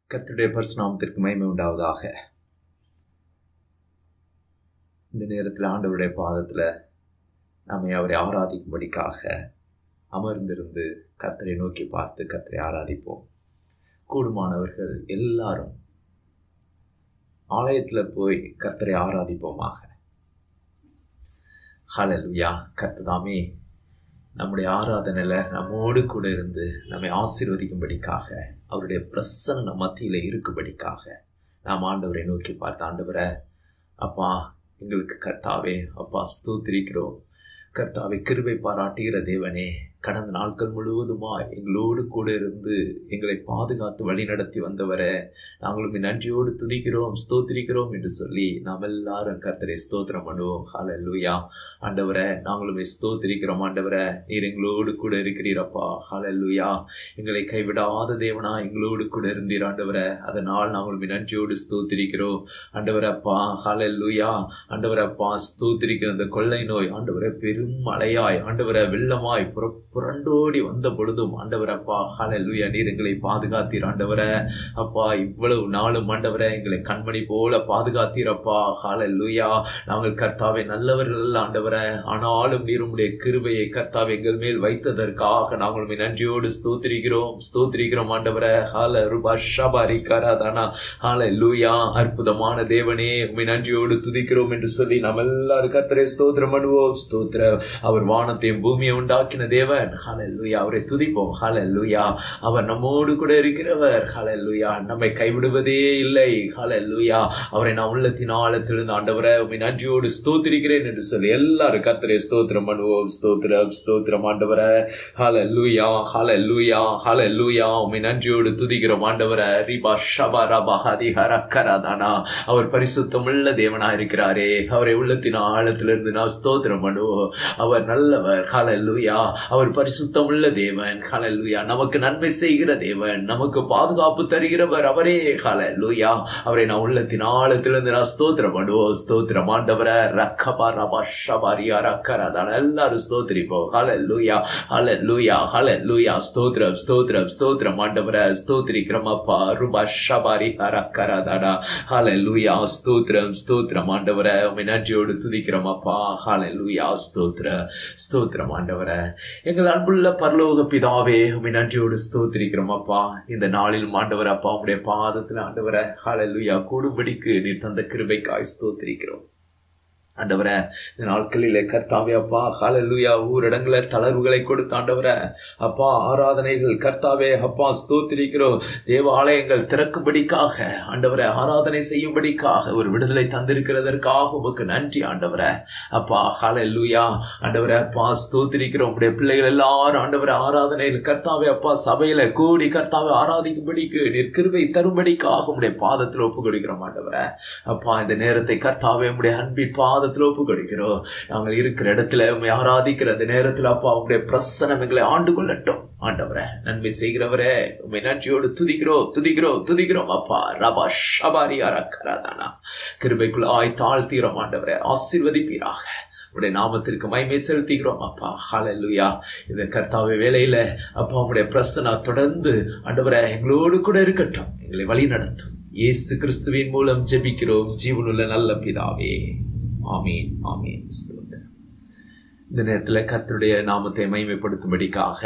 கர்த்தருடைய பரிசுநாமத்திற்கு மகிமை உண்டாவதாக இந்த நேரத்தில் ஆண்டவருடைய பாதத்தில் நம்மை அவரை ஆராதிக்கும்படிக்காக அமர்ந்திருந்து கர்த்தரை நோக்கி பார்த்து கர்த்தரை ஆராதிப்போம் கூடுமானவர்கள் எல்லாரும் ஆலயத்தில் போய் கர்த்தரை ஆராதிப்போமாக ஹalleluya கர்த்ததாமே நம்முடைய ஆராதனையில் நம்மோடு கூட இருந்து நம்மை ஆசீர்வதிக்கும்படிக்காக அவருடைய பிரசன்ன மத்தியில் இருக்கும்படிக்காக நாம் ஆண்டவரை நோக்கி பார்த்த ஆண்டவரை அப்பா எங்களுக்கு கர்த்தாவே அப்பா ஸ்தோத்திரிக்கிறோம் கர்த்தாவை கிருபை பாராட்டுகிற தேவனே கடந்த நாட்கள் முழுவதுமாய் எங்களோடு கூட இருந்து எங்களை பாதுகாத்து வழி நடத்தி வந்தவரை நாங்களும் நன்றியோடு துதிக்கிறோம் ஸ்தோத்திரிக்கிறோம் என்று சொல்லி நாம் எல்லாரும் கர்த்தரை ஸ்தோத்திரம் பண்ணுவோம் ஹalleluya ஆண்டவரை நாங்களும் ஸ்தோத்திரிக்கிறோம் ஆண்டவரை நீர் எங்களோடு கூட இருக்கிறீரப்பா ஹalleluya எங்களை கைவிடாத தேவனா எங்களோடு கூட இருந்தீர் ஆண்டவரை அதனால் நாங்களும் நன்றியோடு ஸ்தோத்திரிக்கிறோம் ஆண்டவரப்பா ஹalleluya ஆண்டவரப்பா ஸ்தோத்திரிக்கிற அந்த கொள்ளை நோய் ஆண்டவரை பெரும் மழையாய் ஆண்டவரை வெள்ளமாய் புற புரண்டோடி வந்த பொழுதும் ஆண்டவரப்பா ஹalleluya நீர் எங்களை பாதுகாத்தீர் ஆண்டவரை அப்பா இவ்வளவு நாளும் ஆண்டவரை எங்களை கண்மணி போல பாதுகாத்தீரப்பா ஹalleluya நாங்கள் கர்த்தாவை நல்லவர்கள் ஆண்டவரை ஆனாலும் நீர் உம்முடைய கிருபையை கர்த்தாவை எங்கள் மேல் வைத்ததற்காக நாங்கள் உம்மை நன்றியோடு ஸ்தோத்திரிக்கிறோம் ஸ்தோத்திரிக்கிறோம் ஆண்டவரை ஹால ரூபா ஷபாரி கராதானா ஹalleluya அற்புதமான தேவனே உம்மை நன்றியோடு துதிக்கிறோம் என்று சொல்லி நாம் எல்லாரும் கர்த்தரை ஸ்தோத்திரம் பண்ணுவோம் ஸ்தோத்திரம் அவர் வானத்தையும் பூமியை உண்டாக்கின தேவன் ஹalleluya அவரை துதிப்போம் ஹalleluya அவர் நம்மோடு கூட இருக்கிறவர் ஹalleluya நம்மை கைவிடுவதே இல்லை ஹalleluya அவரை நான் உள்ளத்தின் ஆழத்திலிருந்து ஆண்டவரை உம்மை நன்றியோடு ஸ்தோத்திரிக்கிறேன் என்று சொல்லி எல்லாரும் கர்த்தரை ஸ்தோத்திரம் பண்ணுவோம் ஸ்தோத்திரம் ஸ்தோத்திரம் ஆண்டவரை ஹalleluya ஹalleluya ஹalleluya உம்மை நன்றியோடு துதிக்கிறோம் ஆண்டவரை ரிபா ஷபா ரபா ஹதி ஹரக்கரதானா அவர் பரிசுத்தமுள்ள தேவனா இருக்கிறாரே அவரை உள்ளத்தின் ஆழத்திலிருந்து நான் ஸ்தோத்திரம் பண்ணுவோம் அவர் நல்லவர் ஹalleluya அவர் பரிசுத்தமுள்ள தேவன் ஹalleluya நமக்கு நன்மை செய்கிற தேவன் நமக்கு பாதுகாப்பு தருகிறவர் அவரே ஹalleluya அவரை நான் உள்ளத்தின் ஆழத்திலிருந்து நான் ஸ்தோத்திரம் பண்ணுவோம் ஸ்தோத்திரம் ஆண்டவரை ரக்கபா ரபா ஷபாரியா ரக்கரதான எல்லாரும் ஸ்தோத்திரிப்போம் ஹalleluya ஹalleluya ஹalleluya ஸ்தோத்திரம் ஸ்தோத்திரம் ஸ்தோத்திரம் ஆண்டவரை ஸ்தோத்திரிக்கிறோம் அப்பா ரூபா ஷபாரி ரக்கரதானா ஹalleluya ஸ்தோத்திரம் ஸ்தோத்திரம் ஆண்டவரை உம்மை நன்றியோடு துதிக்கிறோம் அப்பா ஹalleluya ஸ்தோத்திர ஸ்தோத்திரம் ஆண்டவரை எங்கள் அன்புள்ள பரலோக பிதாவே உம்மை நன்றியோடு ஸ்தோத்திரிக்கிறோம் அப்பா இந்த நாளில் ஆண்டவர் அப்பா உம்முடைய பாதத்தில் ஆண்டவரை ஹalleluya கூடும்படிக்கு நீர் தந்த கிருபைக்காய் ஸ்தோத்திரிக்கிறோம் ஆண்டவரை இந்த நாட்களிலே கர்த்தாவே அப்பா ஹalleluya ஊரடங்குல தளர்வுகளை கொடுத்த ஆண்டவரை அப்பா ஆராதனைகள் கர்த்தாவே அப்பா ஸ்தோத்திரிக்கிறோம் தேவாலயங்கள் திறக்கும்படிக்காக ஆண்டவரை ஆராதனை செய்யும்படிக்காக ஒரு விடுதலை தந்திருக்கிறதற்காக உமக்கு நன்றி ஆண்டவரை அப்பா ஹalleluya ஆண்டவரை அப்பா ஸ்தோத்திரிக்கிறோம் உடைய பிள்ளைகள் எல்லாரும் ஆண்டவரை ஆராதனையில் கர்த்தாவே அப்பா சபையில கூடி கர்த்தாவை ஆராதிக்கும்படிக்கு நீர் கிருபை தரும்படிக்காக உடைய பாதத்தில் ஒப்பு கொடுக்கிறோம் ஆண்டவரை அப்பா இந்த நேரத்தை கர்த்தாவே உடைய அன்பின் பாத பாதத்தில் ஒப்பு கொடுக்கிறோம் நாங்கள் இருக்கிற இடத்துல உண்மை ஆராதிக்கிற அந்த நேரத்தில் அப்பா உங்களுடைய பிரசனம் எங்களை ஆண்டு கொள்ளட்டும் ஆண்டவரே நன்மை செய்கிறவரே உண்மை நன்றியோடு துதிக்கிறோம் துதிக்கிறோம் துதிக்கிறோம் அப்பா ரபா ஷபாரி அரக்கராதானா கிருபைக்குள்ளாய் தாழ்த்தீரோம் ஆண்டவரே ஆசீர்வதிப்பீராக உடைய நாமத்திற்கு மைமை செலுத்துகிறோம் அப்பா ஹalleluya இந்த கர்த்தாவை வேலையில அப்பா உடைய பிரசனா தொடர்ந்து ஆண்டவரே எங்களோடு கூட இருக்கட்டும் எங்களை வழி நடத்தும் இயேசு கிறிஸ்துவின் மூலம் ஜெபிக்கிறோம் ஜீவனுள்ள நல்ல பிதாவே ஆமீன் ஆமீன் ஸ்தோத்திரம் இந்த நேரத்தில் கர்த்தருடைய நாமத்தை மைமைப்படுத்தும்படிக்காக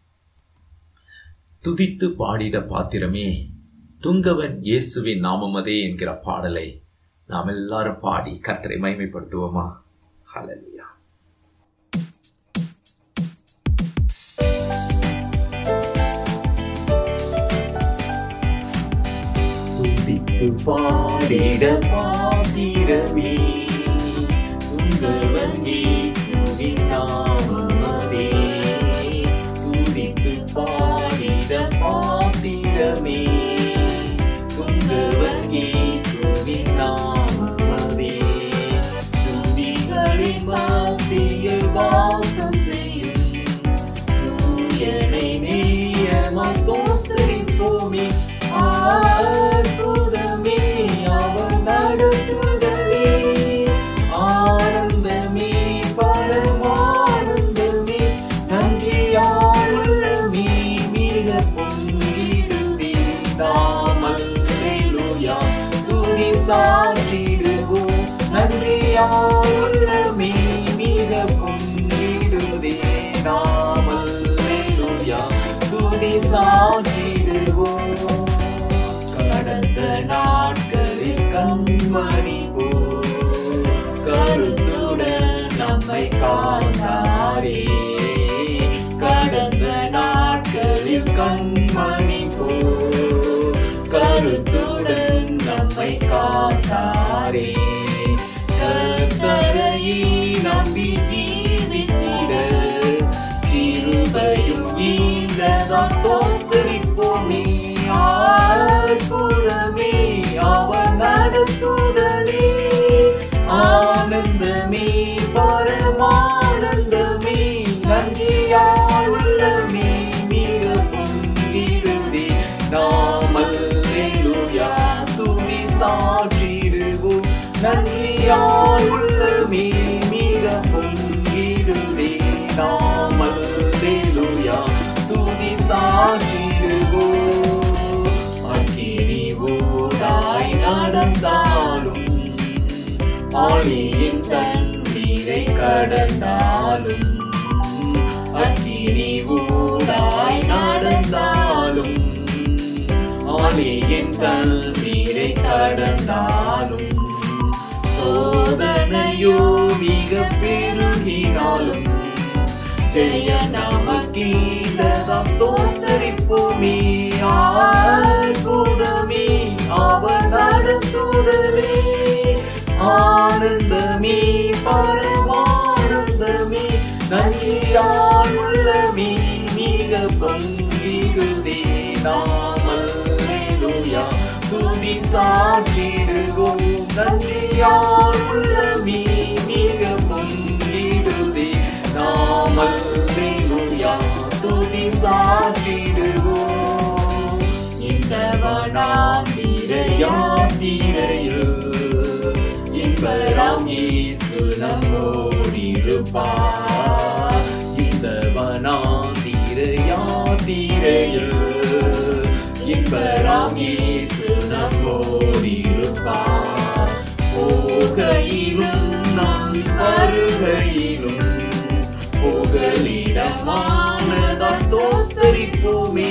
துதித்து பாடிட பாத்திரமே துங்கவன் இயேசுவின் நாமமதே என்கிற பாடலை நாம் எல்லாரும் பாடி கர்த்தரை மைமைப்படுத்துவோமா ஹalleluya துதித்து பாடிட பாத்திரமே துங்கவன் இயேசுவின் நாமமே துதித்து பாடிட பாத்திரமே துங்கவன் இயேசுவின் நாமமே துதிகளின் மத்தியில் வாசம் செய்யும் தூயனை நேயமாய் ஸ்தோத்திரிப்போமே அற்புதமே அவர் நடத்துதலே ஆனந்தமே பரமானந்தமே நன்றியால் உள்ளமே மிக பொங்கிடுவே தாமல் சாற்றிடுவோம் நன்றியால் உள்ளமே மிக பொங்கிடுதே நாமல் துதி சாற்றிடுவோம் கடந்த நாட்களில் கண்மணி போ கருத்துடன் நம்மை காத்தாரே கடந்த நாட்களில் கண்மணி போ கருத்துடன் நம்மை காத்தாரே கர்த்தரையே நம்பி ஜீவித்திட கிருபையும் ஈந்ததாம் ஸ்தோத்திரிப்போமே அற்புதமே அவர் நடத்துதலே ஆனந்தமே பரமானந்தமே நன்றியால் உள்ளமே மிக பொங்கிடுதே நாமல்லேலூயா துதி சாற்றிடுவோம் நன்றியால் உள்ளமே மிக பொங்கிடுதே நாமல்லேலூயா துதி சாற்றிடுவோம் அக்கினி ஊடாய் நடந்தாலும் ஆழியின் தண்ணீரை கடந்தாலும் அக்கினி ஊடாய் நடந்தாலும் ஆழியின் தண்ணீரை கடந்தாலும் சோதனையோ மிக பெருகினாலும் ஜெய நமக்கீததா ஸ்தோத்தரிப்போமே அற்புதமே அவர் நடத்துதலே ஆனந்தமே பரமானந்தமே நன்றியால் உள்ளமே மிக பங்கிடுதே நாமல்லேலூயா துதி சாற்றிடுவோம் நன்றியால் உள்ளமே மிக பங்கிடுதே நாமல்லேலூயா துதி சாற்றிடுவோம் இந்த வனாந்திர யாத்திரையில் இன்பராம் இயேசு நம்மோடிருப்பார் இந்த வனாந்திர யாத்திரையில் இன்பராம் இயேசு நம்மோடிருப்பார் போகையிலும் நாம் வருகையிலும் புகலிடமானதா ஸ்தோத்தரிப்போமே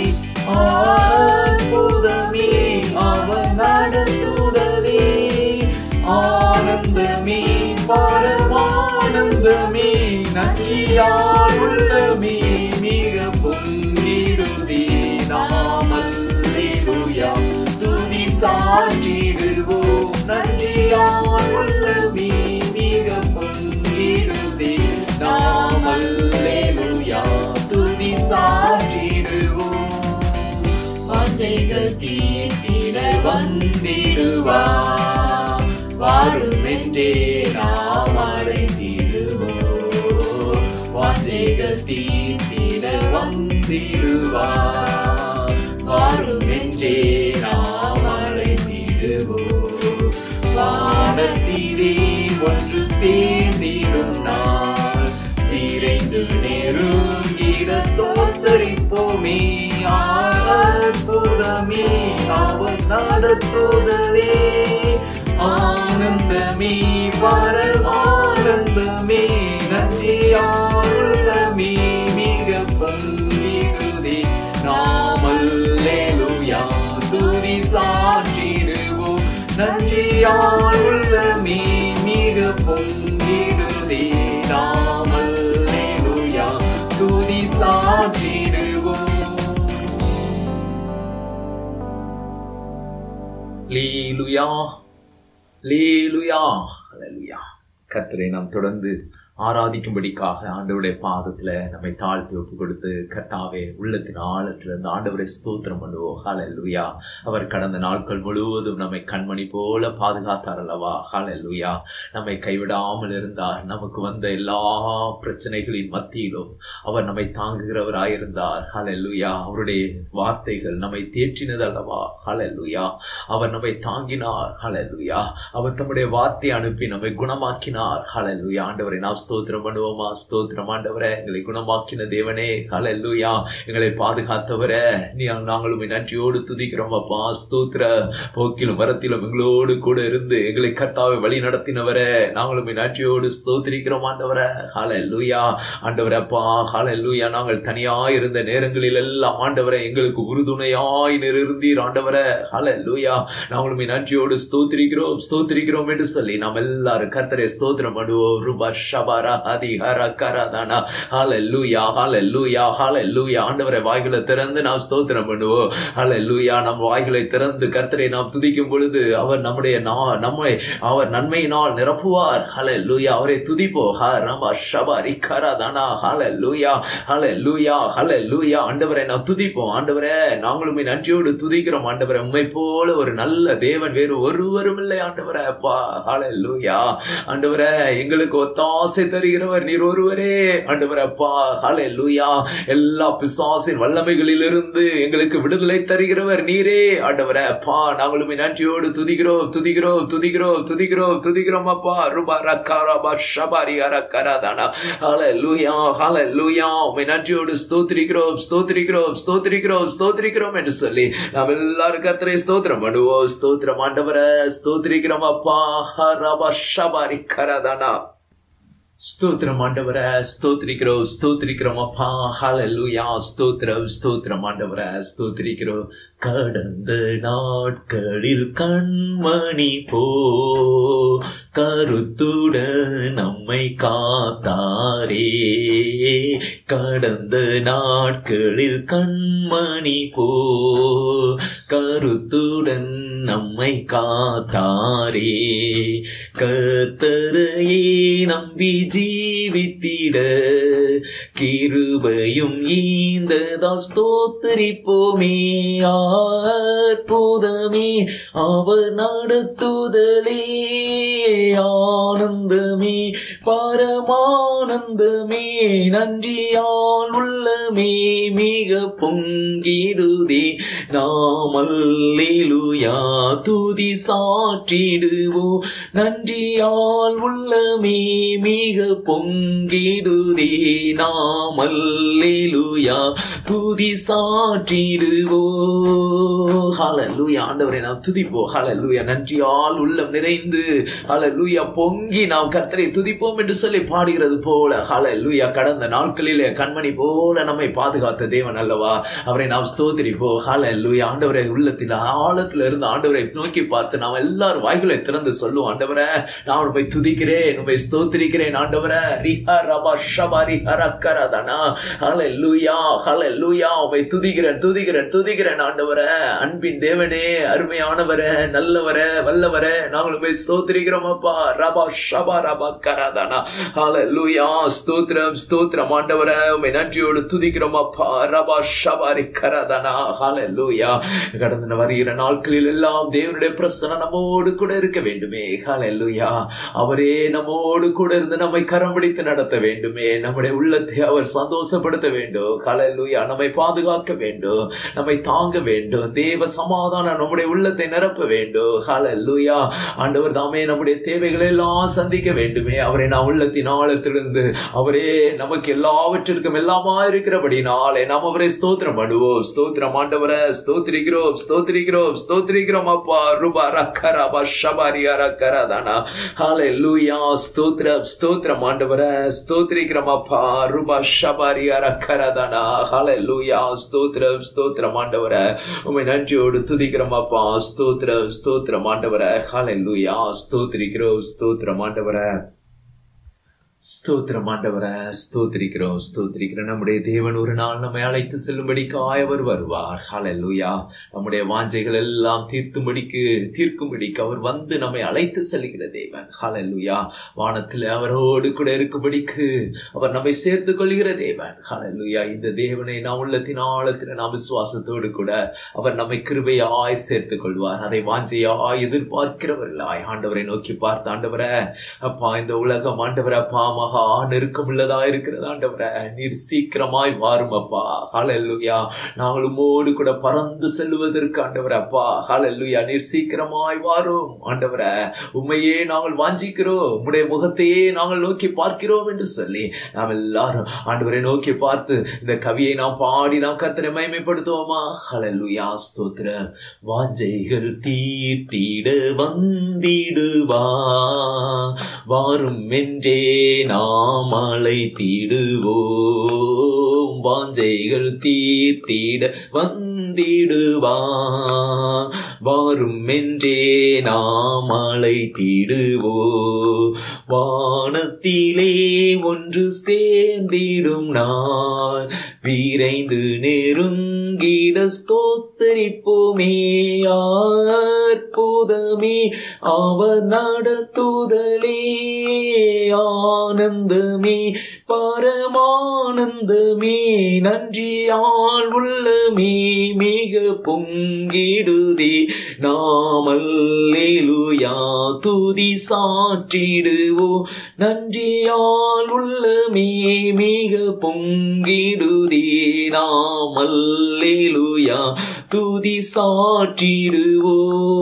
அற்புதமே அவர் நடத்துதலே ஆனந்தமே பரமானந்தமே நன்றியால் உள்ளமே மிக பொங்கிடுதே நாமல்லேலூயா துதி சாற்றிடுவோம் நன்றியால் உள்ளமே மிக பொங்கிடுதே நாமல்லேலூயா துதி சாற்றிடுவோம் வாஞ்சைகள் தீர்த்திட வந்திடுவார் வாருமென்றே நாம் அழைத்திடுவோம் வாஞ்சைகள் தீர்த்திட வந்திடுவார் வாருமென்றே நாம் அழைத்திடுவோம் வானத்திலே ஒன்று சேர்ந்திடும் நாள் விரைந்து நெருங்கிட ஸ்தோத்தரிப்போமே அற்புதமே அவர் நடத்துதலே ஆனந்தமே பரமானந்தமே நன்றியாளமே மிக பொங்கிடுதே நாமல்லேலூயா துதி சாற்றிடுவோம் நன்றியால் உள்ளமே மிக பொங்கிடுதே நாமல்லேலூயா துதி சாற்றிடுவோம் லீலுயா லீலுயா ஹalleluya கர்த்தரை நாம் தொடர்ந்து ஆராதிக்கும்படிக்காக ஆண்டவருடைய பாதத்துல நம்மை தாழ்த்தி ஒப்பு கொடுத்து கர்த்தாவே உள்ளத்தின் ஆழத்துல இருந்து ஆண்டவரை ஸ்தோத்திரம் பண்ணுவோம் ஹalleluya அவர் கடந்த நாட்கள் முழுவதும் நம்மை கண்மணி போல பாதுகாத்தார் அல்லவா ஹalleluya நம்மை கைவிடாமல் இருந்தார் நமக்கு வந்த எல்லா பிரச்சனைகளின் மத்தியிலும் அவர் நம்மை தாங்குகிறவராயிருந்தார் ஹalleluya அவருடைய வார்த்தைகள் நம்மை தேற்றினது அல்லவா ஹalleluya அவர் நம்மை தாங்கினார் ஹalleluya அவர் தம்முடைய வார்த்தையை அனுப்பி நம்மை குணமாக்கினார் ஹalleluya ஆண்டவரை நாம் ஸ்தோத்திரம் பண்ணுவோமா ஸ்தோத்திரம் ஆண்டவரே எங்களை குணமாக்கின தேவனே ஹalleluya எங்களை பாதுகாத்தவரே நீ நாங்களும் உம்மை நன்றியோடு துதிக்கிறோம் அப்பா ஸ்தோத்திர போக்கிலும் வரத்திலும் எங்களோடு கூட இருந்து எங்களை கர்த்தாவை வழி நடத்தினவரே நாங்களும் உம்மை நன்றியோடு ஸ்தோத்திரிக்கிறோம் ஆண்டவரே ஹalleluya ஆண்டவரே அப்பா ஹalleluya நாங்கள் தனியாய் இருந்த நேரங்களில் எல்லாம் ஆண்டவரே எங்களுக்கு உறுதுணையாய் நிறுந்தீர் ஆண்டவரே ஹalleluya நாங்களும் உம்மை நன்றியோடு ஸ்தோத்திரிக்கிறோம் ஸ்தோத்திரிக்கிறோம் என்று சொல்லி நாம் எல்லாரும் கர்த்தரை ஸ்தோத்திரம் பண்ணுவோம் ரூபா ஷபாரா ஹதி ஹர கரதானா ஹalleluya ஹalleluya ஹalleluya ஆண்டவரை வாய்களை திறந்து நாம் ஸ்தோத்திரம் பண்ணுவோம் ஹalleluya நம் வாய்களை திறந்து கர்த்தரை நாம் துதிக்கும் பொழுது அவர் நம்முடைய நா- நம்மை அவர் நன்மையினால் நிரப்புவார் ஹalleluya அவரை துதிப்போ ஹ ரம ஷபாரி கரதானா ஹalleluya ஹalleluya ஹalleluya ஆண்டவரை நாம் துதிப்போம் ஆண்டவரே நாங்களும் உம்மை நன்றியோடு துதிக்கிறோம் ஆண்டவரே உம்மை போல ஒரு நல்ல தேவன் வேறு ஒருவரும் இல்லை ஆண்டவரே அப்பா ஹalleluya ஆண்டவரே எங்களுக்கு ஒத்தாசை தருகிறவர் நீர் ஒருவரே ஆண்டவரே அப்பா ஹalleluya எல்லா பிசாசின் வல்லமைகளிலிருந்து எங்களுக்கு விடுதலை தருகிறவர் நீரே ஆண்டவரே அப்பா நாங்களும் உம்மை நன்றியோடு துதிக்கிறோம் துதிக்கிறோம் துதிக்கிறோம் துதிக்கிறோம் துதிக்கிறோம் அப்பா ருபா ரக்காரபா ஷபாரி அரக்கராதானா ஹalleluya ஹalleluya உம்மை நன்றியோடு ஸ்தோத்திரிக்கிறோம் ஸ்தோத்திரிக்கிறோம் ஸ்தோத்திரிக்கிறோம் ஸ்தோத்திரிக்கிறோம் என்று சொல்லி நாம் எல்லாரும் கர்த்தரை ஸ்தோத்திரம் பண்ணுவோம் ஸ்தோத்திரம் ஆண்டவரே ஸ்தோத்திரிக்கிறோம் அப்பா ஹரபா ஷபாரி கரதானா ஸ்தோத்திரம் ஆண்டவரே ஸ்தோத்திரிக்கிறோம் ஸ்தோத்திரிக்கிறோம் அப்பா ஹalleluya ஸ்தோத்திரம் ஸ்தோத்திரம் ஆண்டவரே ஸ்தோத்திரிக்கிறோம் கடந்த நாட்களில் கண்மணி போ கருத்துடன் நம்மை காத்தாரே கடந்த நாட்களில் கண்மணி போ கருத்துடன் நம்மை காத்தாரே கர்த்தரையே நம்பி ஜீவித்திட கிருபையும் ஈந்ததால் ஸ்தோத்தரிப்போமே அற்புதமே அவர் நடத்துதலே ஆனந்தமே பரமானந்தமே நன்றியால் உள்ளமே மிக பொங்கிடுதே நாமல்லேலுயா துதி சாற்றிடுவோம் நன்றியால் உள்ளமே மிக பொங்கிடுதே நாமல்லேலுயா துதி சாற்றிடுவோ ஹalleluya ஆண்டவரை நாம் துதிப்போம் ஹalleluya நன்றியால் உள்ளம் நிறைந்து ஹalleluya பொங்கி நாம் கர்த்தரை துதிப்போம் என்று சொல்லி பாடுகிறது போல ஹalleluya கடந்த நாட்களிலே கண்மணி போல நம்மை பாதுகாத்த தேவன் அல்லவா அவரை நாம் ஸ்தோத்திரிப்போம் ஹalleluya ஆண்டவரை உள்ளத்தில் ஆழத்துல இருந்து ஆண்டவரை நோக்கி பார்த்து நாம் எல்லாரும் வாய்களை திறந்து சொல்லுவோம் ஆண்டவரே நான் உண்மை துதிக்கிறேன் உண்மை ஸ்தோத்திரிக்கிறேன் ஆண்டவரே ரிஹா ரபா ஷபா ரிஹா ரக்கரதனா ஹalleluya ஹalleluya உம்மை துதிக்கிறேன் துதிக்கிறேன் துதிக்கிறேன் ஆண்டவரே அன்பின் தேவனே அருமையானவரே நல்லவரே வல்லவரே நாங்கள் உம்மை ஸ்தோத்திரிக்கிறோம் அப்பா ரபா ஷபா ரபா கரதனா ஹalleluya ஸ்தோத்திரம் ஸ்தோத்திரம் ஆண்டவரே உம்மை நன்றியோடு துதிக்கிறோம் அப்பா ரபா ஷபா ரிக்கரதனா ஹalleluya கடந்த வருகிற நாட்களில் எல்லாம் தேவனுடைய பிரசனம் நம்மோடு கூட இருக்க வேண்டுமே ஹalleluya அவரே நம்மோடு கூட இருந்து நம்மை கரம் பிடித்து நடத்த வேண்டுமே நம்முடைய உள்ளத்தை அவர் சந்தோஷப்படுத்த வேண்டும் ஹalleluya நம்மை பாதுகாக்க வேண்டும் நம்மை தாங்க வேண்டும் தேவ சமாதானம் நம்முடைய உள்ளத்தை நிரப்ப வேண்டும் ஹalleluya ஆண்டவர் தாமே நம்முடைய தேவைகளை எல்லாம் சந்திக்க வேண்டுமே அவரை நாம் உள்ளத்தின் ஆழத்திலிருந்து அவரே நமக்கு எல்லாவற்றிற்கும் எல்லாமா இருக்கிறபடினாலே நாம் அவரை ஸ்தோத்திரம் பண்ணுவோம் ஸ்தோத்திரம் ஆண்டவரை ஸ்தோத்திரிக்கிறோம் ஸ்தோத்திரிக்கிறோம் ஸ்தோத்திரிக்கிறோம் அப்பா ரூபா ரக்கரா பஷபாரி அரக்கரதானா ஹalleluya ஸ்தோத்திரம் ஸ்தோத்திரம் ஆண்டவரை ஸ்தோத்திரிக்கிறோம் அப்பா ரூபா ஷபாரி அரக்கரதானா ஹalleluya ஸ்தோத்திரம் ஸ்தோத்திரம் ஆண்டவரை உம்மை நன்றியோடு துதிக்கிறோம் அப்பா ஸ்தோத்திரம் ஸ்தோத்திரம் ஆண்டவரை ஹalleluya ஸ்தோத்திரிக்கிறோம் ஸ்தோத்திரம் ஆண்டவரை ஸ்தோத்திரம் ஆண்டவரை ஸ்தோத்திரிக்கிறோம் ஸ்தோத்திரிக்கிறோம் நம்முடைய தேவன் ஒரு நாள் நம்மை அழைத்து செல்லும்படிக்கு ஆயவர் வருவார் ஹalleluya நம்முடைய வாஞ்சைகள் எல்லாம் தீர்த்தும்படிக்கு தீர்க்கும்படிக்கு அவர் வந்து நம்மை அழைத்து செல்கிற தேவன் ஹalleluya வானத்தில் அவரோடு கூட இருக்கும்படிக்கு அவர் நம்மை சேர்த்து கொள்கிற தேவன் ஹalleluya இந்த தேவனை நாம் உள்ளத்தின் ஆழத்தில் நாம் விசுவாசத்தோடு கூட அவர் நம்மை கிருபையாய் சேர்த்துக் கொள்வார் அதை வாஞ்சையாய் எதிர்பார்க்கிறவர்களாய் ஆண்டவரை நோக்கி பார்த்த ஆண்டவரை அப்பா இந்த உலகம் ஆண்டவர் அப்பா மகா நெருக்கமுள்ளதா இருக்கிறது ஆண்டவரே நீர் சீக்கிரமாய் வாரும் அப்பா ஹalleluya நாங்கள் உம்மோடு கூட பறந்து செல்வதற்கு ஆண்டவரே அப்பா ஹalleluya நீர் சீக்கிரமாய் வாரும் ஆண்டவரே உண்மையே நாங்கள் வாஞ்சிக்கிறோம் உம்முடைய முகத்தையே நாங்கள் நோக்கி பார்க்கிறோம் என்று சொல்லி நாம் எல்லாரும் ஆண்டவரை நோக்கி பார்த்து இந்த கவியை நாம் பாடி நாம் கர்த்தரை மகிமைப்படுத்துவோமா ஹalleluya ஸ்தோத்திரம் வாஞ்சைகள் தீர்த்திட வந்திடுவா வாரும் என்றே நாம் அழைத்திடுவோம் வாஞ்சைகள் தீர்த்திட வந்திடுவா வாரும் என்றே நாம் அழைத்திடுவோ வானத்திலே ஒன்று சேர்ந்திடும் நான் விரைந்து நெருங்கிட ஸ்தோத்தரிப்போமே அற்புதமே அவர் நடத்துதலே ஆனந்தமே பரமானந்தமே நன்றியால் உள்ளமே மிக பொங்கிடுதே நாமல்லேலுயா துதி சாற்றிடுவோ நன்றியால் உள்ளமே மிக பொங்கிடுதே நாமல்லேலுயா துதி சாற்றிடுவோ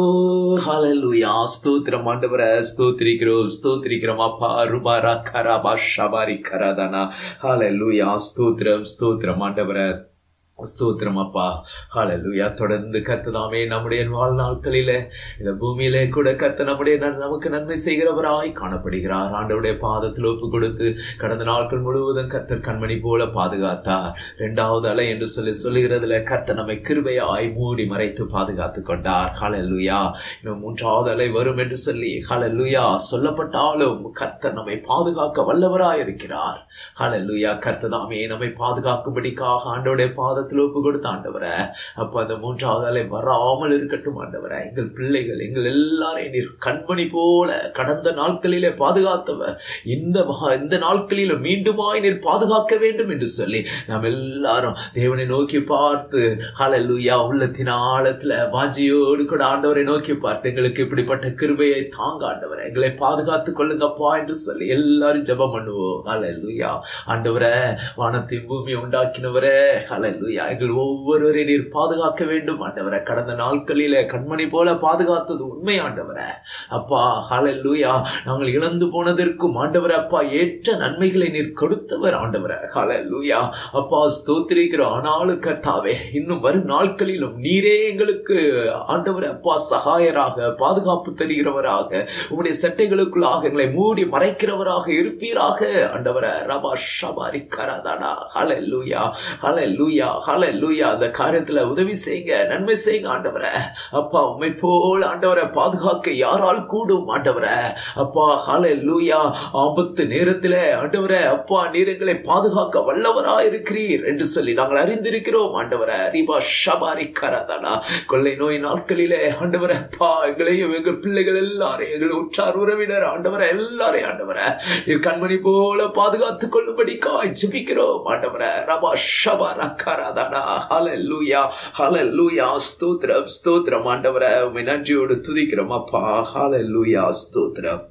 ஹalleluya ஸ்தோத்திரம் ஆண்டவரே ஸ்தோத்திரிக்கிறோம் ஸ்தோத்திரிக்கிறோம் அப்பா ருபாரா கராபா ஷபாரி கராதனா ஹalleluya ஸ்தோத்திரம் ஸ்தோத்திரம் ஆண்டவரே ஸ்தோத்திரம் அப்பா ஹalleluya தொடர்ந்து கர்த்ததாமே நம்முடைய வாழ்நாட்களிலே இந்த பூமியிலே கூட கர்த்த நம்முடைய நன்- நமக்கு நன்மை செய்கிறவராய் காணப்படுகிறார் ஆண்டவருடைய பாதத்தில் ஒப்பு கொடுத்து கடந்த நாட்கள் முழுவதும் கர்த்தர் கண்மணி போல பாதுகாத்தார் இரண்டாவது அலை என்று சொல்லி சொல்லுகிறதுல கர்த்தர் நம்மை கிருபையாய் மூடி மறைத்து பாதுகாத்து கொண்டார் ஹalleluya இன்னும் மூன்றாவது அலை வரும் என்று சொல்லி ஹalleluya சொல்லப்பட்டாலும் கர்த்தர் நம்மை பாதுகாக்க வல்லவராய் இருக்கிறார் ஹalleluya கர்த்ததாமே நம்மை பாதுகாக்கும்படிக்காக ஆண்டவருடைய பாதத்தில் ஒப்பு கொடுத்த ஆண்டவரே அப்ப அந்த மூன்றாவது அலை வராமல் இருக்கட்டும் ஆண்டவரே எங்கள் பிள்ளைகள் எங்கள் எல்லாரையும் நீர் கண்மணி போல கடந்த நாட்களிலே பாதுகாத்தவர் இந்த வா- இந்த நாட்களில மீண்டுமாய் நீர் பாதுகாக்க வேண்டும் என்று சொல்லி நாம் எல்லாரும் தேவனை நோக்கி பார்த்து ஹalleluya உள்ளத்தின் ஆழத்துல வாஞ்சியோடு கூட ஆண்டவரை நோக்கி பார்த்து எங்களுக்கு இப்படிப்பட்ட கிருபையை தாங்க ஆண்டவரே எங்களை பாதுகாத்துக் கொள்ளுங்கப்பா என்று சொல்லி எல்லாரும் ஜெபம் பண்ணுவோம் ஹalleluya ஆண்டவரே வானத்தின் பூமி உண்டாக்கினவரே ஹalleluya எங்கள் ஒவ்வொருவரையும் நீர் பாதுகாக்க வேண்டும் ஆண்டவரே கடந்த நாட்களிலே கண்மணி போல பாதுகாத்தது உண்மை ஆண்டவரே அப்பா ஹalleluya நாங்கள் இழந்து போனதற்கும் ஆண்டவரே அப்பா ஏற்ற நன்மைகளை நீர் கொடுத்தவர் ஆண்டவரே ஹalleluya அப்பா ஸ்தோத்திரிக்கிறோம் ஆனாலும் கர்த்தாவே இன்னும் வரும் நாட்களிலும் நீரே எங்களுக்கு ஆண்டவரே அப்பா சகாயராக பாதுகாப்பு தருகிறவராக உம்முடைய சட்டைகளுக்குள்ளாக எங்களை மூடி மறைக்கிறவராக இருப்பீராக ஆண்டவரே ரபா ஷபாரி கரதாடா ஹalleluya ஹalleluya ஹalleluya அந்த காரியத்துல உதவி செய்யுங்க நன்மை செய்யுங்க ஆண்டவரே அப்பா உம்மை போல ஆண்டவரை பாதுகாக்க யாரால் கூடும் ஆண்டவரே அப்பா ஹalleluya ஆபத்து நேரத்திலே ஆண்டவரே அப்பா நீர் எங்களை பாதுகாக்க வல்லவரா இருக்கிறீர் என்று சொல்லி நாங்கள் அறிந்திருக்கிறோம் ஆண்டவரே ரிபா ஷபாரி கரதானா கொள்ளை நோய் நாட்களிலே ஆண்டவரே அப்பா எங்களையும் எங்கள் பிள்ளைகள் எல்லாரையும் எங்கள் உற்றார் உறவினர் ஆண்டவரை எல்லாரையும் ஆண்டவரை நீர் கண்மணி போல பாதுகாத்துக் கொள்ளும்படிக்காய் ஜெபிக்கிறோம் ஆண்டவரை ரபா ஷபா ரக்கராதாடா ஹalleluya ஹalleluya ஸ்தோத்திரம் ஸ்தோத்திரம் ஆண்டவரை உம்மை நன்றியோடு துதிக்கிறோம் அப்பா ஹalleluya ஸ்தோத்திரம்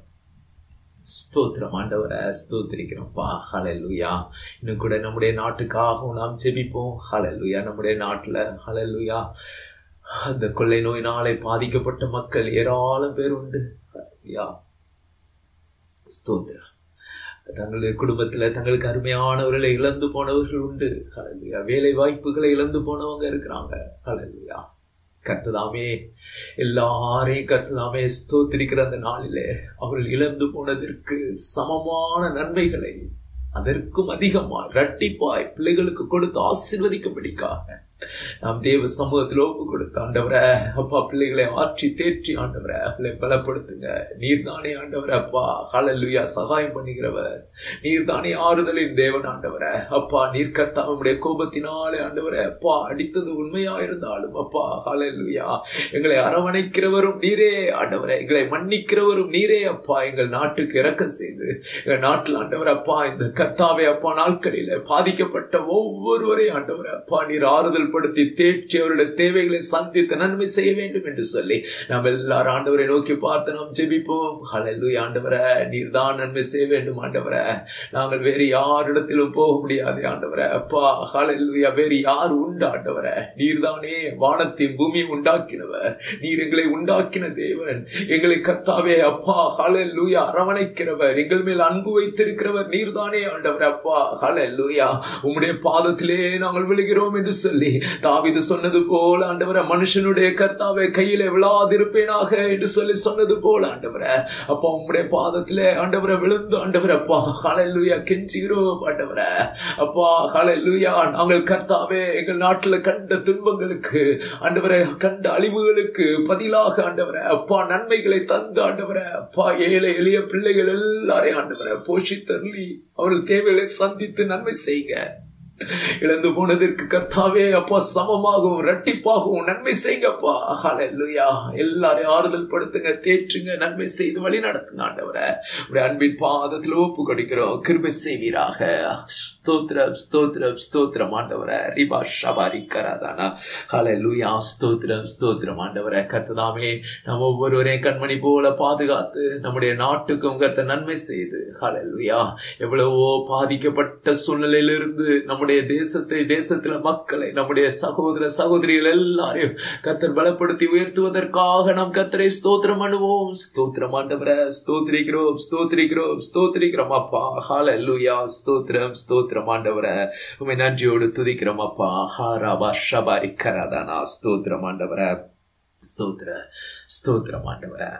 ஸ்தோத்திரம் ஆண்டவரை ஸ்தோத்திரிக்கிறோம்ப்பா ஹalleluya இன்னும் கூட நம்முடைய நாட்டுக்காகவும் நாம் ஜெபிப்போம் ஹalleluya நம்முடைய நாட்டுல ஹalleluya அந்த கொள்ளை நோயினாலே பாதிக்கப்பட்ட மக்கள் ஏராளம் பேர் உண்டு ஹalleluya ஸ்தோத்திரம் தங்களுடைய குடும்பத்துல தங்களுக்கு அருமையானவர்களை இழந்து போனவர்கள் உண்டு ஹalleluya வேலை வாய்ப்புகளை இழந்து போனவங்க இருக்கிறாங்க ஹalleluya கர்த்ததாமே எல்லாரையும் கர்த்ததாமே ஸ்தோத்திரிக்கிற அந்த நாளிலே அவர்கள் இழந்து போனதற்கு சமமான நன்மைகளை அதற்கும் அதிகமாய் இரட்டிப்பாய் பிள்ளைகளுக்கு கொடுத்து ஆசீர்வதிக்கும்படிக்காக நாம் தேவ சமூகத்தில் ஒப்பு கொடுத்த ஆண்டவரை அப்பா பிள்ளைகளை ஆற்றி தேற்றி ஆண்டவரை அவளை பலப்படுத்துங்க நீர்தானே ஆண்டவரை அப்பா ஹalleluya சகாயம் பண்ணுகிறவர் நீர்தானே ஆறுதலின் தேவன் ஆண்டவரை அப்பா நீர் கர்த்தாவுடைய கோபத்தினாலே ஆண்டவரை அப்பா அடித்தது உண்மையா இருந்தாலும் அப்பா ஹalleluya எங்களை அரவணைக்கிறவரும் நீரே ஆண்டவரை எங்களை மன்னிக்கிறவரும் நீரே அப்பா எங்கள் நாட்டுக்கு இறக்கம் செய்து எங்கள் நாட்டில் ஆண்டவர் அப்பா இந்த கர்த்தாவே அப்பா நாட்களில் பாதிக்கப்பட்ட ஒவ்வொருவரையும் ஆண்டவர் அப்பா நீர் ஆறுதல் ஆறுதல் படுத்தி தேற்றி அவருடைய தேவைகளை சந்தித்து நன்மை செய்ய வேண்டும் என்று சொல்லி நாம் எல்லாரும் ஆண்டவரை நோக்கி பார்த்து நாம் ஜெபிப்போம் ஹalleluya ஆண்டவரே நீர் தான் நன்மை செய்ய வேண்டும் ஆண்டவரே நாங்கள் வேறு யாரிடத்திலும் போக முடியாது ஆண்டவரே அப்பா ஹalleluya வேறு யார் உண்டு ஆண்டவரே நீர் தானே வானத்தையும் பூமியும் உண்டாக்கினவர் நீர் எங்களை உண்டாக்கின தேவன் எங்களை கர்த்தாவே அப்பா ஹalleluya அரவணைக்கிறவர் எங்கள் மேல் அன்பு வைத்திருக்கிறவர் நீர் தானே ஆண்டவர் அப்பா ஹalleluya உம்முடைய பாதத்திலே நாங்கள் விழுகிறோம் என்று சொல்லி தாவீது சொன்னது போல ஆண்டவரே மனுஷனுடைய கர்த்தாவே கையிலே விழாதிருப்பேனாக என்று சொல்லி சொன்னது போல ஆண்டவரே அப்பா உம்முடைய பாதத்திலே ஆண்டவரை விழுந்து ஆண்டவரே அப்பா ஹalleluya கெஞ்சுகிறோம் ஆண்டவரே அப்பா ஹalleluya நாங்கள் கர்த்தாவே எங்கள் நாட்டுல கண்ட துன்பங்களுக்கு ஆண்டவரே கண்ட அழிவுகளுக்கு பதிலாக ஆண்டவரே அப்பா நன்மைகளை தந்து ஆண்டவரே அப்பா ஏழை எளிய பிள்ளைகள் எல்லாரையும் ஆண்டவரை போஷித்தருளி அவர்கள் தேவைகளை சந்தித்து நன்மை செய்யுங்க இழந்து போனதற்கு கர்த்தாவே அப்பா சமமாகவும் இரட்டிப்பாகவும் நன்மை செய்யுங்கப்பா ஹalleluya எல்லாரையும் ஆறுதல் படுத்துங்க தேற்றுங்க நன்மை செய்து வழி நடத்துங்க ஆண்டவரை உடைய அன்பின் பாதத்தில் ஒப்பு கொடுக்கிறோம் கிருபை செய்வீராக ஸ்தோத்திரம் ஸ்தோத்திரம் ஸ்தோத்திரம் ஆண்டவரை ரிபா ஷபாரி கராதானா ஹalleluya ஸ்தோத்திரம் ஸ்தோத்திரம் ஆண்டவரை கர்த்ததாமே நம்ம ஒவ்வொருவரையும் கண்மணி போல பாதுகாத்து நம்முடைய நாட்டுக்கும் கர்த்த நன்மை செய்து ஹalleluya எவ்வளவோ பாதிக்கப்பட்ட சூழ்நிலையிலிருந்து நம்முடைய தேசத்தை தேசத்துல மக்களை நம்முடைய சகோதர சகோதரிகள் எல்லாரையும் கர்த்தர் பலப்படுத்தி உயர்த்துவதற்காக நாம் கர்த்தரை ஸ்தோத்திரம் பண்ணுவோம் ஸ்தோத்திரம் ஆண்டவரை ஸ்தோத்திரிக்கிறோம் ஸ்தோத்திரிக்கிறோம் ஸ்தோத்திரிக்கிறோம் அப்பா ஹalleluya ஸ்தோத்திரம் ஸ்தோத்திரம் ஆண்டவரை உமை நன்றியோடு துதிக்கிறோம் அப்பா ஹாராபா ஷபாரி கராதானா ஸ்தோத்திரம் ஆண்டவரை ஸ்தோத்திர ஸ்தோத்திரம் ஆண்டவரை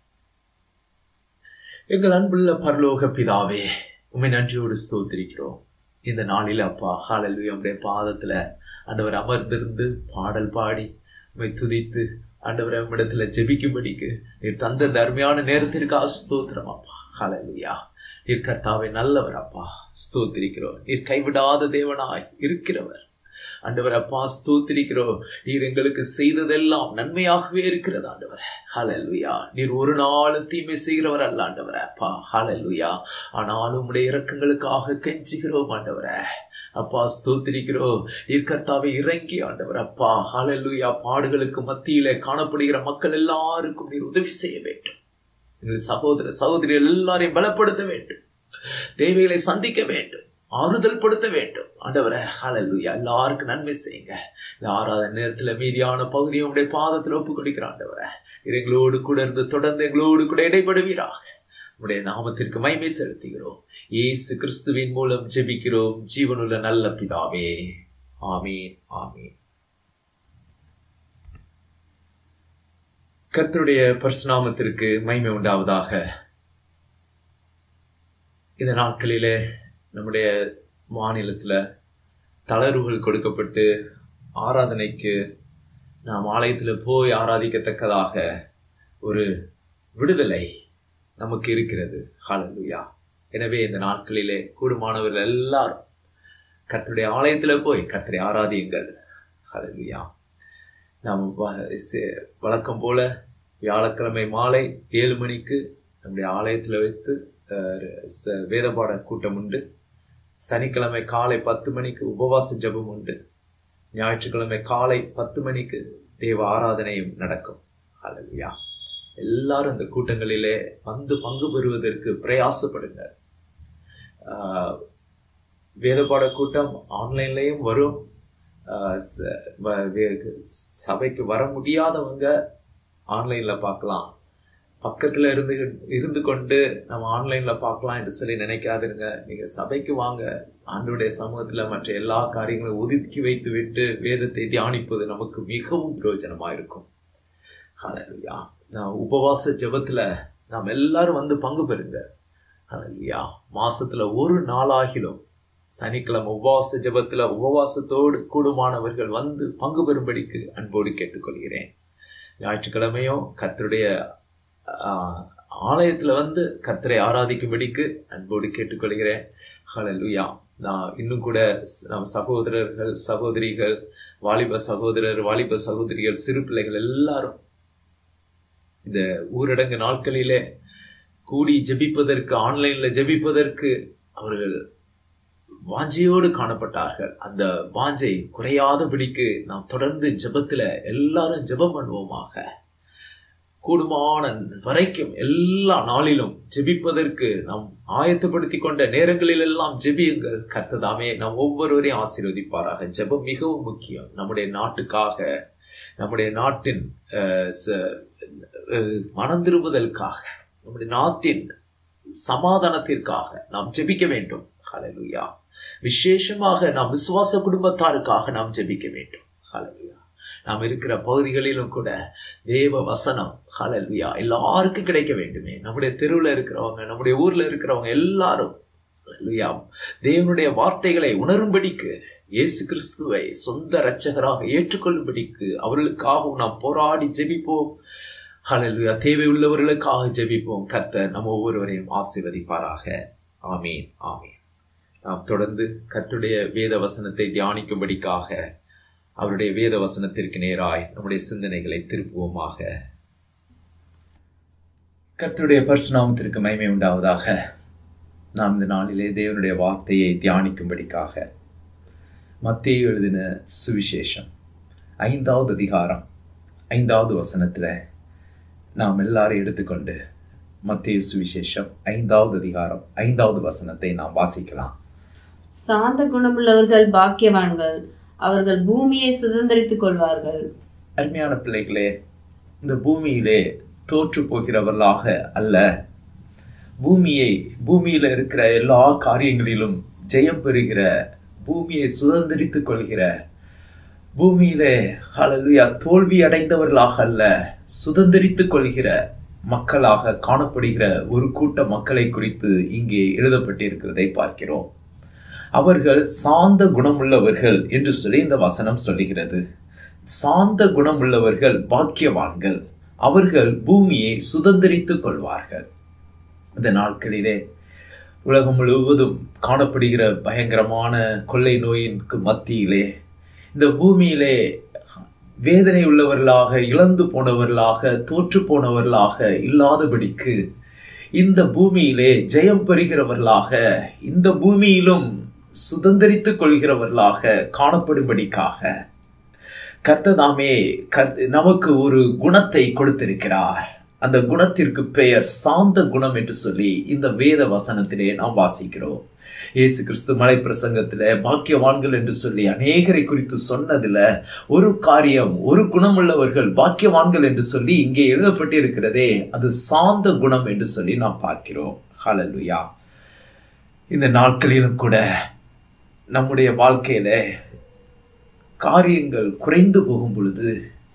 எங்கள் அன்புள்ள பரலோக பிதாவே உண்மை நன்றியோடு ஸ்தோத்திரிக்கிறோம் இந்த நாளில் அப்பா ஹாலல்வி நம்முடைய பாதத்துல ஆண்டவர் அமர்ந்திருந்து பாடல் பாடி உண்மை துதித்து ஆண்டவர் நம்மிடத்துல ஜெபிக்கும்படிக்கு நீர் தந்த இந்த அருமையான நேரத்திற்காக ஸ்தோத்திரம் அப்பா ஹாலல்வியா நீர் கர்த்தாவை நல்லவர் அப்பா ஸ்தோத்திரிக்கிறோம் நீர் கைவிடாத தேவனாய் இருக்கிறவர் ஆண்டவர் அப்பா ஸ்தோத்திரிக்கிறோம் நீர் எங்களுக்கு செய்ததெல்லாம் நன்மையாகவே இருக்கிறது ஆண்டவர் ஹalleluya நீர் ஒரு நாள் தீமை செய்கிறவர் அல்ல ஆண்டவரே அப்பா ஹalleluya ஆனாலும் உம்முடைய இரக்கங்களுக்காக கெஞ்சுகிறோம் ஆண்டவரே அப்பா ஸ்தோத்திரிக்கிறோம் நீர் கர்த்தாவை இறங்கி ஆண்டவர் அப்பா ஹalleluya பாடுகளுக்கு மத்தியிலே காணப்படுகிற மக்கள் எல்லாருக்கும் நீர் உதவி செய்ய வேண்டும் எங்கள் சகோதர சகோதரி எல்லாரையும் பலப்படுத்த வேண்டும் தேவைகளை சந்திக்க வேண்டும் ஆறுதல் படுத்த வேண்டும் ஆண்டவரே ஹalleluya எல்லாருக்கும் நன்மை செய்யுங்க இந்த ஆறாத நேரத்துல மீதியான பகுதியை உடைய பாதத்தில் ஒப்பு கொடுக்கிற ஆண்டவரே இது எங்களோடு கூட இருந்து தொடர்ந்து எங்களோடு கூட இடைப்படுவீராக உடைய நாமத்திற்கு மைமை செலுத்துகிறோம் இயேசு கிறிஸ்துவின் மூலம் ஜெபிக்கிறோம் ஜீவனுள்ள நல்ல பிதாவே ஆமீன் ஆமீன் கர்த்தருடைய பரிசுநாமத்திற்கு மைமை உண்டாவதாக இந்த நாட்களிலே நம்முடைய மாநிலத்தில் தளர்வுகள் கொடுக்கப்பட்டு ஆராதனைக்கு நாம் ஆலயத்தில் போய் ஆராதிக்கத்தக்கதாக ஒரு விடுதலை நமக்கு இருக்கிறது ஹalleluya எனவே இந்த நாட்களிலே கூடுமானவர்கள் எல்லாரும் கர்த்தருடைய ஆலயத்தில் போய் கர்த்தரை ஆராதியுங்கள் ஹalleluya நாம் வ- செ- வழக்கம் போல வியாழக்கிழமை மாலை ஏழு மணிக்கு நம்முடைய ஆலயத்தில் வைத்து அஹ், ச- வேதபாட கூட்டம் உண்டு சனிக்கிழமை காலை பத்து மணிக்கு உபவாச ஜெபம் உண்டு ஞாயிற்றுக்கிழமை காலை பத்து மணிக்கு தேவ ஆராதனையும் நடக்கும் ஹalleluya எல்லாரும் இந்த கூட்டங்களிலே வந்து பங்கு பெறுவதற்கு பிரயாசப்படுங்க ஆஹ், வேதபாட கூட்டம் ஆன்லைன்லேயும் வரும் ஆஹ், ச- வ- வே- சபைக்கு வர முடியாதவங்க ஆன்லைனில் பார்க்கலாம் பக்கத்தில் இருந்து இருந்து கொண்டு நம்ம ஆன்லைனில் பார்க்கலாம் என்று சொல்லி நினைக்காதிருங்க நீங்கள் சபைக்கு வாங்க ஆண்டவருடைய சமூகத்தில் மற்ற எல்லா காரியங்களையும் ஒதுக்கி வைத்து விட்டு வேதத்தை தியானிப்பது நமக்கு மிகவும் பிரயோஜனமாக இருக்கும் ஹalleluya நான் உபவாச ஜெபத்துல நாம் எல்லாரும் வந்து பங்கு பெறுங்க ஹalleluya மாசத்துல ஒரு நாளாகிலும் சனிக்கிழமை உபவாச ஜெபத்துல உபவாசத்தோடு கூடுமானவர்கள் வந்து பங்கு பெறும்படிக்கு அன்போடு கேட்டுக்கொள்கிறேன் ஞாயிற்றுக்கிழமையும் கர்த்தருடைய ஆஹ், ஆலயத்துல வந்து கர்த்தரை ஆராதிக்கும்படிக்கு அன்போடு கேட்டுக்கொள்கிறேன் ஹalleluya நான் இன்னும் கூட ஸ்- நம்ம சகோதரர்கள் சகோதரிகள் வாலிப சகோதரர் வாலிப சகோதரிகள் சிறு பிள்ளைகள் எல்லாரும் இந்த ஊரடங்கு நாட்களிலே கூடி ஜெபிப்பதற்கு ஆன்லைன்ல ஜெபிப்பதற்கு அவர்கள் வாஞ்சையோடு காணப்பட்டார்கள் அந்த வாஞ்சை குறையாதபடிக்கு நாம் தொடர்ந்து ஜெபத்துல எல்லாரும் ஜெபம் பண்ணுவோமாக கூடுமான வரைக்கும் எல்லா நாளிலும் ஜெபிப்பதற்கு நாம் ஆயத்தப்படுத்தி கொண்ட நேரங்களில் எல்லாம் ஜெபியுங்கள் கர்த்ததாமே நாம் ஒவ்வொருவரையும் ஆசீர்வதிப்பாராக ஜெபம் மிகவும் முக்கியம் நம்முடைய நாட்டுக்காக நம்முடைய நாட்டின் அஹ், ச- அஹ், மனந்திரும்புதலுக்காக நம்முடைய நாட்டின் சமாதானத்திற்காக நாம் ஜெபிக்க வேண்டும் ஹalleluya விசேஷமாக நாம் விசுவாச குடும்பத்தாருக்காக நாம் ஜெபிக்க வேண்டும் ஹalleluya நாம் இருக்கிற பகுதிகளிலும் கூட தேவ வசனம் ஹalleluya எல்லாருக்கும் கிடைக்க வேண்டுமே நம்முடைய தெருவில் இருக்கிறவங்க நம்முடைய ஊர்ல இருக்கிறவங்க எல்லாரும் ஹalleluya தேவனுடைய வார்த்தைகளை உணரும்படிக்கு இயேசு கிறிஸ்துவை சொந்த இரட்சகராக ஏற்றுக்கொள்ளும்படிக்கு அவர்களுக்காகவும் நாம் போராடி ஜெபிப்போம் ஹalleluya தேவை உள்ளவர்களுக்காக ஜெபிப்போம் கர்த்தர் நம்ம ஒவ்வொருவரையும் ஆசீர்வதிப்பாராக ஆமீன் ஆமீன் நாம் தொடர்ந்து கர்த்தருடைய வேத வசனத்தை தியானிக்கும்படிக்காக அவருடைய வேத வசனத்திற்கு நேராய் நம்முடைய சிந்தனைகளை திருப்புவோமாக கர்த்தருடைய பரிசுநாமத்திற்கு மகிமை உண்டாவதாக நாம் இந்த நாளிலே தேவனுடைய வார்த்தையை தியானிக்கும்படிக்காக மத்தேயு எழுதின சுவிசேஷம் ஐந்தாவது அதிகாரம் ஐந்தாவது வசனத்தில் நாம் எல்லாரும் எடுத்துக்கொண்டு மத்தேயு சுவிசேஷம் ஐந்தாவது அதிகாரம் ஐந்தாவது வசனத்தை நாம் வாசிக்கலாம் சாந்த குணமுள்ளவர்கள் பாக்கியவான்கள் அவர்கள் பூமியை சுதந்திரித்துக் கொள்வார்கள் அருமையான பிள்ளைகளே இந்த பூமியிலே தோற்று போகிறவர்களாக அல்ல பூமியை பூமியில இருக்கிற எல்லா காரியங்களிலும் ஜெயம் பெறுகிற பூமியை சுதந்திரித்துக் கொள்கிற பூமியிலே ஹalleluya தோல்வி அடைந்தவர்களாக அல்ல சுதந்திரித்துக் கொள்கிற மக்களாக காணப்படுகிற ஒரு கூட்ட மக்களை குறித்து இங்கே எழுதப்பட்டிருக்கிறதை பார்க்கிறோம் அவர்கள் சாந்த குணமுள்ளவர்கள் என்று சொல்லி இந்த வசனம் சொல்லுகிறது சாந்த குணமுள்ளவர்கள் பாக்கியவான்கள் அவர்கள் பூமியை சுதந்திரித்துக் கொள்வார்கள் இந்த நாட்களிலே உலகம் முழுவதும் காணப்படுகிற பயங்கரமான கொள்ளை நோயின்க்கு மத்தியிலே இந்த பூமியிலே வேதனை உள்ளவர்களாக இழந்து போனவர்களாக தோற்று போனவர்களாக இல்லாதபடிக்கு இந்த பூமியிலே ஜெயம் பெறுகிறவர்களாக இந்த பூமியிலும் சுதந்திரித்துக் கொள்கிறவர்களாக காணப்படும்படிக்காக கர்த்ததாமே கர்த்த நமக்கு ஒரு குணத்தை கொடுத்திருக்கிறார் அந்த குணத்திற்கு பெயர் சாந்த குணம் என்று சொல்லி இந்த வேத வசனத்திலே நாம் வாசிக்கிறோம் இயேசு கிறிஸ்து மலை பிரசங்கத்துல பாக்கியவான்கள் என்று சொல்லி அநேகரை குறித்து சொன்னதுல ஒரு காரியம் ஒரு குணமுள்ளவர்கள் பாக்கியவான்கள் என்று சொல்லி இங்கே எழுதப்பட்டிருக்கிறதே அது சாந்த குணம் என்று சொல்லி நாம் பார்க்கிறோம் ஹalleluya இந்த நாட்களிலும் கூட நம்முடைய வாழ்க்கையில காரியங்கள் குறைந்து போகும் பொழுது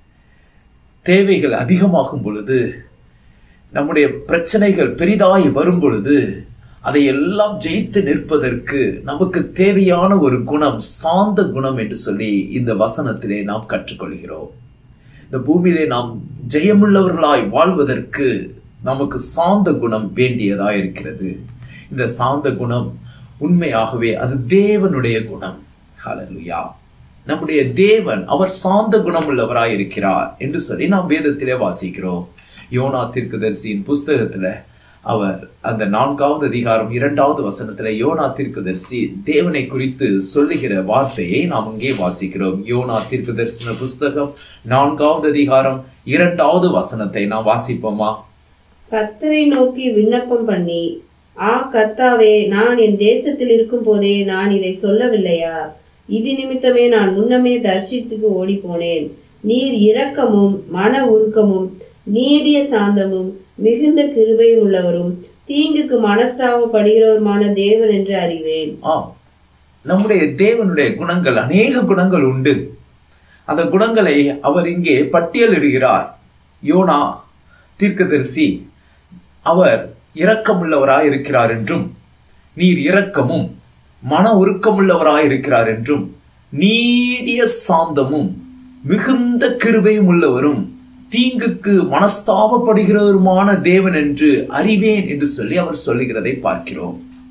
தேவைகள் அதிகமாகும் பொழுது நம்முடைய பிரச்சனைகள் பெரிதாய் வரும் பொழுது அதை எல்லாம் ஜெயித்து நிற்பதற்கு நமக்கு தேவையான ஒரு குணம் சாந்த குணம் என்று சொல்லி இந்த வசனத்திலே நாம் கற்றுக்கொள்கிறோம் இந்த பூமியிலே நாம் ஜெயமுள்ளவர்களாய் வாழ்வதற்கு நமக்கு சாந்த குணம் வேண்டியதாய் இருக்கிறது இந்த சாந்த குணம் உண்மையாகவே அது தேவனுடைய குணம் ஹalleluya நம்முடைய தேவன் அவர் சாந்த குணமுள்ளவராய் இருக்கிறார் என்று சொல்லி நாம் வேதத்திலே வாசிக்கிறோம் யோனா தீர்க்கதரிசியின் புஸ்தகத்துல அவர் அந்த நான்காவது அதிகாரம் இரண்டாவது வசனத்துல யோனா தீர்க்கதரிசி தேவனை குறித்து சொல்லுகிற வார்த்தையை நாம் இங்கே வாசிக்கிறோம் யோனா தீர்க்கதரிசன புஸ்தகம் நான்காவது அதிகாரம் இரண்டாவது வசனத்தை நாம் வாசிப்போமா கர்த்தரை நோக்கி விண்ணப்பம் பண்ணி ஆ கர்த்தாவே நான் என் தேசத்தில் இருக்கும் போதே நான் இதை சொல்லவில்லையா இது நிமித்தமே நான் முன்னமே தர்ஷித்துக்கு ஓடி போனேன் நீர் இரக்கமும் மன உருக்கமும் நீடிய சாந்தமும் மிகுந்த கிருபையும் உள்ளவரும் தீங்குக்கு மனஸ்தாபப்படுகிறவருமான தேவன் என்று அறிவேன் ஆம் நம்முடைய தேவனுடைய குணங்கள் அநேக குணங்கள் உண்டு அந்த குணங்களை அவர் இங்கே பட்டியலிடுகிறார் யோனா தீர்க்கதரிசி அவர் இரக்கமுள்ளவராய் இருக்கிறார் என்றும் நீர் இரக்கமும் மன உருக்கமுள்ளவராய் இருக்கிறார் என்றும் நீடிய சாந்தமும் மிகுந்த கிருபையும் உள்ளவரும் தீங்குக்கு மனஸ்தாபப்படுகிறவருமான தேவன் என்று அறிவேன் என்று சொல்லி அவர் சொல்லுகிறதை பார்க்கிறோம்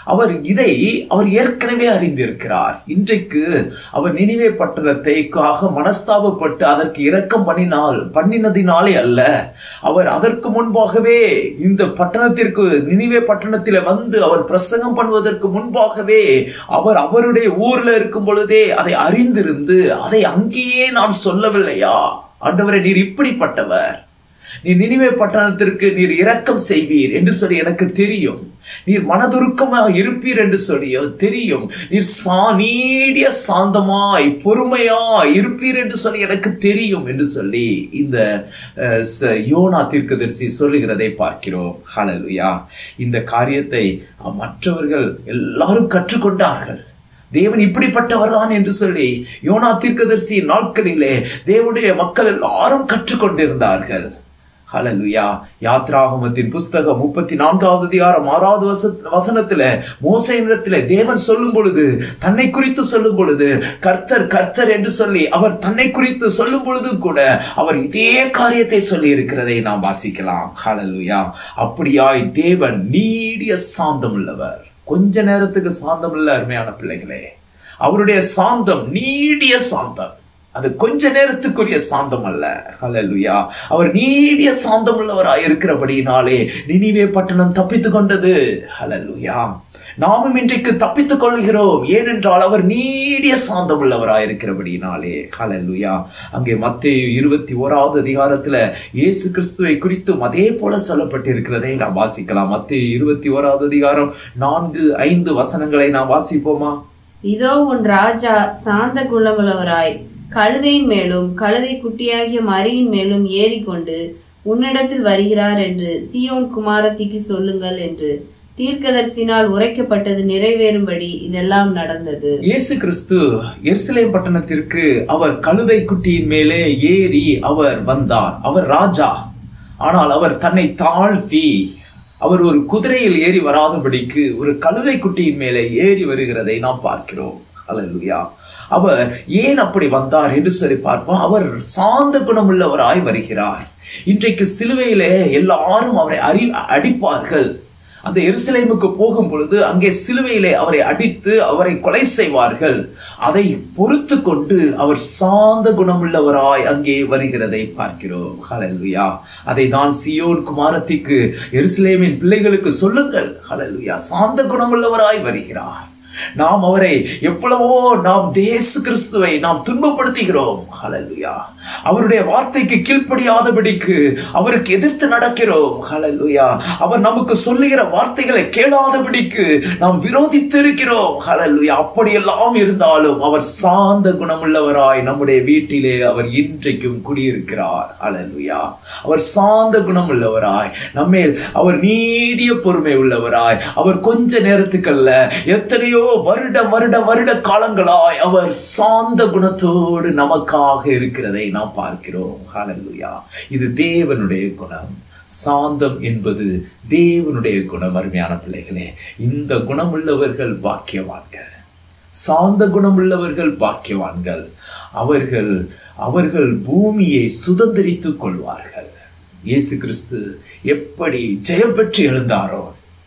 அவர் இதை அவர் ஏற்கனவே அறிந்திருக்கிறார் இன்றைக்கு அவர் நினைவே பட்டணத்தைக்காக மனஸ்தாபப்பட்டு அதற்கு இரக்கம் பண்ணினால் பண்ணினதினாலே அல்ல அவர் அதற்கு முன்பாகவே இந்த பட்டணத்திற்கு நினைவே பட்டணத்தில வந்து அவர் பிரசங்கம் பண்ணுவதற்கு முன்பாகவே அவர் அவருடைய ஊர்ல இருக்கும் பொழுதே அதை அறிந்திருந்து அதை அங்கேயே நாம் சொல்லவில்லையா ஆண்டவரே நீர் இப்படிப்பட்டவர் நீர் நினைவே பட்டணத்திற்கு நீர் இரக்கம் செய்வீர் என்று சொல்லி எனக்கு தெரியும் நீர் மனதுருக்கமாக இருப்பீர் என்று சொல்லியோ தெரியும் நீர் சா நீடிய சாந்தமாய் பொறுமையாய் இருப்பீர் என்று சொல்லி எனக்கு தெரியும் என்று சொல்லி இந்த அஹ், ச- யோனா தீர்க்கதரிசி சொல்லுகிறதை பார்க்கிறோம் ஹalleluya இந்த காரியத்தை அஹ், மற்றவர்கள் எல்லாரும் கற்றுக்கொண்டார்கள் தேவன் இப்படிப்பட்டவர் தான் என்று சொல்லி யோனா தீர்க்கதரிசி நாட்களிலே தேவனுடைய மக்கள் எல்லாரும் கற்றுக்கொண்டிருந்தார்கள் ஹalleluya யாத்ராகமத்தின் புஸ்தகம் முப்பத்தி நான்காவது அதிகாரம் ஆறாவது வச வசனத்துல மோசையினிடத்துல தேவன் சொல்லும் பொழுது தன்னை குறித்து சொல்லும் பொழுது கர்த்தர் கர்த்தர் என்று சொல்லி அவர் தன்னை குறித்து சொல்லும் பொழுதும் கூட அவர் இதே காரியத்தை சொல்லி இருக்கிறதை நாம் வாசிக்கலாம் ஹalleluya அப்படியாய் தேவன் நீடிய சாந்தம் உள்ளவர் கொஞ்ச நேரத்துக்கு சாந்தம் இல்ல அருமையான பிள்ளைகளே அவருடைய சாந்தம் நீடிய சாந்தம் அது கொஞ்ச நேரத்துக்குரிய சாந்தம் அல்ல ஹalleluya அவர் நீடிய சாந்தம் உள்ளவராய் இருக்கிறபடியினாலே நினிவே பட்டணம் தப்பித்துக் கொண்டது ஹalleluya நாமும் இன்றைக்கு தப்பித்துக் கொள்கிறோம் ஏனென்றால் அவர் நீடிய சாந்தம் உள்ளவராய் இருக்கிறபடியினாலே ஹalleluya அங்கே மத்தேயு இருபத்தி ஓராவது அதிகாரத்துல இயேசு கிறிஸ்துவை குறித்தும் அதே போல சொல்லப்பட்டிருக்கிறதை நாம் வாசிக்கலாம் மத்தேயு இருபத்தி ஓராவது அதிகாரம் நான்கு ஐந்து வசனங்களை நாம் வாசிப்போமா இதோ உன் ராஜா சாந்த குணமுள்ளவராய் கழுதையின் மேலும் கழுதை குட்டியாகிய மரியின் மேலும் ஏறிக்கொண்டு உன்னிடத்தில் வருகிறார் என்று சீயோன் குமாரத்திக்கு சொல்லுங்கள் என்று தீர்க்கதரிசினால் உரைக்கப்பட்டது நிறைவேறும்படி இதெல்லாம் நடந்தது இயேசு கிறிஸ்து எருசலேம் பட்டணத்திற்கு அவர் கழுதை குட்டியின் மேலே ஏறி அவர் வந்தார் அவர் ராஜா ஆனால் அவர் தன்னை தாழ்த்தி அவர் ஒரு குதிரையில் ஏறி வராதபடிக்கு ஒரு கழுதை குட்டியின் மேலே ஏறி வருகிறதை நாம் பார்க்கிறோம் ஹalleluya அவர் ஏன் அப்படி வந்தார் என்று சொல்லி பார்ப்போம் அவர் சாந்த குணமுள்ளவராய் வருகிறார் இன்றைக்கு சிலுவையிலே எல்லாரும் அவரை அறி அடிப்பார்கள் அந்த எருசலேமுக்கு போகும் பொழுது அங்கே சிலுவையிலே அவரை அடித்து அவரை கொலை செய்வார்கள் அதை பொறுத்து கொண்டு அவர் சாந்த குணமுள்ளவராய் அங்கே வருகிறதை பார்க்கிறோம் ஹalleluya அதை தான் சியோன் குமாரத்திக்கு எருசலேமின் பிள்ளைகளுக்கு சொல்லுங்கள் ஹalleluya சாந்த குணமுள்ளவராய் வருகிறார் நாம் அவரை எவ்வளவோ நாம் தேசு கிறிஸ்துவை நாம் துன்பப்படுத்துகிறோம் ஹalleluya அவருடைய வார்த்தைக்கு கீழ்ப்படியாதபடிக்கு அவருக்கு எதிர்த்து நடக்கிறோம் ஹalleluya அவர் நமக்கு சொல்லுகிற வார்த்தைகளை கேளாதபடிக்கு நாம் விரோதித்து இருக்கிறோம் ஹalleluya அப்படியெல்லாம் இருந்தாலும் அவர் சாந்த குணமுள்ளவராய் நம்முடைய வீட்டிலே அவர் இன்றைக்கும் குடியிருக்கிறார் ஹalleluya அவர் சாந்த குணமுள்ளவராய் நம்மேல் அவர் நீடிய பொறுமை உள்ளவராய் அவர் கொஞ்ச நேரத்துக்கல்ல எத்தனையோ வருட வருட வருட காலங்களாய் அவர் சாந்த குணத்தோடு நமக்காக இருக்கிறதை நாம் பார்க்கிறோம் ஹalleluya இது தேவனுடைய குணம் சாந்தம் என்பது தேவனுடைய குணம் அருமையான பிள்ளைகளே இந்த குணமுள்ளவர்கள் பாக்கியவான்கள் சாந்த குணமுள்ளவர்கள் பாக்கியவான்கள் அவர்கள் அவர்கள் பூமியை சுதந்திரித்துக் கொள்வார்கள் இயேசு கிறிஸ்து எப்படி ஜெயம் பெற்று எழுந்தாரோ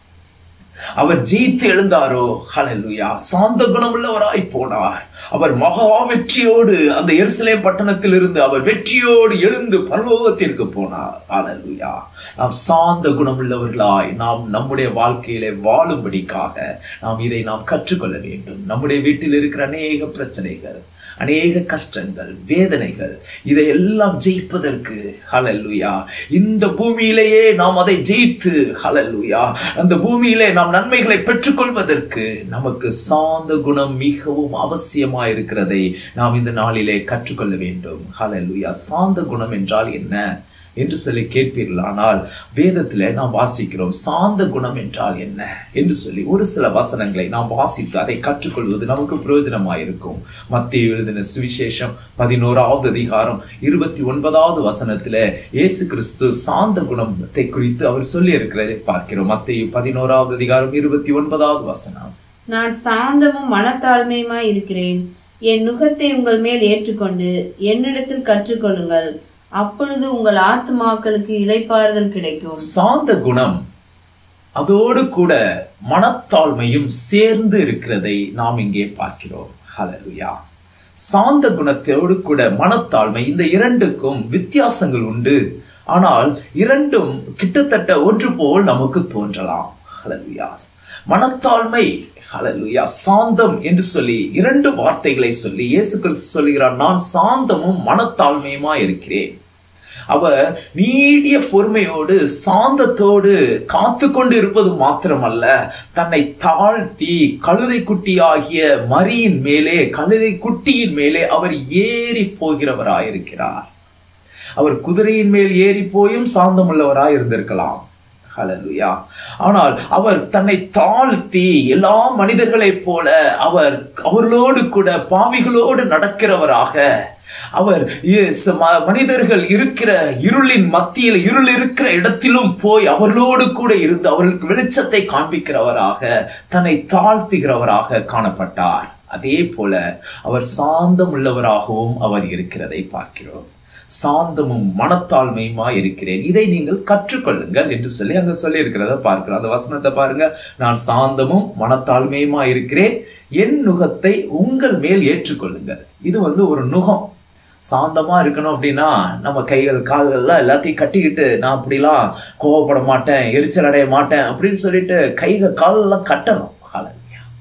அவர் ஜெயித்து எழுந்தாரோ ஹalleluya சாந்த குணமுள்ளவராய் போனார் அவர் மகா வெற்றியோடு அந்த எருசலேம் பட்டணத்தில் இருந்து அவர் வெற்றியோடு எழுந்து பரலோகத்திற்கு போனார் ஹalleluya நாம் சாந்த குணமுள்ளவர்களாய் நாம் நம்முடைய வாழ்க்கையிலே வாழும்படிக்காக நாம் இதை நாம் கற்றுக்கொள்ள வேண்டும் நம்முடைய வீட்டில் இருக்கிற அநேக பிரச்சனைகள் அநேக கஷ்டங்கள் வேதனைகள் இதையெல்லாம் ஜெயிப்பதற்கு ஹalleluya இந்த பூமியிலேயே நாம் அதை ஜெயித்து ஹalleluya அந்த பூமியிலே நாம் நன்மைகளை பெற்றுக்கொள்வதற்கு நமக்கு சாந்த குணம் மிகவும் அவசியமா இருக்கிறதை நாம் இந்த நாளிலே கற்றுக்கொள்ள வேண்டும் ஹalleluya சாந்த குணம் என்றால் என்ன என்று சொல்லி கேட்பீர்களானால் வேதத்திலே நாம் வாசிக்கிறோம் சாந்த குணம் என்றால் என்ன என்று சொல்லி ஒரு சில வசனங்களை நாம் வாசித்து அதை கற்றுக்கொள்வது நமக்கு பிரயோஜனமாயிருக்கும் மத்திய எழுதின சுவிசேஷம் பதினோராவது அதிகாரம் இருபத்தி ஒன்பதாவது வசனத்துல இயேசு கிறிஸ்து சாந்த குணத்தை குறித்து அவர் சொல்லி இருக்கிறதை பார்க்கிறோம் மத்திய பதினோராவது அதிகாரம் இருபத்தி ஒன்பதாவது வசனம் நான் சாந்தமும் மனத்தாழ்மையுமாய் இருக்கிறேன் என் நுகத்தை உங்கள் மேல் ஏற்றுக்கொண்டு என்னிடத்தில் கற்றுக்கொள்ளுங்கள் அப்பொழுது உங்கள் ஆத்துமாக்களுக்கு இளைப்பாறுதல் கிடைக்கும் சாந்த குணம் அதோடு கூட மனத்தாழ்மையும் சேர்ந்து இருக்கிறதை நாம் இங்கே பார்க்கிறோம் ஹalleluya சாந்த குணத்தோடு கூட மனத்தாழ்மை இந்த இரண்டுக்கும் வித்தியாசங்கள் உண்டு ஆனால் இரண்டும் கிட்டத்தட்ட ஒன்று போல் நமக்கு தோன்றலாம் ஹalleluya மனத்தாழ்மை ஹalleluya சாந்தம் என்று சொல்லி இரண்டு வார்த்தைகளை சொல்லி இயேசு கிறிஸ்து சொல்கிறார் நான் சாந்தமும் மனத்தாழ்மையுமா இருக்கிறேன் அவர் நீடிய பொறுமையோடு சாந்தத்தோடு காத்து கொண்டு இருப்பது மாத்திரமல்ல தன்னை தாழ்த்தி கழுதை குட்டியாகிய மரியின் மேலே கழுதை குட்டியின் மேலே அவர் ஏறி போகிறவராயிருக்கிறார் அவர் குதிரையின் மேல் ஏறி போயும் சாந்தமுள்ளவராய் இருந்திருக்கலாம் ஹalleluya ஆனால் அவர் தன்னை தாழ்த்தி எல்லா மனிதர்களைப் போல அவர் அவர்களோடு கூட பாவிகளோடு நடக்கிறவராக அவர் இயேசு ம- மனிதர்கள் இருக்கிற இருளின் மத்தியில் இருள் இருக்கிற இடத்திலும் போய் அவர்களோடு கூட இருந்து அவர்களுக்கு வெளிச்சத்தை காண்பிக்கிறவராக தன்னை தாழ்த்துகிறவராக காணப்பட்டார் அதே போல அவர் சாந்தம் உள்ளவராகவும் அவர் இருக்கிறதை பார்க்கிறோம் சாந்தமும் மனத்தாழ்மையுமா இருக்கிறேன் இதை நீங்கள் கற்றுக்கொள்ளுங்கள் என்று சொல்லி அங்க சொல்லி இருக்கிறத பார்க்கிறோம் அந்த வசனத்தை பாருங்க நான் சாந்தமும் மனத்தாழ்மையுமா இருக்கிறேன் என் நுகத்தை உங்கள் மேல் ஏற்றுக்கொள்ளுங்கள் இது வந்து ஒரு நுகம் சாந்தமா இருக்கணும் அப்படின்னா நம்ம கைகள் கால்கள்லாம் எல்லாத்தையும் கட்டிக்கிட்டு நான் அப்படிலாம் கோவப்பட மாட்டேன் எரிச்சல் அடைய மாட்டேன் அப்படின்னு சொல்லிட்டு கைகள் காலெல்லாம் கட்டணும் ஹalleluya.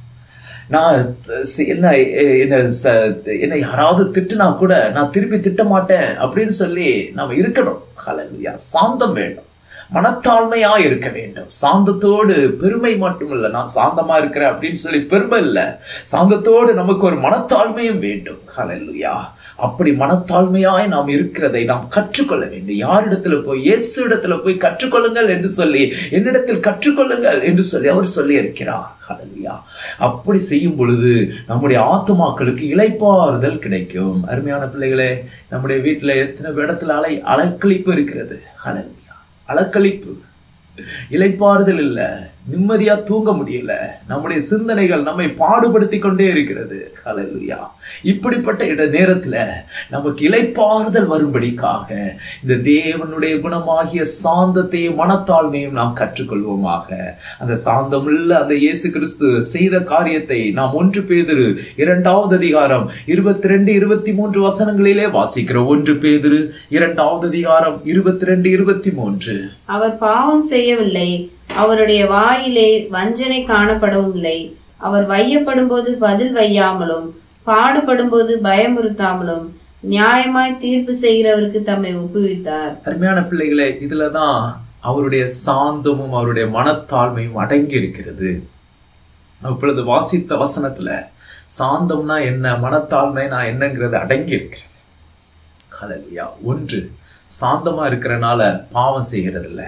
நான் சி- என்ன எ- என்ன ச- என்னை யாராவது திட்டுனா கூட நான் திருப்பி திட்ட மாட்டேன் அப்படின்னு சொல்லி நம்ம இருக்கணும் ஹalleluya. சாந்தம் வேண்டும் மனத்தாழ்மையா இருக்க வேண்டும் சாந்தத்தோடு பெருமை மட்டும் இல்லை நான் சாந்தமா இருக்கிறேன் அப்படின்னு சொல்லி பெருமை இல்லை சாந்தத்தோடு நமக்கு ஒரு மனத்தாழ்மையும் வேண்டும் ஹalleluya. அப்படி மனத்தாழ்மையாய் நாம் இருக்கிறதை நாம் கற்றுக்கொள்ள வேண்டும் யாரிடத்துல போய் இயேசு இடத்துல போய் கற்றுக்கொள்ளுங்கள் என்று சொல்லி என்னிடத்தில் கற்றுக்கொள்ளுங்கள் என்று சொல்லி அவர் சொல்லி இருக்கிறார் ஹalleluya. அப்படி செய்யும் பொழுது நம்முடைய ஆத்துமாக்களுக்கு இளைப்பாறுதல் கிடைக்கும் அருமையான பிள்ளைகளே நம்முடைய வீட்டில் எத்தனை இடத்துல அலை அலக்களிப்பு இருக்கிறது ஹalleluya. அலக்களிப்பு இளைப்பாறுதல் இல்லை நிம்மதியா தூங்க முடியல நம்முடைய சிந்தனைகள் நம்மை பாடுபடுத்தி கொண்டே இருக்கிறது ஹalleluya இப்படிப்பட்ட இட நேரத்துல நமக்கு இளைப்பாறுதல் வரும்படிக்காக இந்த தேவனுடைய குணமாகிய சாந்தத்தையும் மனத்தாழ்மையும் நாம் கற்றுக்கொள்வோமாக அந்த சாந்தமுள்ள அந்த இயேசு கிறிஸ்து செய்த காரியத்தை நாம் ஒன்று பேதிரு இரண்டாவது அதிகாரம் இருபத்தி ரெண்டு இருபத்தி மூன்று வசனங்களிலே வாசிக்கிறோம் ஒன்று பேதிரு இரண்டாவது அதிகாரம் இருபத்தி ரெண்டு இருபத்தி மூன்று அவர் பாவம் செய்யவில்லை அவருடைய வாயிலே வஞ்சனை காணப்படவும் இல்லை அவர் வையப்படும்போது பதில் வையாமலும் பாடுபடும்போது பயமுறுத்தாமலும் நியாயமாய் தீர்ப்பு செய்கிறவருக்கு தம்மை ஒப்புவித்தார் அருமையான பிள்ளைகளே இதுல தான் அவருடைய சாந்தமும் அவருடைய மனத்தாழ்மையும் அடங்கி இருக்கிறது அப்பொழுது வாசித்த வசனத்துல சாந்தம்னா என்ன மனத்தாழ்மை நான் என்னங்கிறது அடங்கி இருக்கிறது ஹalleluya ஒன்று சாந்தமா இருக்கிறனால பாவம் செய்கிறது இல்ல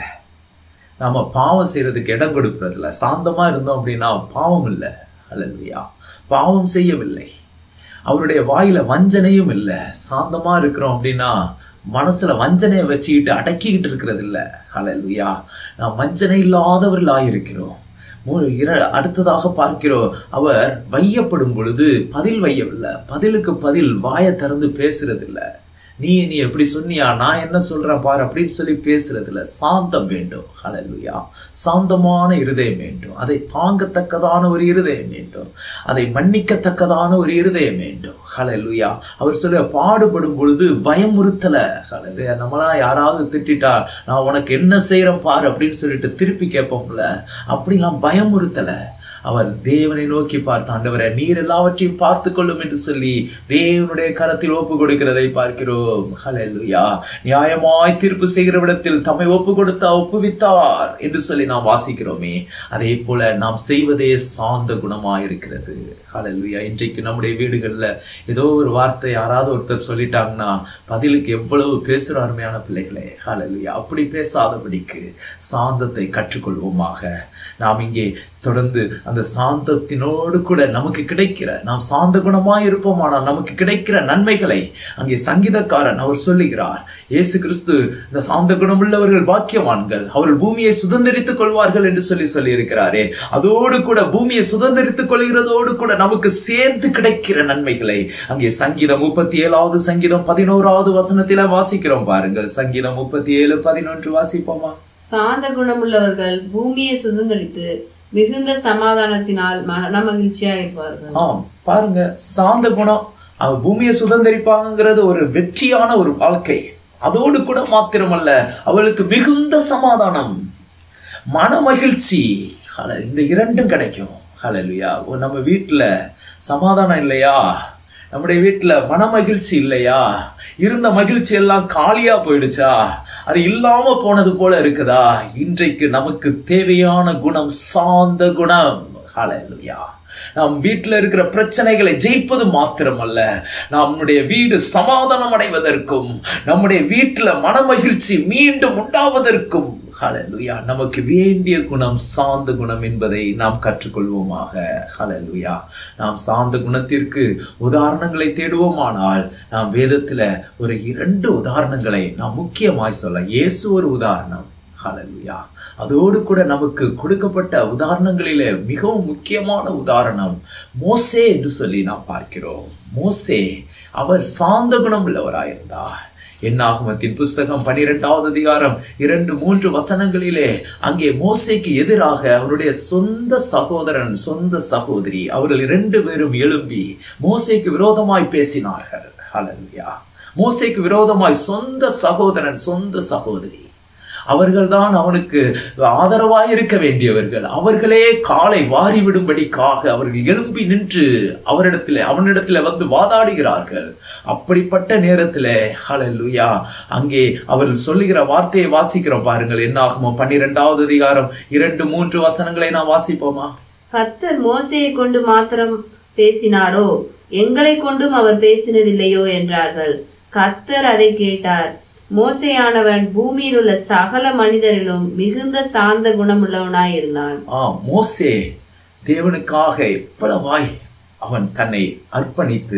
நாம பாவம் செய்யறதுக்கு இடம் கொடுக்கறது இல்ல சாந்தமா இருந்தோம் அப்படின்னா பாவம் இல்லை ஹalleluya பாவம் செய்யவில்லை அவருடைய வாயில வஞ்சனையும் இல்லை சாந்தமா இருக்கிறோம் அப்படின்னா மனசுல வஞ்சனையை வச்சுக்கிட்டு அடக்கிக்கிட்டு இருக்கிறது இல்ல ஹalleluya நாம் வஞ்சனை இல்லாதவர்களாக இருக்கிறோம் மூ- இர- அடுத்ததாக பார்க்கிறோம் அவர் வையப்படும் பொழுது பதில் வையவில்லை பதிலுக்கு பதில் வாயை திறந்து பேசுறது இல்ல நீ நீ எப்படி சொன்னியா நான் என்ன சொல்றேன் பாரு அப்படின்னு சொல்லி பேசுறது இல்ல சாந்தம் வேண்டும் ஹalleluya சாந்தமான இருதயம் வேண்டும் அதை தாங்கத்தக்கதான ஒரு இருதயம் வேண்டும் அதை மன்னிக்கத்தக்கதான ஒரு இருதயம் வேண்டும் ஹalleluya அவர் சொல்ல பாடுபடும் பொழுது பயமுறுத்தல ஹalleluya நம்மளாம் யாராவது திட்டிட்டா நான் உனக்கு என்ன செய்யறேன் பாரு அப்படின்னு சொல்லிட்டு திருப்பி கேட்போம்ல அப்படிலாம் பயமுறுத்தல அவர் தேவனை நோக்கி பார்த்த ஆண்டவரை நீர் எல்லாவற்றையும் பார்த்து கொள்ளும் என்று சொல்லி தேவனுடைய கரத்தில் ஒப்பு கொடுக்கிறதை பார்க்கிறோம் ஹalleluya நியாயமாய் தீர்ப்பு செய்கிறவிடத்தில் தம்மை ஒப்பு கொடுத்தா ஒப்புவித்தார் என்று சொல்லி நாம் வாசிக்கிறோமே அதே போல நாம் செய்வதே சாந்த குணமாய் இருக்கிறது ஹalleluya இன்றைக்கு நம்முடைய வீடுகள்ல ஏதோ ஒரு வார்த்தை யாராவது ஒருத்தர் சொல்லிட்டாங்கன்னா பதிலுக்கு எவ்வளவு பேசுற அருமையான பிள்ளைகளே ஹalleluya அப்படி பேசாதபடிக்கு சாந்தத்தை கற்றுக்கொள்வோமாக நாம் இங்கே தொடர்ந்து அந்த சாந்தத்தினோடு கூட நமக்கு கிடைக்கிற நாம் சாந்த குணமாய் இருப்போமானால் நமக்கு கிடைக்கிற நன்மைகளை அங்கே சங்கீதக்காரன் அவர் சொல்லுகிறார் இயேசு கிறிஸ்து இந்த சாந்த குணமுள்ளவர்கள் பாக்கியவான்கள் அவர்கள் பூமியை சுதந்திரித்துக் கொள்வார்கள் என்று சொல்லி சொல்லி இருக்கிறாரே அதோடு கூட பூமியை சுதந்திரித்துக் கொள்கிறதோடு கூட நமக்கு சேர்ந்து கிடைக்கிற நன்மைகளை அங்கே சங்கீதம் முப்பத்தி ஏழாவது சங்கீதம் பதினோராவது வசனத்தில வாசிக்கிறோம் பாருங்கள் சங்கீதம் முப்பத்தி ஏழு பதினொன்று வாசிப்போமா சாந்த குணமுள்ளவர்கள் பூமியை சுதந்திரித்து மிகுந்த சமாதானத்தினால் மன மகிழ்ச்சியா இருப்பார்கள் ஆம் பாருங்க சாந்த குணம் அவ பூமியை சுதந்திரிப்பாங்கிறது ஒரு வெற்றியான ஒரு வாழ்க்கை அதோடு கூட மாத்திரமல்ல அவளுக்கு மிகுந்த சமாதானம் மன மகிழ்ச்சி ஹல- இந்த இரண்டும் கிடைக்கும் ஹalleluya ஓ நம்ம வீட்டில் சமாதானம் இல்லையா நம்முடைய வீட்டில் மன மகிழ்ச்சி இல்லையா இருந்த மகிழ்ச்சி எல்லாம் காலியா போயிடுச்சா அது இல்லாம போனது போல இருக்குதா இன்றைக்கு நமக்கு தேவையான குணம் சாந்த குணம் ஹalleluya நாம் வீட்டில் இருக்கிற பிரச்சனைகளை ஜெயிப்பது மாத்திரமல்ல நம்முடைய வீடு சமாதானம் அடைவதற்கும் நம்முடைய வீட்டில் மனமகிழ்ச்சி மீண்டும் உண்டாவதற்கும் ஹalleluya நமக்கு வேண்டிய குணம் சாந்த குணம் என்பதை நாம் கற்றுக்கொள்வோமாக ஹalleluya நாம் சாந்த குணத்திற்கு உதாரணங்களை தேடுவோமானால் நாம் வேதத்தில் ஒரு இரண்டு உதாரணங்களை நாம் முக்கியமாய் சொல்ல இயேசு ஒரு உதாரணம் ஹalleluya அதோடு கூட நமக்கு கொடுக்கப்பட்ட உதாரணங்களிலே மிகவும் முக்கியமான உதாரணம் மோசே என்று சொல்லி நாம் பார்க்கிறோம் மோசே அவர் சாந்த குணம் உள்ளவராயிருந்தார் என்னாகமத்தின் புஸ்தகம் பனிரெண்டாவது அதிகாரம் இரண்டு மூன்று வசனங்களிலே அங்கே மோசேக்கு எதிராக அவருடைய சொந்த சகோதரன் சொந்த சகோதரி அவர்கள் இரண்டு பேரும் எழும்பி மோசேக்கு விரோதமாய் பேசினார்கள் ஹalleluya மோசேக்கு விரோதமாய் சொந்த சகோதரன் சொந்த சகோதரி அவர்கள்தான் அவனுக்கு ஆதரவாய் இருக்க வேண்டியவர்கள் அவர்களே காலை வாரி விடும்படிக்காக அவர்கள் எழும்பி நின்று அவரிடத்தில் அவனிடத்தில் வந்து வாதாடுகிறார்கள் அப்படிப்பட்ட நேரத்தில் ஹalleluya அங்கே அவர்கள் சொல்லுகிற வார்த்தையை வாசிக்கிறோம் பாருங்கள் என்ன ஆகுமோ பன்னிரெண்டாவது அதிகாரம் இரண்டு மூன்று வசனங்களை நான் வாசிப்போமா கர்த்தர் மோசையை கொண்டு மாத்திரம் பேசினாரோ எங்களை கொண்டும் அவர் பேசினதில்லையோ என்றார்கள் கர்த்தர் அதை கேட்டார் மோசையானவன் பூமியில் உள்ள சகல மனிதரிலும் மிகுந்த சாந்த குணமுள்ளவனாய் இருந்தான் ஆ மோசே தேவனுக்காக எவ்வளவாய் அவன் தன்னை அர்ப்பணித்து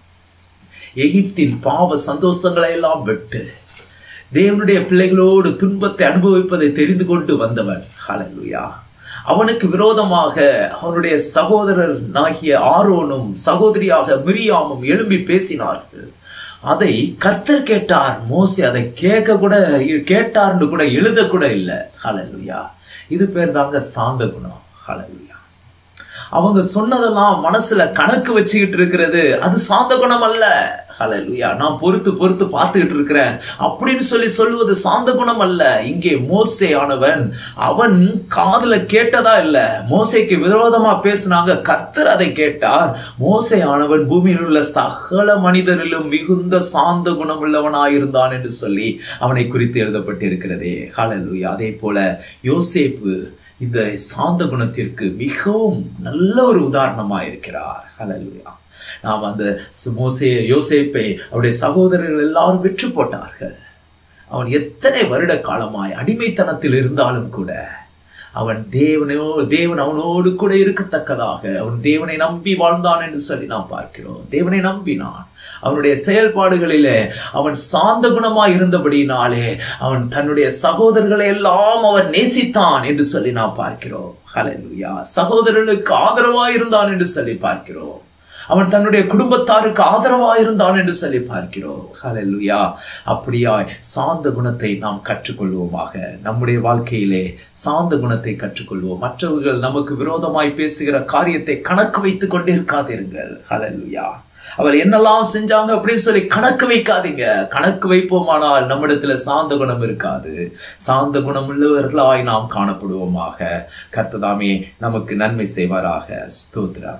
எகிப்தின் பாவ சந்தோஷங்களை எல்லாம் விட்டு தேவனுடைய பிள்ளைகளோடு துன்பத்தை அனுபவிப்பதை தெரிந்து கொண்டு வந்தவன் ஹalleluya அவனுக்கு விரோதமாக அவனுடைய சகோதரர் ஆகிய ஆரோனும் சகோதரியாக மிரியாமும் எழும்பி பேசினார்கள் அதை கர்த்தர் கேட்டார் மோசே அதை கேட்க கூட கேட்டார்னு கூட எழுத கூட இல்லை ஹalleluya இது பேர் தாங்க சாந்த குணம் ஹalleluya அவங்க சொன்னதெல்லாம் மனசுல கணக்கு வச்சுக்கிட்டு இருக்கிறது அது சாந்த குணம் அல்ல ஹalleluya நான் பொறுத்து பொறுத்து பார்த்துக்கிட்டு இருக்கிறேன் அப்படின்னு சொல்லி சொல்லுவது சாந்த குணம் அல்ல இங்கே மோசே ஆனவன் அவன் காதுல கேட்டதா இல்ல மோசேக்கு விரோதமா பேசினாங்க கர்த்தர் அதை கேட்டார் மோசே ஆனவன் பூமியில் உள்ள சகல மனிதரிலும் மிகுந்த சாந்த குணம் உள்ளவனாயிருந்தான் என்று சொல்லி அவனை குறித்து எழுதப்பட்டிருக்கிறதே ஹalleluya அதே போல யோசேப்பு இந்த சாந்த குணத்திற்கு மிகவும் நல்ல ஒரு உதாரணமா இருக்கிறார் ஹalleluya நாம் அந்த மோசே யோசேப்பை அவருடைய சகோதரர்கள் எல்லாரும் வெற்றி போட்டார்கள் அவன் எத்தனை வருட காலமாய் அடிமைத்தனத்தில் இருந்தாலும் கூட அவன் தேவனையோ தேவன் அவனோடு கூட இருக்கத்தக்கதாக அவன் தேவனை நம்பி வாழ்ந்தான் என்று சொல்லி நாம் பார்க்கிறோம் தேவனை நம்பினான் அவனுடைய செயல்பாடுகளிலே அவன் சாந்த குணமாய் இருந்தபடினாலே அவன் தன்னுடைய சகோதரர்களை எல்லாம் அவன் நேசித்தான் என்று சொல்லி நாம் பார்க்கிறோம் ஹalleluya சகோதரர்களுக்கு ஆதரவாய் இருந்தான் என்று சொல்லி பார்க்கிறோம் அவன் தன்னுடைய குடும்பத்தாருக்கு ஆதரவாக இருந்தான் என்று சொல்லி பார்க்கிறோம் ஹalleluya அப்படியாய் சாந்த குணத்தை நாம் கற்றுக்கொள்வோமாக நம்முடைய வாழ்க்கையிலே சாந்த குணத்தை கற்றுக்கொள்வோம் மற்றவர்கள் நமக்கு விரோதமாய் பேசுகிற காரியத்தை கணக்கு வைத்துக் கொண்டிருக்காதீர்கள் ஹalleluya அவர் என்னெல்லாம் செஞ்சாங்க அப்படின்னு சொல்லி கணக்கு வைக்காதீங்க கணக்கு வைப்போமானால் நம்மிடத்துல சாந்த குணம் இருக்காது சாந்த குணம் உள்ளவர்களாய் நாம் காணப்படுவோமாக கர்த்ததாமே நமக்கு நன்மை செய்வாராக ஸ்தோத்திரம்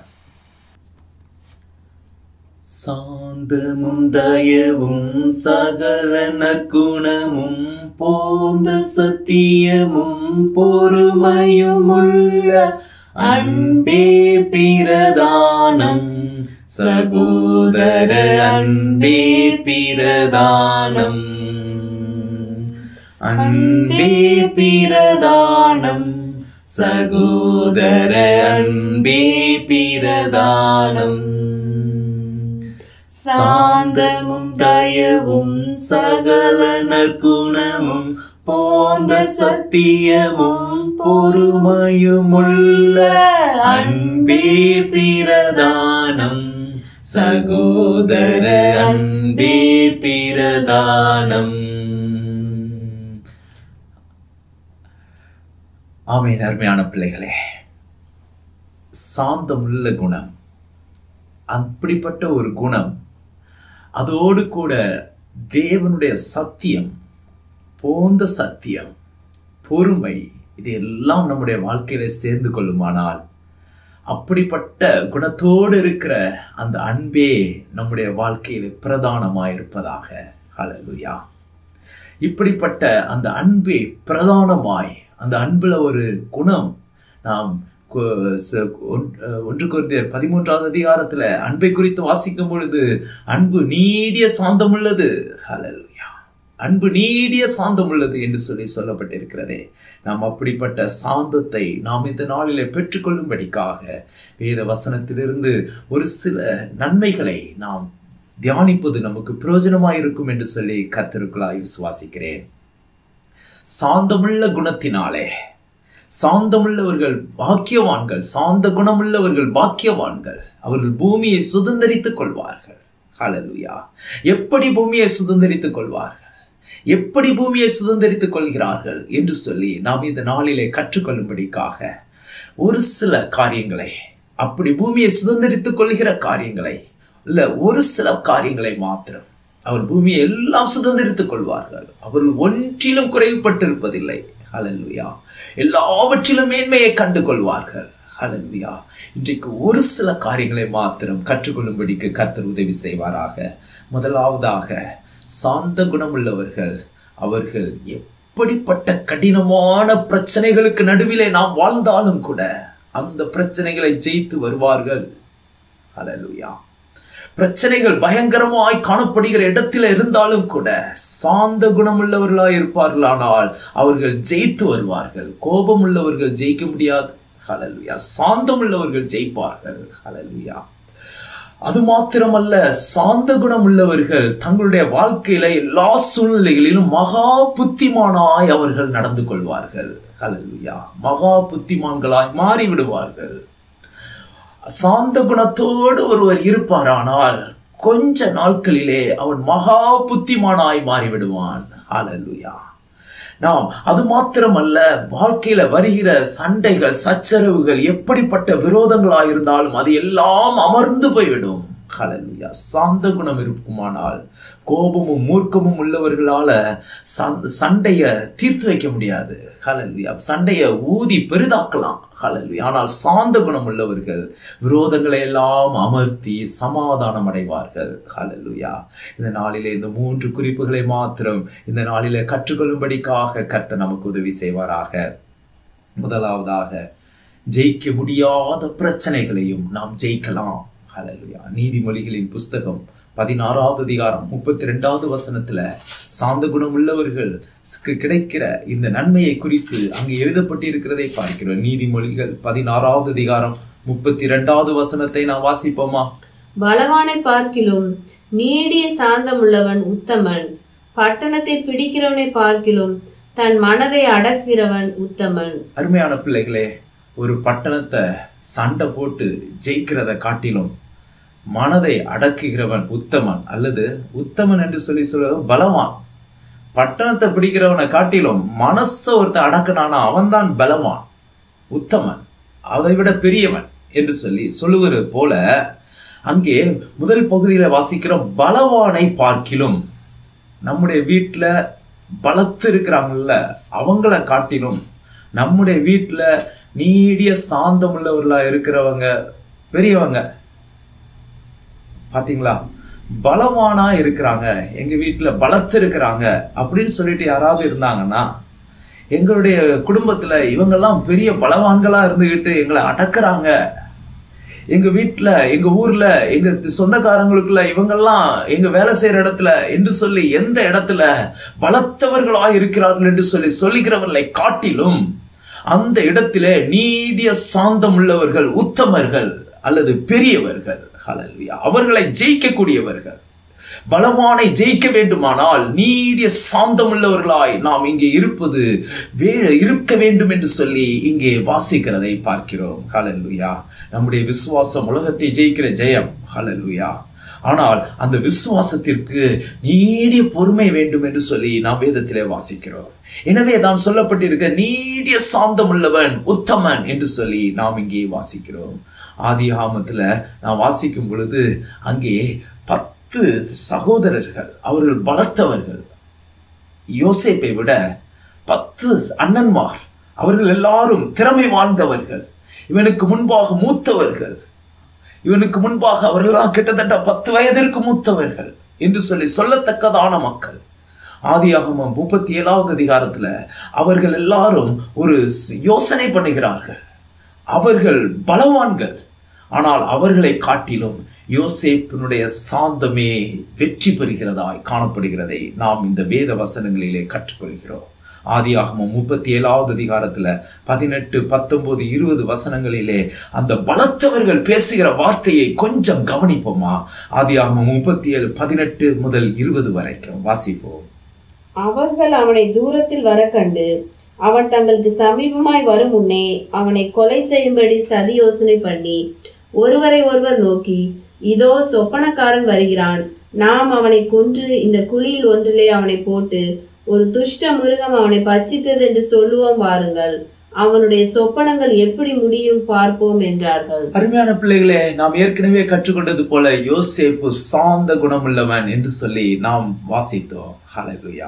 சாந்தமும் தயவும் சகல நற்குணமும் போந்த சத்தியமும் பொறுமையும் உள்ள அன்பே பிரதானம் சகோதர அன்பே பிரதானம் அன்பே பிரதானம் சகோதர அன்பே பிரதானம் சாந்தமும் தயவும் சகல நற்குணமும் போந்த சத்தியமும் பொறுமையும் உள்ள அன்பே பிரதானம் சகோதர அன்பே பிரதானம் ஆமீன் அருமையான பிள்ளைகளே சாந்தமுள்ள குணம் அப்படிப்பட்ட ஒரு குணம் அதோடு கூட தேவனுடைய சத்தியம் போந்த சத்தியம் பொறுமை இது எல்லாம் நம்முடைய வாழ்க்கையில சேர்ந்து கொள்ளுமானால் அப்படிப்பட்ட குணத்தோடு இருக்கிற அந்த அன்பே நம்முடைய வாழ்க்கையில பிரதானமாயிருப்பதாக ஹalleluya இப்படிப்பட்ட அந்த அன்பே பிரதானமாய் அந்த அன்புல ஒரு குணம் நாம் கு- ச- ஒன்- ஒன்று குருந்தியர் பதிமூன்றாவது அதிகாரத்துல அன்பை குறித்து வாசிக்கும் பொழுது அன்பு நீடிய சாந்தமுள்ளது ஹalleluya அன்பு நீடிய சாந்தம் உள்ளது என்று சொல்லி சொல்லப்பட்டிருக்கிறதே நாம் அப்படிப்பட்ட சாந்தத்தை நாம் இந்த நாளிலே பெற்றுக்கொள்ளும்படிக்காக வேத வசனத்திலிருந்து ஒரு சில நன்மைகளை நாம் தியானிப்பது நமக்கு பிரயோஜனமாய் இருக்கும் என்று சொல்லி கர்த்தருக்குள்ளாய் விசுவாசிக்கிறேன் சாந்தமுள்ள குணத்தினாலே சாந்தமுள்ளவர்கள் பாக்கியவான்கள் சாந்த குணமுள்ளவர்கள் பாக்கியவான்கள் அவர்கள் பூமியை சுதந்தரித்துக் கொள்வார்கள் ஹalleluya எப்படி பூமியை சுதந்தரித்துக் கொள்வார்கள் எப்படி பூமியை சுதந்தரித்துக் கொள்கிறார்கள் என்று சொல்லி நாம் இந்த நாளிலே கற்றுக்கொள்ளும்படிக்காக ஒரு சில காரியங்களை அப்படி பூமியை சுதந்தரித்துக் கொள்கிற காரியங்களை இல்ல ஒரு சில காரியங்களை மாத்திரம் அவர் பூமியை எல்லாம் சுதந்திரித்துக் கொள்வார்கள் அவர்கள் ஒன்றிலும் குறைவுபட்டிருப்பதில்லை ஹalleluya எல்லாவற்றிலும் மேன்மையை கண்டு கொள்வார்கள் ஹalleluya இன்றைக்கு ஒரு சில காரியங்களை மாத்திரம் கற்றுக்கொள்ளும்படிக்கு கர்த்தர் உதவி செய்வாராக முதலாவதாக சாந்த குணமுள்ளவர்கள் அவர்கள் எப்படிப்பட்ட கடினமான பிரச்சனைகளுக்கு நடுவிலே நாம் வாழ்ந்தாலும் கூட அந்த பிரச்சனைகளை ஜெயித்து வருவார்கள் ஹalleluya பிரச்சனைகள் பயங்கரமாய் காணப்படுகிற இடத்துல இருந்தாலும் கூட சாந்த குணமுள்ளவர்களாய் இருப்பார்களானால் அவர்கள் ஜெயித்து வருவார்கள் கோபம் உள்ளவர்கள் ஜெயிக்க முடியாது ஹalleluya சாந்தம் உள்ளவர்கள் ஜெயிப்பார்கள் ஹalleluya அது மாத்திரமல்ல சாந்த குணம் உள்ளவர்கள் தங்களுடைய வாழ்க்கையில எல்லா சூழ்நிலைகளிலும் மகா புத்திமானாய் அவர்கள் நடந்து கொள்வார்கள் ஹalleluya மகா புத்திமான்களாய் மாறி விடுவார்கள் சாந்த குணத்தோடு ஒருவர் இருப்பாரானால் கொஞ்ச நாட்களிலே அவன் மகா புத்திமானாய் மாறிவிடுவான் ஹalleluya நாம் அது மாத்திரமல்ல வாழ்க்கையில வருகிற சண்டைகள் சச்சரவுகள் எப்படிப்பட்ட விரோதங்களாயிருந்தாலும் அது எல்லாம் அமர்ந்து போய்விடும் ஹalleluya சாந்த குணம் இருக்குமானால் கோபமும் மூர்க்கமும் உள்ளவர்களால சந்- சண்டைய தீர்த்து வைக்க முடியாது ஹalleluya சண்டைய ஊதி பெரிதாக்கலாம் ஹalleluya ஆனால் சாந்த குணம் உள்ளவர்கள் விரோதங்களை எல்லாம் அமர்த்தி சமாதானம் அடைவார்கள் ஹalleluya இந்த நாளிலே இந்த மூன்று குறிப்புகளை மாத்திரம் இந்த நாளிலே கற்றுக்கொள்ளும்படிக்காக கர்த்தர் நமக்கு உதவி செய்வாராக முதலாவதாக ஜெயிக்க முடியாத பிரச்சனைகளையும் நாம் ஜெயிக்கலாம் ஹalleluya நீதிமொழிகளின் புஸ்தகம் பதினாறாவது அதிகாரம் முப்பத்தி ரெண்டாவது வசனத்துல சாந்த குணம் உள்ளவர்களுக்கு கிடைக்கிற இந்த நன்மையை குறித்து அங்கு எழுதப்பட்டிருக்கிறதை பார்க்கிறோம் நீதிமொழிகள் பதினாறாவது அதிகாரம் முப்பத்தி ரெண்டாவது வசனத்தை நான் வாசிப்போமா பலவானை பார்க்கிலும் நீடிய சாந்தமுள்ளவன் உத்தமன் பட்டணத்தை பிடிக்கிறவனை பார்க்கிலும் தன் மனதை அடக்கிறவன் உத்தமன் அருமையான பிள்ளைகளே ஒரு பட்டணத்தை சண்டை போட்டு ஜெயிக்கிறத காட்டிலும் மனதை அடக்குகிறவன் உத்தமன் அல்லது உத்தமன் என்று சொல்லி சொல்வது பலவான் பட்டணத்தை பிடிக்கிறவனை காட்டிலும் மனசை ஒருத்தன் அடக்குனானா அவன்தான் பலவான் உத்தமன் அதை விட பெரியவன் என்று சொல்லி சொல்லுவது போல அங்கே முதல் பகுதியில வாசிக்கிறோம் பலவானை பார்க்கிலும் நம்முடைய வீட்டில் பலத்து இருக்கிறாங்கல்ல அவங்கள காட்டிலும் நம்முடைய வீட்டில் நீடிய சாந்தம் உள்ளவர்களா இருக்கிறவங்க பெரியவங்க பாத்தீங்களா பலவானா இருக்கிறாங்க எங்க வீட்டுல பலத்து இருக்கிறாங்க அப்படின்னு சொல்லிட்டு யாராவது இருந்தாங்கன்னா எங்களுடைய குடும்பத்துல இவங்கெல்லாம் பெரிய பலவான்களா இருந்துகிட்டு எங்களை அடக்குறாங்க எங்க வீட்டுல எங்க ஊர்ல எங்க சொந்தக்காரங்களுக்குள்ள இவங்கெல்லாம் எங்க வேலை செய்யற இடத்துல என்று சொல்லி எந்த இடத்துல பலத்தவர்களா இருக்கிறார்கள் என்று சொல்லி சொல்லுகிறவர்களை காட்டிலும் அந்த இடத்திலே நீடிய சாந்தம் உள்ளவர்கள் உத்தமர்கள் அல்லது பெரியவர்கள் ஹalleluya அவர்களை ஜெயிக்கக்கூடியவர்கள் பலவானை ஜெயிக்க வேண்டுமானால் நீடிய சாந்தம் உள்ளவர்களாய் நாம் இங்கே இருப்பது வே இருக்க வேண்டும் என்று சொல்லி இங்கே வாசிக்கிறதை பார்க்கிறோம் ஹalleluya நம்முடைய விசுவாசம் உலகத்தை ஜெயிக்கிற ஜெயம் ஹalleluya ஆனால் அந்த விசுவாசத்திற்கு நீடிய பொறுமை வேண்டும் என்று சொல்லி நாம் வேதத்திலே வாசிக்கிறோம் எனவே தான் சொல்லப்பட்டிருக்க நீடிய சாந்தம் உள்ளவன் உத்தமன் என்று சொல்லி நாம் இங்கே வாசிக்கிறோம் ஆதி ஆமத்துல நான் வாசிக்கும் பொழுது அங்கே பத்து சகோதரர்கள் அவர்கள் பலத்தவர்கள் யோசேப்பை விட பத்து அண்ணன்மார் அவர்கள் எல்லாரும் திறமை வாழ்ந்தவர்கள் இவனுக்கு முன்பாக மூத்தவர்கள் இவனுக்கு முன்பாக அவர்களெல்லாம் கிட்டத்தட்ட பத்து வயதிற்கு மூத்தவர்கள் என்று சொல்லி சொல்லத்தக்கதான மக்கள் ஆதியாகமம் முப்பத்தி ஏழாவது அதிகாரத்துல அவர்கள் எல்லாரும் ஒரு யோசனை பண்ணுகிறார்கள் அவர்கள் பலவான்கள் ஆனால் அவர்களை காட்டிலும் யோசேப்பினுடைய சாந்தமே வெற்றி பெறுகிறதாய் காணப்படுகிறதை நாம் இந்த வேத வசனங்களிலே கற்றுக்கொள்கிறோம் ஆதியாகமம் முப்பத்தி ஏழாவது அதிகாரத்துல பதினெட்டு பத்தொன்பது இருபது வசனங்களிலே அந்த பலத்தவர்கள் பேசுகிற வார்த்தையை கொஞ்சம் கவனிப்போமா ஆதியாகமம் முப்பத்தி ஏழு பதினெட்டு முதல் இருபது வரைக்கும் வாசிப்போம் அவர்கள் அவனை தூரத்தில் வர கண்டு அவன் தங்களுக்கு சமீபமாய் வரும் முன்னே அவனை கொலை செய்யும்படி சதி யோசனை பண்ணி ஒருவரை ஒருவர் நோக்கி இதோ சொப்பனக்காரன் வருகிறான் நாம் அவனை கொன்று இந்த குழியில் ஒன்றிலே அவனை போட்டு ஒரு துஷ்ட மிருகம் அவனை பச்சித்தது என்று சொல்லுவோம் வாருங்கள் அவனுடைய சொப்பனங்கள் எப்படி முடியும் பார்ப்போம் என்றார்கள் அருமையான பிள்ளைகளே நாம் ஏற்கனவே கற்றுக்கொண்டது போல யோசேப்பு சாந்த குணமுள்ளவன் என்று சொல்லி நாம் வாசித்தோம் ஹalleluya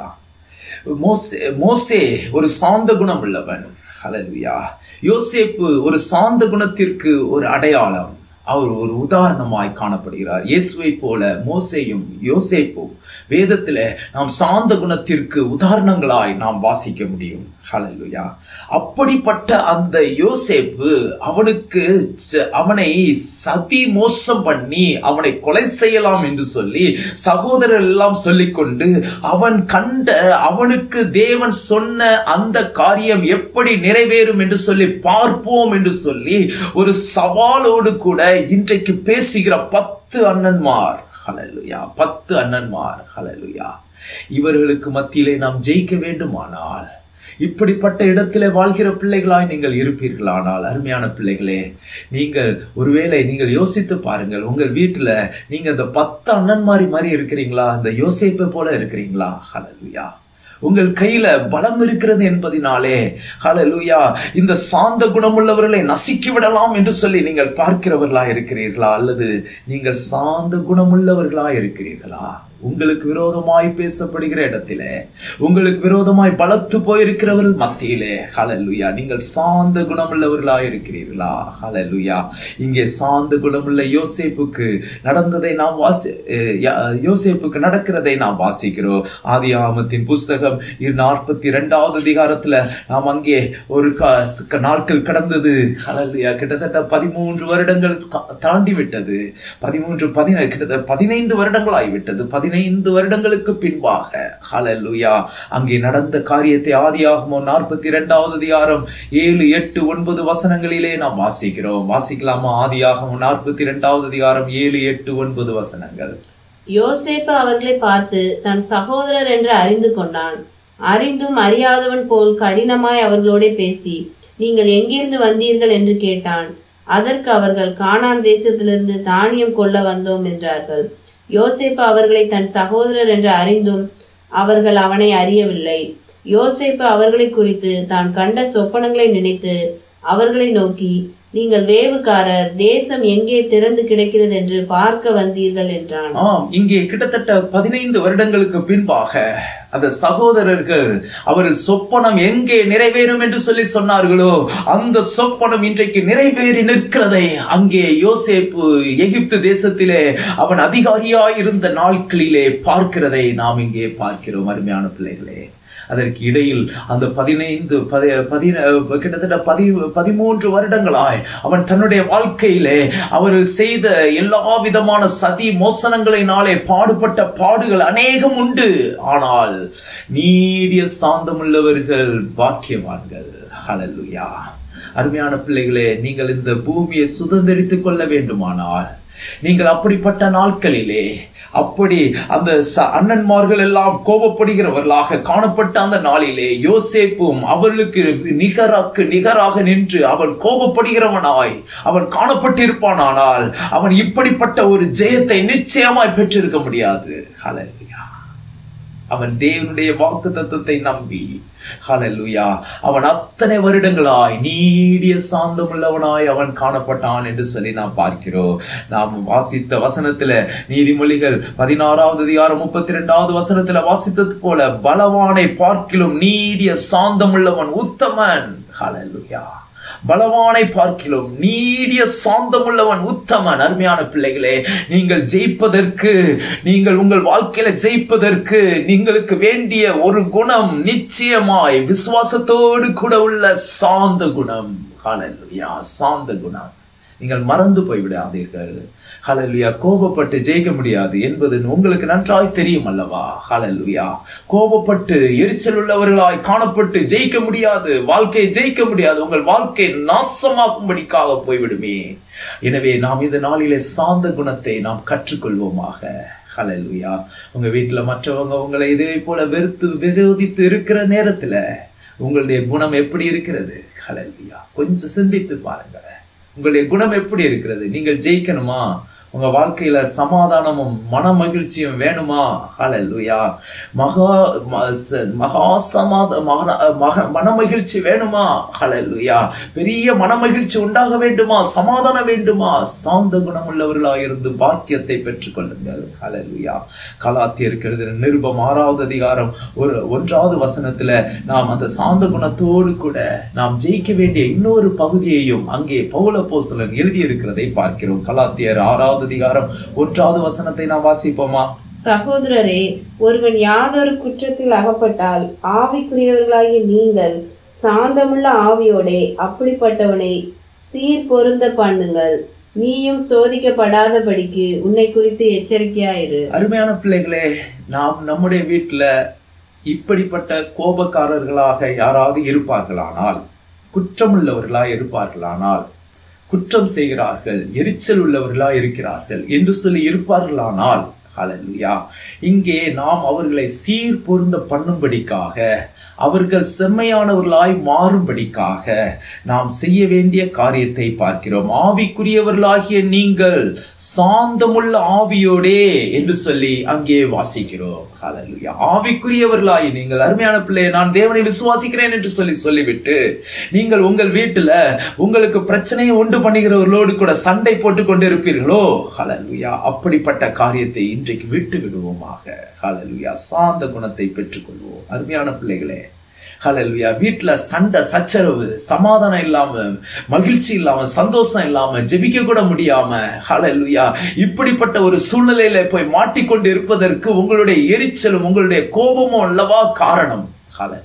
மோசே மோசே ஒரு சாந்த குணம் உள்ளவன் ஹalleluya யோசேப்பு ஒரு சாந்த குணத்திற்கு ஒரு அடையாளம் அவர் ஒரு உதாரணமாய் காணப்படுகிறார் இயேசுவை போல மோசேயும் யோசேப்பும் வேதத்தில் நாம் சாந்த குணத்திற்கு உதாரணங்களாய் நாம் வாசிக்க முடியும் ஹalleluya அப்படிப்பட்ட அந்த யோசேப்பு அவனுக்கு ச- அவனை சதி மோசம் பண்ணி அவனை கொலை செய்யலாம் என்று சொல்லி சகோதரர் எல்லாம் சொல்லிக்கொண்டு அவன் கண்ட அவனுக்கு தேவன் சொன்ன அந்த காரியம் எப்படி நிறைவேறும் என்று சொல்லி பார்ப்போம் என்று சொல்லி ஒரு சவாலோடு கூட இன்றைக்கு பேசுகிற பத்து அண்ணன்மார் ஹalleluya பத்து அண்ணன்மார் ஹalleluya இவர்களுக்கு மத்தியிலே நாம் ஜெயிக்க வேண்டுமானால் இப்படிப்பட்ட இடத்திலே வாழ்கிற பிள்ளைகளாய் நீங்கள் இருப்பீர்களானால் அருமையான பிள்ளைகளே நீங்கள் ஒருவேளை நீங்கள் யோசித்து பாருங்கள் உங்கள் வீட்டுல நீங்க இந்த பத்து அண்ணன்மாரி மாதிரி இருக்கிறீங்களா இந்த யோசிப்பை போல இருக்கிறீங்களா ஹalleluya உங்கள் கையில பலம் இருக்கிறது என்பதினாலே ஹalleluya இந்த சாந்த குணமுள்ளவர்களை நசுக்கி விடலாம் என்று சொல்லி நீங்கள் பார்க்கிறவர்களா இருக்கிறீர்களா அல்லது நீங்கள் சாந்த குணமுள்ளவர்களா இருக்கிறீர்களா உங்களுக்கு விரோதமாய் பேசப்படுகிற இடத்திலே உங்களுக்கு விரோதமாய் பலத்து போயிருக்கிறவர்கள் மத்தியிலே ஹalleluya நீங்கள் சாந்த குணமுள்ளவர்களா இருக்கிறீர்களா ஹalleluya இங்கே சாந்த குணமுள்ள யோசேப்புக்கு நடந்ததை நாம் வாசி அஹ் யா- யோசேப்புக்கு நடக்கிறதை நாம் வாசிக்கிறோம் ஆதியாகமத்தின் புஸ்தகம் இரு நாற்பத்தி ரெண்டாவது அதிகாரத்துல நாம் அங்கே ஒரு கா- க- நாட்கள் கடந்தது ஹalleluya கிட்டத்தட்ட பதிமூன்று வருடங்கள் கா- தாண்டி விட்டது பதிமூன்று பதின கிட்டத்தட்ட பதினைந்து வருடங்கள் ஆகிவிட்டது பதினைந்து வருடங்களுக்கு பின்பாக ஹalleluya அங்கே நடந்த காரியத்தை ஆதியாகமம் நாற்பத்தி இரண்டாவது அதிகாரம் ஏழு எட்டு ஒன்பது வசனங்களிலே நாம் வாசிக்கிறோம் வாசிக்கலாமா ஆதியாகமம் நாற்பத்தி இரண்டாவது அதிகாரம் ஏழு எட்டு ஒன்பது வசனங்கள் யோசேப்பு அவர்களை பார்த்து தன் சகோதரர் என்று அறிந்து கொண்டான் அறிந்தும் அறியாதவன் போல் கடினமாய் அவர்களோடே பேசி நீங்கள் எங்கிருந்து வந்தீர்கள் என்று கேட்டான் அதற்கு அவர்கள் கானான் தேசத்திலிருந்து தானியம் கொள்ள வந்தோம் என்றார்கள் யோசேப்பு அவர்களை தன் சகோதரர் என்று அறிந்தும் அவர்கள் அவனை அறியவில்லை யோசேப்பு அவர்களை குறித்து தான் கண்ட சொப்பனங்களை நினைத்து அவர்களை நோக்கி நீங்கள் வேவுக்காரர் தேசம் எங்கே திறந்து கிடக்கிறது என்று பார்க்க வந்தீர்கள் என்றான் ஆம் இங்கே கிட்டத்தட்ட பதினைந்து வருடங்களுக்கு பின்பாக அந்த சகோதரர்கள் அவர்கள் சொப்பனம் எங்கே நிறைவேறும் என்று சொல்லி சொன்னார்களோ அந்த சொப்பனம் இன்றைக்கு நிறைவேறி நிற்கிறதை அங்கே யோசேப்பு எகிப்து தேசத்திலே அவன் அதிகாரியாய் இருந்த நாட்களிலே பார்க்கிறதை நாம் இங்கே பார்க்கிறோம் அருமையான பிள்ளைகளே அதற்கு இடையில் அந்த பதினைந்து பதி பதின கிட்டத்தட்ட பதி பதிமூன்று வருடங்களாய் அவன் தன்னுடைய வாழ்க்கையிலே அவர்கள் செய்த எல்லா விதமான சதி மோசனங்களினாலே பாடுபட்ட பாடுகள் அநேகம் உண்டு ஆனால் நீடிய சாந்தமுள்ளவர்கள் பாக்கியவான்கள் ஹalleluya அருமையான பிள்ளைகளே நீங்கள் இந்த பூமியை சுதந்திரித்துக் கொள்ள வேண்டுமானால் நீங்கள் அப்படிப்பட்ட நாட்களிலே அப்படி அந்த ச- அண்ணன்மார்கள் எல்லாம் கோபப்படுகிறவர்களாக காணப்பட்ட அந்த நாளிலே யோசேப்பும் அவர்களுக்கு நிகராக்கு நிகராக நின்று அவன் கோபப்படுகிறவனாய் அவன் காணப்பட்டிருப்பானானால் அவன் இப்படிப்பட்ட ஒரு ஜெயத்தை நிச்சயமாய் பெற்றிருக்க முடியாது ஹalleluya அவன் தேவனுடைய வாக்கு தத்துவத்தை நம்பி ஹalleluya அவன் அத்தனை வருடங்களாய் நீடிய சாந்தமுள்ளவனாய் அவன் காணப்பட்டான் என்று சொல்லி நாம் பார்க்கிறோம் நாம் வாசித்த வசனத்துல நீதிமொழிகள் பதினாறாவது அதிகாரம் முப்பத்தி ரெண்டாவது வசனத்துல வாசித்தது போல பலவானை பார்க்கிலும் நீடிய சாந்தமுள்ளவன் உத்தமன் ஹalleluya பலவானை பார்க்கிலும் நீடிய சாந்தமுள்ளவன் உத்தமன் அருமையான பிள்ளைகளே நீங்கள் ஜெயிப்பதற்கு நீங்கள் உங்கள் வாழ்க்கையில ஜெயிப்பதற்கு நீங்களுக்கு வேண்டிய ஒரு குணம் நிச்சயமாய் விசுவாசத்தோடு கூட உள்ள சாந்த குணம் ஹalleluya சாந்த குணம் நீங்கள் மறந்து போய்விடாதீர்கள் ஹalleluya கோபப்பட்டு ஜெயிக்க முடியாது என்பது உங்களுக்கு நன்றாய் தெரியும் அல்லவா ஹalleluya கோபப்பட்டு எரிச்சல் உள்ளவர்களாய் காணப்பட்டு ஜெயிக்க முடியாது வாழ்க்கையை ஜெயிக்க முடியாது உங்கள் வாழ்க்கை நாசமாகும்படிக்காக போய்விடுமே எனவே நாம் இந்த நாளிலே சாந்த குணத்தை நாம் கற்றுக்கொள்வோமாக ஹalleluya உங்க வீட்டுல மற்றவங்க உங்களை இதே போல வெறுத்து விரோதித்து இருக்கிற நேரத்துல உங்களுடைய குணம் எப்படி இருக்கிறது ஹalleluya கொஞ்சம் சிந்தித்து பாருங்க உங்களுடைய குணம் எப்படி இருக்கிறது நீங்கள் ஜெயிக்கணுமா உங்க வாழ்க்கையில சமாதானமும் மன மகிழ்ச்சியும் வேணுமா ஹalleluya மகா ம- ச- மகா சமாத மகன- மக மன மகிழ்ச்சி வேணுமா ஹalleluya பெரிய மன மகிழ்ச்சி உண்டாக வேண்டுமா சமாதானம் வேண்டுமா சாந்த குணம் உள்ளவர்களாக இருந்து பாக்கியத்தை பெற்றுக்கொள்ளுங்கள் ஹalleluya கலாத்தியருக்கு எழுதின நிருபம் ஆறாவது அதிகாரம் ஒரு ஒன்றாவது வசனத்துல நாம் அந்த சாந்த குணத்தோடு கூட நாம் ஜெயிக்க வேண்டிய இன்னொரு பகுதியையும் அங்கே பவுல போஸ்தலன் எழுதியிருக்கிறதை பார்க்கிறோம் கலாத்தியர் ஆறாவது அதிகாரம் ஒன்றாவது வசனத்தை நாம் வாசிப்போமா சகோதரரே ஒருவன் யாதொரு குற்றத்தில் அகப்பட்டால் ஆவிக்குரியவர்களாகிய நீங்கள் சாந்தமுள்ள ஆவியோடே அப்படிப்பட்டவனை சீர் பொருந்த பண்ணுங்கள் நீயும் சோதிக்கப்படாதபடிக்கு உன்னை குறித்து எச்சரிக்கையாயிரு அருமையான பிள்ளைகளே நாம் நம்முடைய வீட்டுல இப்படிப்பட்ட கோபக்காரர்களாக யாராவது இருப்பார்களானால் குற்றமுள்ளவர்களாய் இருப்பார்களானால் குற்றம் செய்கிறார்கள் எரிச்சல் உள்ளவர்களாய் இருக்கிறார்கள் என்று சொல்லி இருப்பார்களானால் ஹalleluya இங்கே நாம் அவர்களை சீர் பொருந்த பண்ணும்படிக்காக அவர்கள் செம்மையானவர்களாய் மாறும்படிக்காக நாம் செய்ய வேண்டிய காரியத்தை பார்க்கிறோம் ஆவிக்குரியவர்களாகிய நீங்கள் சாந்தமுள்ள ஆவியோடே என்று சொல்லி அங்கே வாசிக்கிறோம் ஹalleluya ஆவிக்குரியவர்களாய் நீங்கள் அருமையான பிள்ளையை நான் தேவனை விசுவாசிக்கிறேன் என்று சொல்லி சொல்லிவிட்டு நீங்கள் உங்கள் வீட்டுல உங்களுக்கு பிரச்சனையை உண்டு பண்ணுகிறவர்களோடு கூட சண்டை போட்டு கொண்டிருப்பீர்களோ ஹalleluya அப்படிப்பட்ட காரியத்தை இன்றைக்கு விட்டு விடுவோமாக ஹalleluya சாந்த குணத்தை பெற்றுக்கொள்வோம் அருமையான பிள்ளைகளே ஹalleluya வீட்ல சண்டை சச்சரவு சமாதானம் இல்லாம மகிழ்ச்சி இல்லாம சந்தோஷம் இல்லாம ஜெபிக்க கூட முடியாம ஹalleluya இப்படிப்பட்ட ஒரு சூழ்நிலையில போய் மாட்டிக்கொண்டு இருப்பதற்கு உங்களுடைய எரிச்சலும் உங்களுடைய கோபமும் அல்லவா காரணம் ஹalleluya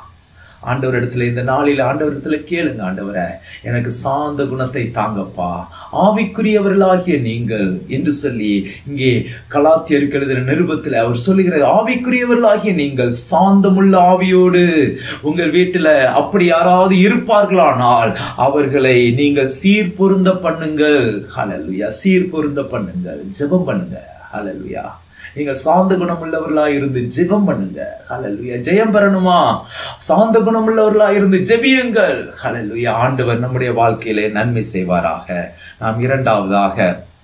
ஆண்டவர் இடத்துல இந்த நாளில் ஆண்டவர் இடத்துல கேளுங்க ஆண்டவரே எனக்கு சாந்த குணத்தை தாங்கப்பா ஆவிக்குரியவர்களாகிய நீங்கள் என்று சொல்லி இங்கே கலாத்தியருக்கு எழுதின நிருபத்தில் அவர் சொல்லுகிறார் ஆவிக்குரியவர்களாகிய நீங்கள் சாந்தமுள்ள ஆவியோடு உங்கள் வீட்டில் அப்படி யாராவது இருப்பார்களானால் அவர்களை நீங்கள் சீர் பொருந்த பண்ணுங்கள் ஹalleluya சீர் பொருந்த பண்ணுங்கள் ஜெபம் பண்ணுங்க ஹalleluya நீங்கள் சாந்த குணம் உள்ளவர்களா இருந்து ஜெபம் பண்ணுங்க ஹalleluya ஜெயம் பெறணுமா சாந்த குணம் உள்ளவர்களா இருந்து ஜெபியுங்கள் ஹalleluya ஆண்டவர் நம்முடைய வாழ்க்கையிலே நன்மை செய்வாராக நாம் இரண்டாவதாக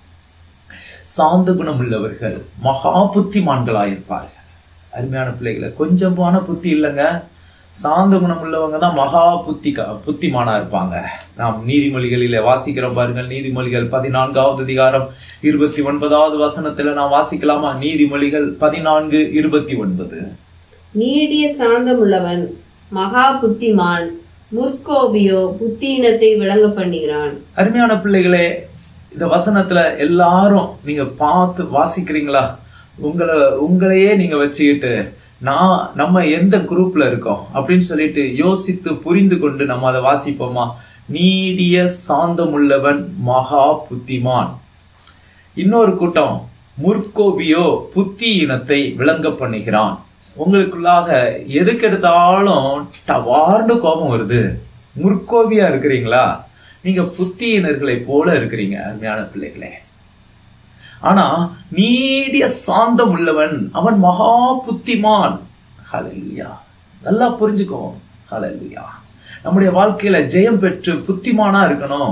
சாந்த குணம் உள்ளவர்கள் மகா புத்திமான்களாக இருப்பார்கள் அருமையான பிள்ளைகளை கொஞ்சமான புத்தி இல்லைங்க சாந்த குணம் உள்ளவங்க தான் மகா புத்தி புத்திமானா இருப்பாங்க நாம் நீதிமொழிகளிலே வாசிக்கிறோம் பாருங்கள் நீதிமொழிகள் பதினான்காவது அதிகாரம் இருபத்தி ஒன்பதாவது வசனத்துல நாம் வாசிக்கலாமா நீதிமொழிகள் பதினான்கு இருபத்தி ஒன்பது நீடிய சாந்தமுள்ளவன் மகா புத்திமான் முற்கோபியோ புத்தியினத்தை விளங்க பண்ணுகிறான் அருமையான பிள்ளைகளே இந்த வசனத்துல எல்லாரும் நீங்க பார்த்து வாசிக்கிறீங்களா உங்களை உங்களையே நீங்க வச்சுக்கிட்டு நான் நம்ம எந்த குரூப்ல இருக்கோம் அப்படின்னு சொல்லிட்டு யோசித்து புரிந்து கொண்டு நம்ம அதை வாசிப்போமா நீடிய சாந்தமுள்ளவன் மகா புத்திமான் இன்னொரு கூட்டம் முற்கோபியோ புத்தி இனத்தை விளங்க பண்ணுகிறான் உங்களுக்குள்ளாக எதுக்கு எடுத்தாலும் டவார்னு கோபம் வருது முற்கோபியா இருக்கிறீங்களா நீங்க புத்தியினர்களை போல இருக்கிறீங்க அருமையான பிள்ளைகளே ஆனா நீடிய சாந்தம் உள்ளவன் அவன் மகா புத்திமான் ஹalleluya நல்லா புரிஞ்சுக்கோ ஹalleluya நம்முடைய வாழ்க்கையில ஜெயம் பெற்று புத்திமானா இருக்கணும்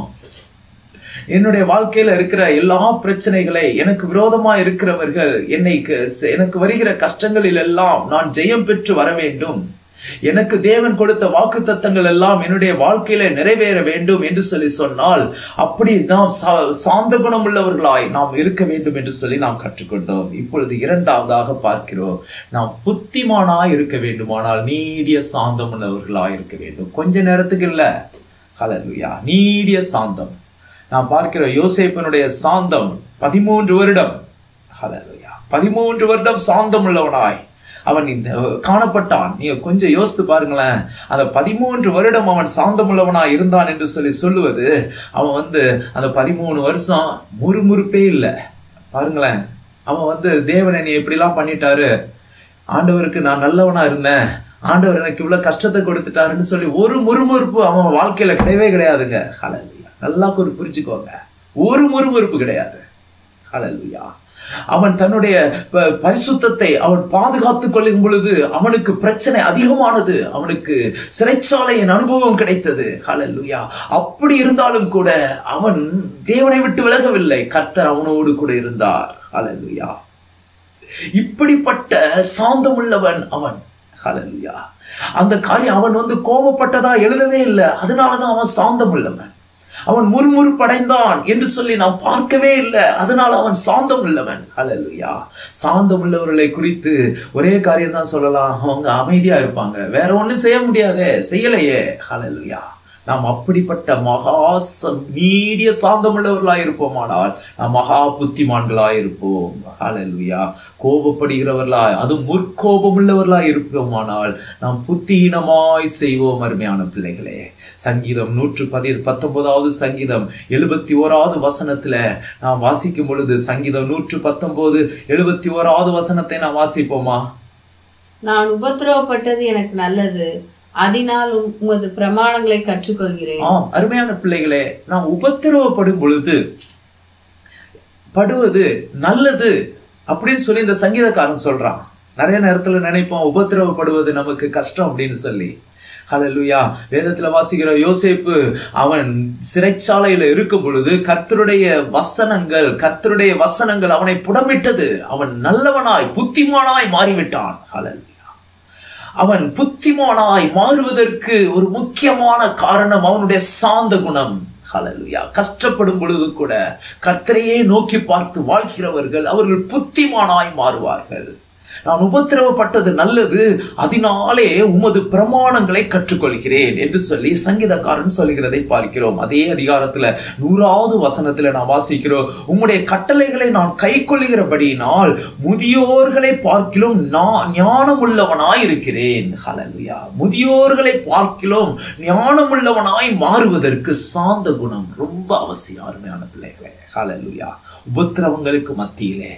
என்னுடைய வாழ்க்கையில இருக்கிற எல்லா பிரச்சனைகளை எனக்கு விரோதமா இருக்கிறவர்கள் என்னை க- எனக்கு வருகிற கஷ்டங்களில் எல்லாம் நான் ஜெயம் பெற்று வர வேண்டும் எனக்கு தேவன் கொடுத்த வாக்கு தத்தங்கள் எல்லாம் என்னுடைய வாழ்க்கையில நிறைவேற வேண்டும் என்று சொல்லி சொன்னால் அப்படி நாம் சா- சாந்த குணம் உள்ளவர்களாய் நாம் இருக்க வேண்டும் என்று சொல்லி நாம் கற்றுக்கொண்டோம் இப்பொழுது இரண்டாவதாக பார்க்கிறோம் நாம் புத்திமானாய் இருக்க வேண்டுமானால் நீடிய சாந்தம் உள்ளவர்களாய் இருக்க வேண்டும் கொஞ்ச நேரத்துக்கு இல்ல ஹalleluya நீடிய சாந்தம் நாம் பார்க்கிறோம் யோசேப்பனுடைய சாந்தம் பதிமூன்று வருடம் ஹalleluya பதிமூன்று வருடம் சாந்தம் உள்ளவனாய் அவன் இந்த காணப்பட்டான் நீங்க கொஞ்சம் யோசித்து பாருங்களேன் அந்த பதிமூன்று வருடம் அவன் சாந்தமுள்ளவனாய் இருந்தான் என்று சொல்லி சொல்லுவது அவன் வந்து அந்த பதிமூணு வருஷம் முறுமுறுப்பே இல்லை பாருங்களேன் அவன் வந்து தேவன் என்னை எப்படிலாம் பண்ணிட்டாரு ஆண்டவருக்கு நான் நல்லவனா இருந்தேன் ஆண்டவர் எனக்கு இவ்வளவு கஷ்டத்தை கொடுத்துட்டாருன்னு சொல்லி ஒரு முறுமுறுப்பு அவன் வாழ்க்கையில கிடையவே கிடையாதுங்க ஹalleluya நல்லா ஒரு புரிஞ்சுக்கோங்க ஒரு முறுமுறுப்பு கிடையாது ஹalleluya அவன் தன்னுடைய ப- பரிசுத்தத்தை அவன் பாதுகாத்துக் கொள்ளும் பொழுது அவனுக்கு பிரச்சனை அதிகமானது அவனுக்கு சிறைச்சாலையின் அனுபவம் கிடைத்தது ஹalleluya அப்படி இருந்தாலும் கூட அவன் தேவனை விட்டு விலகவில்லை கர்த்தர் அவனோடு கூட இருந்தார் ஹalleluya இப்படிப்பட்ட சாந்தமுள்ளவன் அவன் ஹalleluya அந்த காரியம் அவன் வந்து கோபப்பட்டதா எழுதவே இல்லை அதனாலதான் அவன் சாந்தம் உள்ளவன் அவன் முறுமுறுப்படைந்தான் என்று சொல்லி நாம் பார்க்கவே இல்லை அதனால அவன் சாந்தம் உள்ளவன் ஹalleluya சாந்தம் உள்ளவர்களை குறித்து ஒரே காரியம் தான் சொல்லலாம் அவங்க அமைதியா இருப்பாங்க வேற ஒண்ணும் செய்ய முடியாதே செய்யலையே ஹalleluya நாம் அப்படிப்பட்ட மகா சம்- நீடிய சாந்தமுள்ளவர்களாய் இருப்போமானால் நாம் மகா புத்திமான்களாய் இருப்போம் ஹalleluya கோபப்படுகிறவர்களாய் அது முற்கோபமுள்ளவர்களாய் இருப்போமானால் நாம் புத்திஹீனமாய் செய்வோம் அருமையான பிள்ளைகளே சங்கீதம் நூற்று பதி பத்தொன்பதாவது சங்கீதம் எழுபத்தி ஓராவது வசனத்துல நாம் வாசிக்கும் பொழுது சங்கீதம் நூற்று பத்தொன்பது எழுபத்தி ஓராவது வசனத்தை நாம் வாசிப்போமா நான் உபத்திரவப்பட்டது எனக்கு நல்லது அதனால் உம்- உமது பிரமாணங்களை கற்றுக்கொள்கிறேன் ஆம் அருமையான பிள்ளைகளே நாம் உபத்திரவப்படும் பொழுது படுவது நல்லது அப்படின்னு சொல்லி இந்த சங்கீதக்காரன் சொல்றான் நிறைய நேரத்துல நினைப்போம் உபத்திரவப்படுவது நமக்கு கஷ்டம் அப்படின்னு சொல்லி ஹalleluya வேதத்துல வாசிக்கிற யோசேப்பு அவன் சிறைச்சாலையில இருக்கும் பொழுது கர்த்தருடைய வசனங்கள் கர்த்தருடைய வசனங்கள் அவனை புடமிட்டது அவன் நல்லவனாய் புத்திமானாய் மாறிவிட்டான் ஹalleluya அவன் புத்திமானாய் மாறுவதற்கு ஒரு முக்கியமான காரணம் அவனுடைய சாந்த குணம் ஹalleluya கஷ்டப்படும் பொழுது கூட கர்த்தரையே நோக்கி பார்த்து வாழ்கிறவர்கள் அவர்கள் புத்திமானாய் மாறுவார்கள் நான் உபத்திரவப்பட்டது நல்லது அதனாலே உமது பிரமாணங்களை கற்றுக்கொள்கிறேன் என்று சொல்லி சங்கீதக்காரன் சொல்லுகிறதை பார்க்கிறோம் அதே அதிகாரத்துல நூறாவது வசனத்துல நான் வாசிக்கிறோம் உம்முடைய கட்டளைகளை நான் கை கொள்ளுகிறபடியினால் முதியோர்களை பார்க்கிலும் நான் ஞானமுள்ளவனாய் இருக்கிறேன் ஹalleluya முதியோர்களை பார்க்கிலும் ஞானமுள்ளவனாய் மாறுவதற்கு சாந்த குணம் ரொம்ப அவசியம் அருமையான பிள்ளைகளே ஹalleluya உபத்திரவங்களுக்கு மத்தியிலே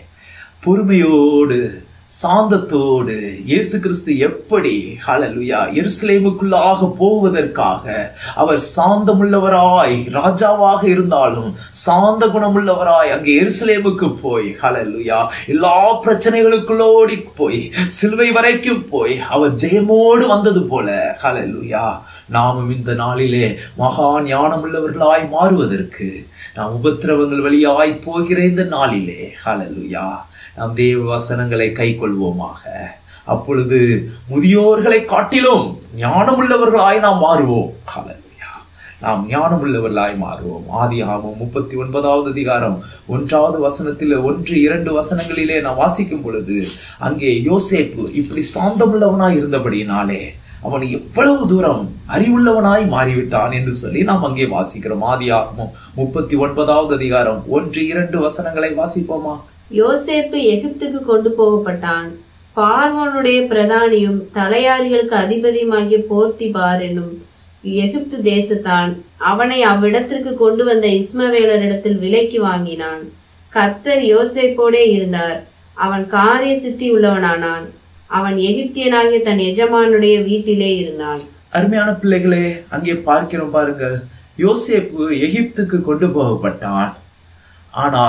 பொறுமையோடு சாந்தத்தோடு இயேசு கிறிஸ்து எப்படி ஹalleluya எருசலேமுக்குள்ளாக போவதற்காக அவர் சாந்தமுள்ளவராய் ராஜாவாக இருந்தாலும் சாந்த குணமுள்ளவராய் அங்கே எருசலேமுக்கு போய் ஹalleluya எல்லா பிரச்சனைகளுக்குள்ளோடி போய் சிலுவை வரைக்கும் போய் அவர் ஜெயமோடு வந்தது போல ஹalleluya நாமும் இந்த நாளிலே மகா ஞானமுள்ளவர்களாய் மாறுவதற்கு நாம் உபத்திரவங்கள் வழியாய் போகிற இந்த நாளிலே ஹalleluya நாம் தேவ வசனங்களை கை கொள்வோமாக அப்பொழுது முதியோர்களை காட்டிலும் ஞானமுள்ளவர்களாய் நாம் மாறுவோம் ஹalleluya நாம் ஞானமுள்ளவர்களாய் மாறுவோம் ஆதி ஆகமம் முப்பத்தி ஒன்பதாவது அதிகாரம் ஒன்றாவது வசனத்தில் ஒன்று இரண்டு வசனங்களிலே நாம் வாசிக்கும் பொழுது அங்கே யோசேப்பு இப்படி சாந்தமுள்ளவனாய் இருந்தபடியினாலே அவன் எவ்வளவு தூரம் அறிவுள்ளவனாய் மாறிவிட்டான் என்று சொல்லி நாம் அங்கே வாசிக்கிறோம் ஆதியாகமம் முப்பத்தி ஒன்பதாவது அதிகாரம் ஒன்று இரண்டு வசனங்களை வாசிப்போமா யோசேப்பு எகிப்துக்கு கொண்டு போகப்பட்டான் பார்வோனுடைய பிரதானியும் தலையாரிகளுக்கு அதிபதியுமாகிய போர்த்திபார் என்னும் எகிப்து தேசத்தான் அவனை அவ்விடத்திற்கு கொண்டு வந்த இஸ்மவேலரிடத்தில் விலைக்கு வாங்கினான் கர்த்தர் யோசேப்போடே இருந்தார் அவன் காரிய சித்தி உள்ளவனானான் அவன் எகிப்தியனாகிய தன் எஜமானுடைய வீட்டிலே இருந்தான் அருமையான பிள்ளைகளே அங்கே பார்க்கிறோம் பாருங்கள் யோசேப்பு எகிப்துக்கு கொண்டு போகப்பட்டான் ஆனால்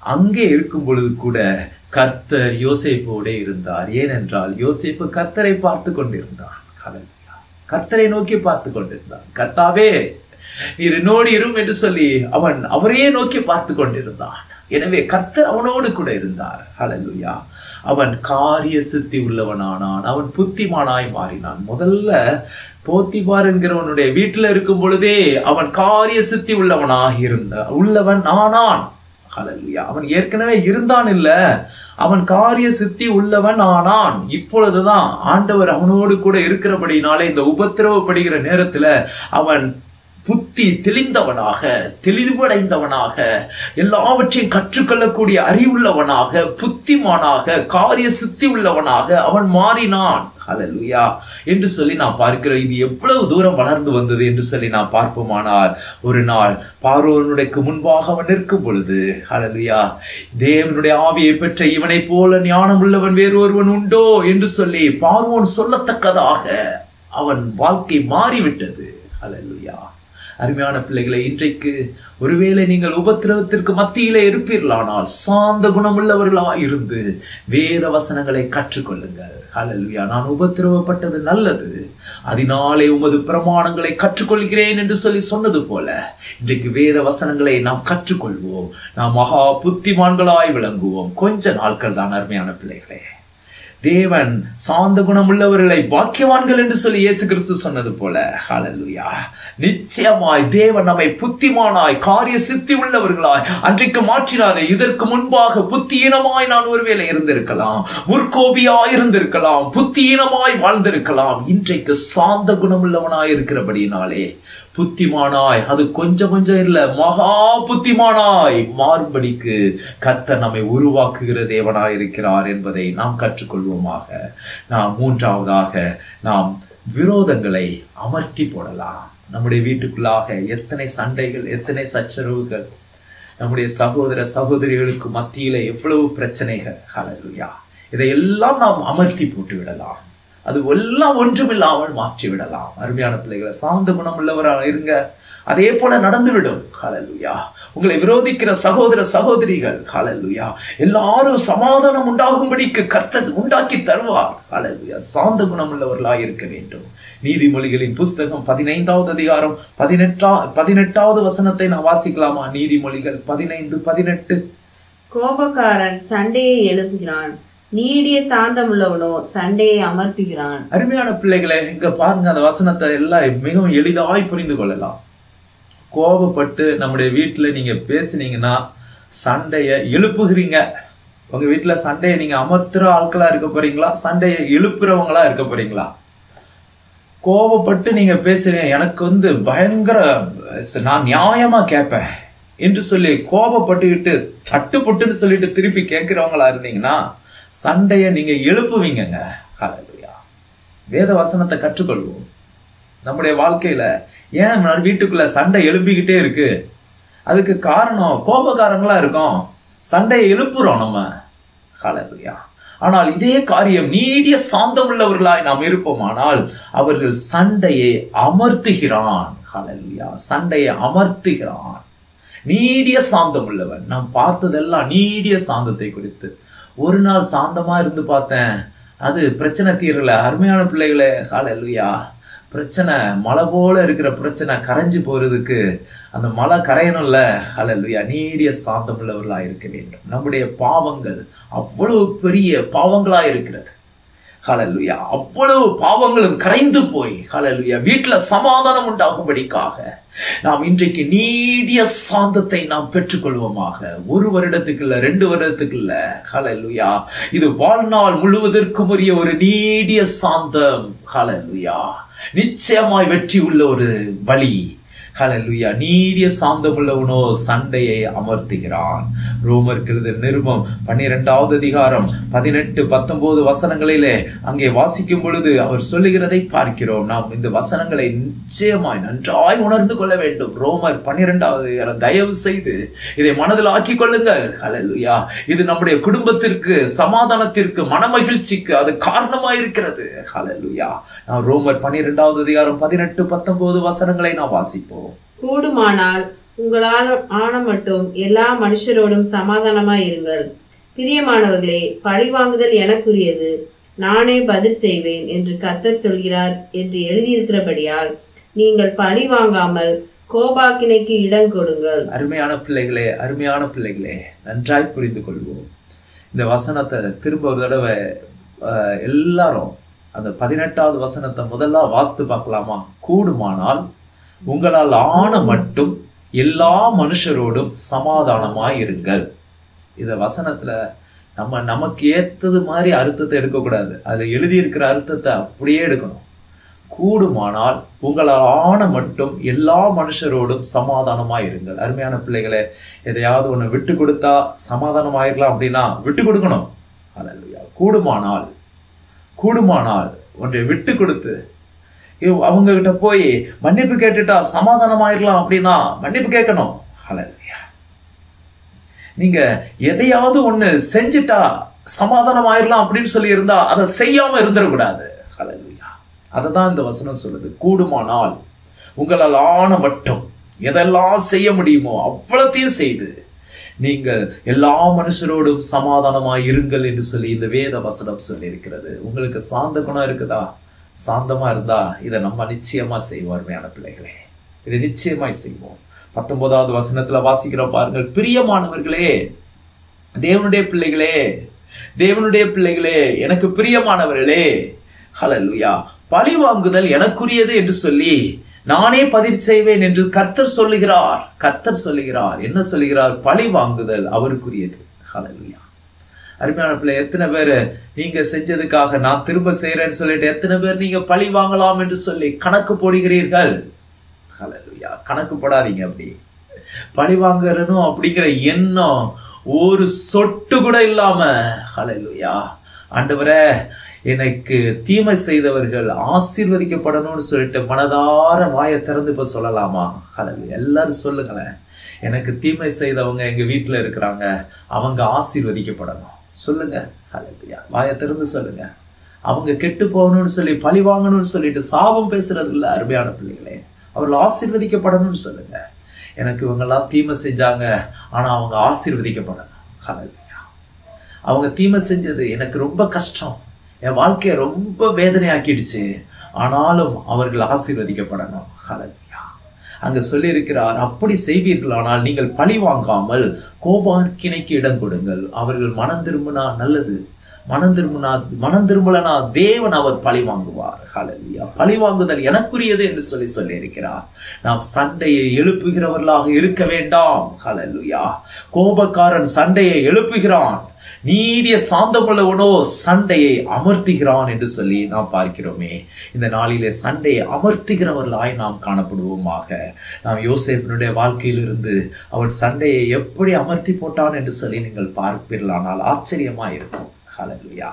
அங்கே இருக்கும் பொழுது கூட கர்த்தர் யோசேப்போட இருந்தார் ஏனென்றால் யோசேப்பு கர்த்தரை பார்த்து கொண்டிருந்தான் ஹalleluya. கர்த்தரை நோக்கி பார்த்து கொண்டிருந்தான் கர்த்தாவே நீர் என்னோடு இரும் என்று சொல்லி அவன் அவரையே நோக்கி பார்த்து கொண்டிருந்தான் எனவே கர்த்தர் அவனோடு கூட இருந்தார் ஹalleluya அவன் காரிய சித்தி உள்ளவனானான் அவன் புத்திமானாய் மாறினான் முதல்ல போத்திபார் என்கிறவனுடைய வீட்டில் இருக்கும் பொழுதே அவன் காரிய சித்தி உள்ளவனாக இருந்த உள்ளவன் ஆனான் ஹalleluya அவன் ஏற்கனவே இருந்தான் இல்ல அவன் காரிய சித்தி உள்ளவன் ஆனான் இப்பொழுதுதான் ஆண்டவர் அவனோடு கூட இருக்கிறபடினாலே இந்த உபத்திரவப்படுகிற நேரத்துல அவன் புத்தி தெளிந்தவனாக தெளிவடைந்தவனாக எல்லாவற்றையும் கற்றுக்கொள்ளக்கூடிய அறிவுள்ளவனாக புத்திமானாக காரிய சித்தி உள்ளவனாக அவன் மாறினான் ஹalleluya என்று சொல்லி நான் பார்க்கிறோம் இது எவ்வளவு தூரம் வளர்ந்து வந்தது என்று சொல்லி நான் பார்ப்போமானால் ஒரு நாள் பார்வோனுடைக்கு முன்பாக அவன் நிற்கும் பொழுது ஹalleluya தேவனுடைய ஆவியை பெற்ற இவனைப் போல ஞானம் உள்ளவன் வேறு ஒருவன் உண்டோ என்று சொல்லி பார்வோன் சொல்லத்தக்கதாக அவன் வாழ்க்கை மாறிவிட்டது ஹalleluya அருமையான பிள்ளைகளை இன்றைக்கு ஒருவேளை நீங்கள் உபத்திரவத்திற்கு மத்தியிலே இருப்பீர்களானால் சாந்த குணமுள்ளவர்களாக இருந்து வேத வசனங்களை கற்றுக்கொள்ளுங்கள் ஹalleluya நான் உபத்திரவப்பட்டது நல்லது அதனாலே உமது பிரமாணங்களை கற்றுக்கொள்கிறேன் என்று சொல்லி சொன்னது போல இன்றைக்கு வேத வசனங்களை நாம் கற்றுக்கொள்வோம் நாம் மகா புத்திமான்களாய் விளங்குவோம் கொஞ்ச நாட்கள் தான் அருமையான பிள்ளைகளே தேவன் சாந்த குணம் உள்ளவர்களை பாக்கியவான்கள் என்று சொல்லி இயேசு கிறிஸ்து சொன்னது போல ஹalleluya நிச்சயமாய் தேவன் நம்மை புத்திமானாய் காரிய சித்தி உள்ளவர்களாய் அன்றைக்கு மாற்றினாரே இதற்கு முன்பாக புத்தியீனமாய் நான் ஒருவேளை இருந்திருக்கலாம் முற்கோபியாய் இருந்திருக்கலாம் புத்தியீனமாய் வாழ்ந்திருக்கலாம் இன்றைக்கு சாந்த குணமுள்ளவனாய் இருக்கிறபடினாலே புத்திமானாய் அது கொஞ்சம் கொஞ்சம் இல்ல மகா புத்திமானாய் மாறுபடிக்கு கர்த்தர் நம்மை உருவாக்குகிற தேவனாய் இருக்கிறார் என்பதை நாம் கற்றுக்கொள்வோமாக நாம் மூன்றாவதாக நாம் விரோதங்களை அமர்த்தி போடலாம் நம்முடைய வீட்டுக்குள்ளாக எத்தனை சண்டைகள் எத்தனை சச்சரவுகள் நம்முடைய சகோதர சகோதரிகளுக்கு மத்தியில எவ்வளவு பிரச்சனைகள் ஹalleluya இதையெல்லாம் நாம் அமர்த்தி போட்டு விடலாம் அது எல்லாம் ஒன்றுமில்லாமல் மாற்றி விடலாம் அருமையான பிள்ளைகளை சார்ந்த குணம் உள்ளவராக இருங்க அதே போல நடந்துவிடும் ஹalleluya உங்களை விரோதிக்கிற சகோதர சகோதரிகள் ஹalleluya எல்லாரும் சமாதானம் உண்டாகும்படிக்கு கர்த்தர் உண்டாக்கி தருவார் ஹalleluya சாந்த குணம் உள்ளவர்களாக இருக்க வேண்டும் நீதிமொழிகளின் புஸ்தகம் பதினைந்தாவது அதிகாரம் பதினெட்டா பதினெட்டாவது வசனத்தை நான் வாசிக்கலாமா நீதிமொழிகள் பதினைந்து பதினெட்டு கோபக்காரன் சண்டையை எழுப்புகிறான் நீடிய சாந்தமுள்ளவனோ சண்டையை அமர்த்துகிறான் அருமையான பிள்ளைகளை இங்க பாருங்க அந்த வசனத்தை எல்லாம் மிகவும் எளிதாய் புரிந்து கொள்ளலாம் கோபப்பட்டு நம்முடைய வீட்டுல நீங்க பேசுனீங்கன்னா சண்டையை எழுப்புகிறீங்க உங்க வீட்டுல சண்டையை நீங்க அமர்த்துற ஆட்களா இருக்க போறீங்களா சண்டையை எழுப்புறவங்களா இருக்க போறீங்களா கோபப்பட்டு நீங்க பேசுறீங்க எனக்கு வந்து பயங்கர நான் நியாயமா கேட்பேன் என்று சொல்லி கோபப்பட்டுக்கிட்டு தட்டுப்பட்டுன்னு சொல்லிட்டு திருப்பி கேட்கிறவங்களா இருந்தீங்கன்னா சண்டையை நீங்க எழுப்புவீங்கங்க ஹalleluya வேத வசனத்தை கற்றுக்கொள்வோம் நம்முடைய வாழ்க்கையில ஏன் நம்ம வீட்டுக்குள்ள சண்டை எழுப்பிக்கிட்டே இருக்கு அதுக்கு காரணம் கோபக்காரங்களா இருக்கோம் சண்டையை எழுப்புறோம் நம்ம ஹalleluya ஆனால் இதே காரியம் நீடிய சாந்தம் உள்ளவர்களாய் நாம் இருப்போமானால் அவர்கள் சண்டையை அமர்த்துகிறான் ஹalleluya சண்டையை அமர்த்துகிறான் நீடிய சாந்தம் உள்ளவன் நாம் பார்த்ததெல்லாம் நீடிய சாந்தத்தை குறித்து ஒரு நாள் சாந்தமா இருந்து பார்த்தேன் அது பிரச்சனை தீரல அருமையான பிள்ளைகளே ஹalleluya பிரச்சனை மலை போல இருக்கிற பிரச்சனை கரைஞ்சு போறதுக்கு அந்த மலை கரையணும்ல ஹalleluya நீடிய சாந்தம் உள்ளவர்களா இருக்க வேண்டும் நம்முடைய பாவங்கள் அவ்வளவு பெரிய பாவங்களா இருக்கிறது ஹalleluya அவ்வளவு பாவங்களும் கரைந்து போய் ஹalleluya வீட்டுல சமாதானம் உண்டாகும்படிக்காக நாம் இன்றைக்கு நீடிய சாந்தத்தை நாம் பெற்றுக்கொள்வோமாக ஒரு வருடத்துக்கு இல்ல ரெண்டு வருடத்துக்கு இல்ல ஹalleluya இது வாழ்நாள் முழுவதற்கும் உரிய ஒரு நீடிய சாந்தம் ஹalleluya நிச்சயமாய் வெற்றி உள்ள ஒரு வழி ஹalleluya நீடிய சாந்தமுள்ளவனோ சண்டையை அமர்த்துகிறான் ரோமர் கெழுத நிருபம் பன்னிரெண்டாவது அதிகாரம் பதினெட்டு பத்தொன்பது வசனங்களிலே அங்கே வாசிக்கும் பொழுது அவர் சொல்லுகிறதை பார்க்கிறோம் நாம் இந்த வசனங்களை நிச்சயமாய் நன்றாய் உணர்ந்து கொள்ள வேண்டும் ரோமர் பன்னிரெண்டாவது அதிகாரம் தயவு செய்து இதை மனதில் ஆக்கிக் கொள்ளுங்கள் ஹalleluya இது நம்முடைய குடும்பத்திற்கு சமாதானத்திற்கு மனமகிழ்ச்சிக்கு அது காரணமாய் இருக்கிறது ஹalleluya நாம் ரோமர் பன்னிரெண்டாவது அதிகாரம் பதினெட்டு பத்தொன்பது வசனங்களை நாம் வாசிப்போம் கூடுமானால் உங்களால் ஆன மட்டும் எல்லா மனுஷரோடும் சமாதானமாய் இருங்கள் பிரியமானவர்களே பழிவாங்குதல் எனக்குரியது நானே பதில் செய்வேன் என்று கர்த்தர் சொல்கிறார் என்று எழுதியிருக்கிறபடியால் நீங்கள் பழி வாங்காமல் கோபாக்கினைக்கு இடம் கொடுங்கள் அருமையான பிள்ளைகளே அருமையான பிள்ளைகளே நன்றாய் புரிந்து கொள்வோம் இந்த வசனத்தை திரும்ப ஒரு தடவை அஹ், எல்லாரும் அந்த பதினெட்டாவது வசனத்தை முதல்ல வாசித்து பார்க்கலாமா கூடுமானால் உங்களால் ஆன மட்டும் எல்லா மனுஷரோடும் சமாதானமாய் இருங்கள் இந்த வசனத்துல நம்ம நமக்கு ஏத்தது மாதிரி அர்த்தத்தை எடுக்கக்கூடாது அதுல எழுதியிருக்கிற அர்த்தத்தை அப்படியே எடுக்கணும் கூடுமானால் உங்களால் ஆன மட்டும் எல்லா மனுஷரோடும் சமாதானமாய் இருங்கள் அருமையான பிள்ளைகளே எதையாவது ஒன்று விட்டு கொடுத்தா சமாதானமாயிரலாம் அப்படின்னா விட்டு கொடுக்கணும் அல்லேலூயா கூடுமானால் கூடுமானால் ஒன்றை விட்டு கொடுத்து இவ் அவங்க கிட்ட போய் மன்னிப்பு கேட்டுட்டா சமாதானமாயிரலாம் அப்படின்னா மன்னிப்பு கேட்கணும் அல்லேலூயா நீங்க எதையாவது ஒண்ணு செஞ்சுட்டா சமாதானம் ஆயிரலாம் அப்படின்னு சொல்லி இருந்தா அதை செய்யாம இருந்துடக்கூடாது ஹalleluya அதை தான் இந்த வசனம் சொல்லுது கூடுமானால் உங்களால் ஆன மட்டும் எதெல்லாம் செய்ய முடியுமோ அவ்வளத்தையும் செய்து நீங்கள் எல்லா மனுஷரோடும் சமாதானமாய் இருங்கள் என்று சொல்லி இந்த வேத வசனம் சொல்லி இருக்கிறது உங்களுக்கு சாந்த குணம் இருக்குதா சாந்தமா இருந்தா இதை நம்ம நிச்சயமா செய்வோம் அருமையான பிள்ளைகளே இதை நிச்சயமாய் செய்வோம் பத்தொன்பதாவது வசனத்துல வாசிக்கிறோம் பாருங்கள் பிரியமானவர்களே தேவனுடைய பிள்ளைகளே தேவனுடைய பிள்ளைகளே எனக்கு பிரியமானவர்களே ஹalleluya பழி வாங்குதல் எனக்குரியது என்று சொல்லி நானே பதிர் செய்வேன் என்று கர்த்தர் சொல்லுகிறார் கர்த்தர் சொல்லுகிறார் என்ன சொல்லுகிறார் பழி வாங்குதல் அவருக்குரியது ஹalleluya அருமையான பிள்ளை எத்தனை பேர் நீங்க செஞ்சதுக்காக நான் திரும்ப செய்யறேன்னு சொல்லிட்டு எத்தனை பேர் நீங்க பழி வாங்கலாம் என்று சொல்லி கணக்கு போடுகிறீர்கள் ஹalleluya கணக்கு போடாதீங்க அப்படி பழி வாங்கறனும் அப்படிங்கிற எண்ணம் ஒரு சொட்டு கூட இல்லாம ஹalleluya ஆண்டவரே எனக்கு தீமை செய்தவர்கள் ஆசீர்வதிக்கப்படணும்னு சொல்லிட்டு மனதார வாயை திறந்து இப்ப சொல்லலாமா ஹalleluya எல்லாரும் சொல்லுங்களேன் எனக்கு தீமை செய்தவங்க எங்க வீட்டுல இருக்கிறாங்க அவங்க ஆசீர்வதிக்கப்படணும் சொல்லுங்க ஹalleluya வாயை திறந்து சொல்லுங்க அவங்க கெட்டு போகணும்னு சொல்லி பழி வாங்கணும்னு சொல்லிட்டு சாபம் பேசுறது இல்ல அருமையான பிள்ளைகளே அவர்கள் ஆசீர்வதிக்கப்படணும்னு சொல்லுங்க எனக்கு இவங்கெல்லாம் தீமை செஞ்சாங்க ஆனா அவங்க ஆசீர்வதிக்கப்படணும் ஹalleluya அவங்க தீமை செஞ்சது எனக்கு ரொம்ப கஷ்டம் என் வாழ்க்கையை ரொம்ப வேதனையாக்கிடுச்சு ஆனாலும் அவர்கள் ஆசீர்வதிக்கப்படணும் ஹalleluya அங்க சொல்லியிருக்கிறார் அப்படி செய்வீர்களானால் நீங்கள் பழி வாங்காமல் கோபாக்கினைக்கு இடம் கொடுங்கள் அவர்கள் மனம் திரும்பினா நல்லது மனம் திரும்பினா மனம் திரும்பலனா தேவன் அவர் பழி வாங்குவார் ஹalleluya பழி வாங்குதல் எனக்குரியது என்று சொல்லி சொல்லியிருக்கிறார் நாம் சண்டையை எழுப்புகிறவர்களாக இருக்க வேண்டாம் ஹalleluya கோபக்காரன் சண்டையை எழுப்புகிறான் நீடிய சாந்தமுள்ளவனோ சண்டையை அமர்த்துகிறான் என்று சொல்லி நாம் பார்க்கிறோமே இந்த நாளிலே சண்டையை அமர்த்துகிறவர்களாய் நாம் காணப்படுவோமாக நாம் யோசேப்பினுடைய வாழ்க்கையிலிருந்து அவன் சண்டையை எப்படி அமர்த்தி போட்டான் என்று சொல்லி நீங்கள் பார்ப்பீர்களானால் ஆச்சரியமா இருக்கும் ஹalleluya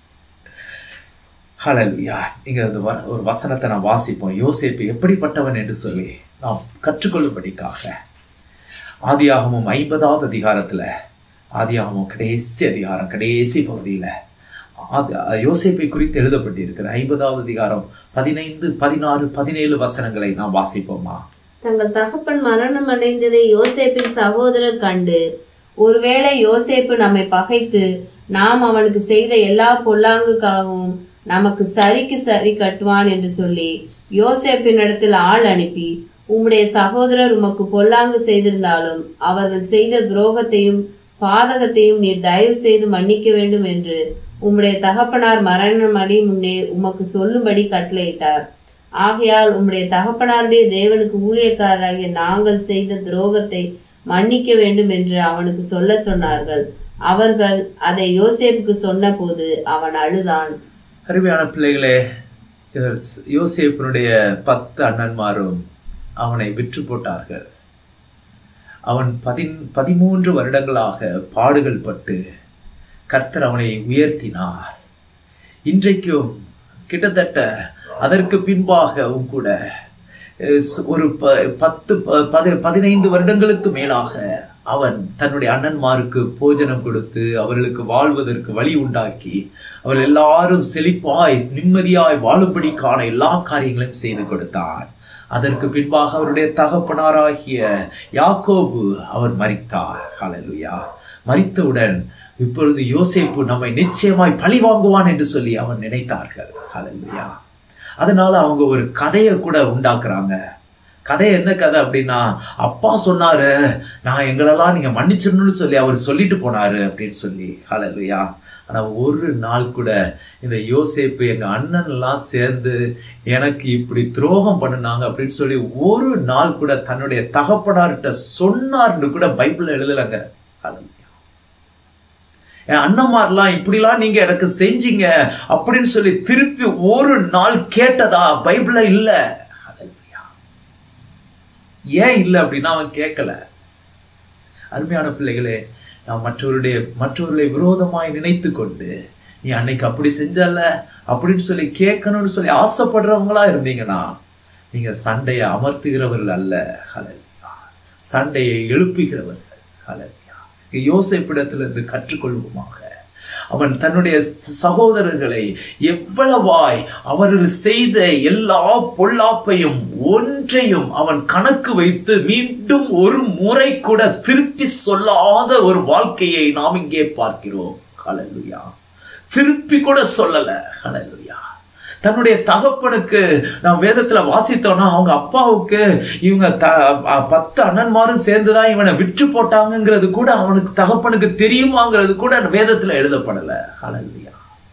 ஹalleluya இங்க அந்த வ- ஒரு வசனத்தை நான் வாசிப்போம் யோசேப்பு எப்படிப்பட்டவன் என்று சொல்லி நாம் கற்றுக்கொள்ளும்படிக்காக ஆதியாகமும் ஐம்பதாவது அதிகாரத்துல ஆதியாகமும் கடைசி அதிகாரம் கடைசி பகுதியில ஆதி- யோசேப்பை குறித்து எழுதப்பட்டிருக்கிற ஐம்பதாவது அதிகாரம் பதினைந்து பதினாறு பதினேழு வசனங்களை நாம் வாசிப்போமா தங்கள் தகப்பன் மரணம் அடைந்ததை யோசேப்பின் சகோதரர் கண்டு ஒருவேளை யோசேப்பு நம்மை பகைத்து நாம் அவனுக்கு செய்த எல்லா பொல்லாங்குக்காகவும் நமக்கு சரிக்கு சரி கட்டுவான் என்று சொல்லி யோசேப்பின் இடத்தில் ஆள் அனுப்பி உம்முடைய சகோதரர் உமக்கு பொல்லாங்கு செய்திருந்தாலும் அவர்கள் செய்த துரோகத்தையும் பாதகத்தையும் நீர் தயவு செய்து மன்னிக்க வேண்டும் என்று உம்முடைய தகப்பனார் மரணம் அடி முன்னே உமக்கு சொல்லும்படி கட்டளையிட்டார் ஆகையால் உம்முடைய தகப்பனாருடைய தேவனுக்கு ஊழியக்காரராகிய நாங்கள் செய்த துரோகத்தை மன்னிக்க வேண்டும் என்று அவனுக்கு சொல்ல சொன்னார்கள் அவர்கள் அதை யோசேப்புக்கு சொன்னபோது அவன் அழுதான் அருமையான பிள்ளைகளே இவர் ஸ்- யோசேப்பினுடைய பத்து அண்ணன்மாரும் அவனை விற்று போட்டார்கள் அவன் பதின் பதிமூன்று வருடங்களாக பாடுகள் பட்டு கர்த்தர் அவனை உயர்த்தினார் இன்றைக்கும் கிட்டத்தட்ட அதற்கு பின்பாகவும் கூட அஹ், ஸ்- ஒரு ப- பத்து ப- பதி- பதினைந்து வருடங்களுக்கு மேலாக அவன் தன்னுடைய அண்ணன்மாருக்கு போஜனம் கொடுத்து அவர்களுக்கு வாழ்வதற்கு வழி உண்டாக்கி அவர்கள் எல்லாரும் செழிப்பாய் நிம்மதியாய் வாழும்படிக்கான எல்லா காரியங்களையும் செய்து கொடுத்தான் அதற்கு பின்பாக அவருடைய தகப்பனாராகிய யாக்கோபு அவர் மரித்தார் ஹalleluya மரித்தவுடன் இப்பொழுது யோசேப்பு நம்மை நிச்சயமாய் பழி வாங்குவான் என்று சொல்லி அவன் நினைத்தார்கள் ஹalleluya அதனால அவங்க ஒரு கதையை கூட உண்டாக்குறாங்க கதை என்ன கதை அப்படின்னா அப்பா சொன்னாரு நான் எங்களெல்லாம் நீங்க மன்னிச்சிடணும்னு சொல்லி அவர் சொல்லிட்டு போனாரு அப்படின்னு சொல்லி ஹalleluya ஆனா ஒரு நாள் கூட இந்த யோசேப்பு எங்க அண்ணன் எல்லாம் சேர்ந்து எனக்கு இப்படி துரோகம் பண்ணுனாங்க அப்படின்னு சொல்லி ஒரு நாள் கூட தன்னுடைய தகப்பனார்கிட்ட சொன்னார்னு கூட பைபிள்ல எழுதலைங்க ஹalleluya என் அண்ணன்மார்லாம் இப்படிலாம் நீங்க எனக்கு செஞ்சீங்க அப்படின்னு சொல்லி திருப்பி ஒரு நாள் கேட்டதா பைபிள்ல இல்ல ஹalleluya. ஏன் இல்லை அப்படின்னா அவன் கேட்கல அருமையான பிள்ளைகளே நான் மற்றவருடைய மற்றவர்களை விரோதமாய் நினைத்து கொண்டு நீ அன்னைக்கு அப்படி செஞ்சல அப்படின்னு சொல்லி கேட்கணும்னு சொல்லி ஆசைப்படுறவங்களா இருந்தீங்கன்னா நீங்க சண்டையை அமர்த்துகிறவர்கள் அல்ல ஹalleluya. சண்டையை எழுப்புகிறவர்கள் ஹalleluya. யோசிப்பிடத்திலிருந்து கற்றுக்கொள்வோமாக அவன் தன்னுடைய சகோதரர்களை எவ்வளவாய் அவர்கள் செய்த எல்லா பொல்லாப்பையும் ஒன்றையும் அவன் கணக்கு வைத்து மீண்டும் ஒரு முறை கூட திருப்பி சொல்லாத ஒரு வாழ்க்கையை நாம் இங்கே பார்க்கிறோம் ஹalleluya திருப்பி கூட சொல்லல ஹalleluya தன்னுடைய தகப்பனுக்கு நான் வேதத்துல வாசித்தோம்னா அவங்க அப்பாவுக்கு இவங்க த அ- பத்து அண்ணன்மாரும் சேர்ந்துதான் இவனை விற்று போட்டாங்கங்கிறது கூட அவனுக்கு தகப்பனுக்கு தெரியுமாங்கிறது கூட வேதத்துல எழுதப்படல ஹalleluya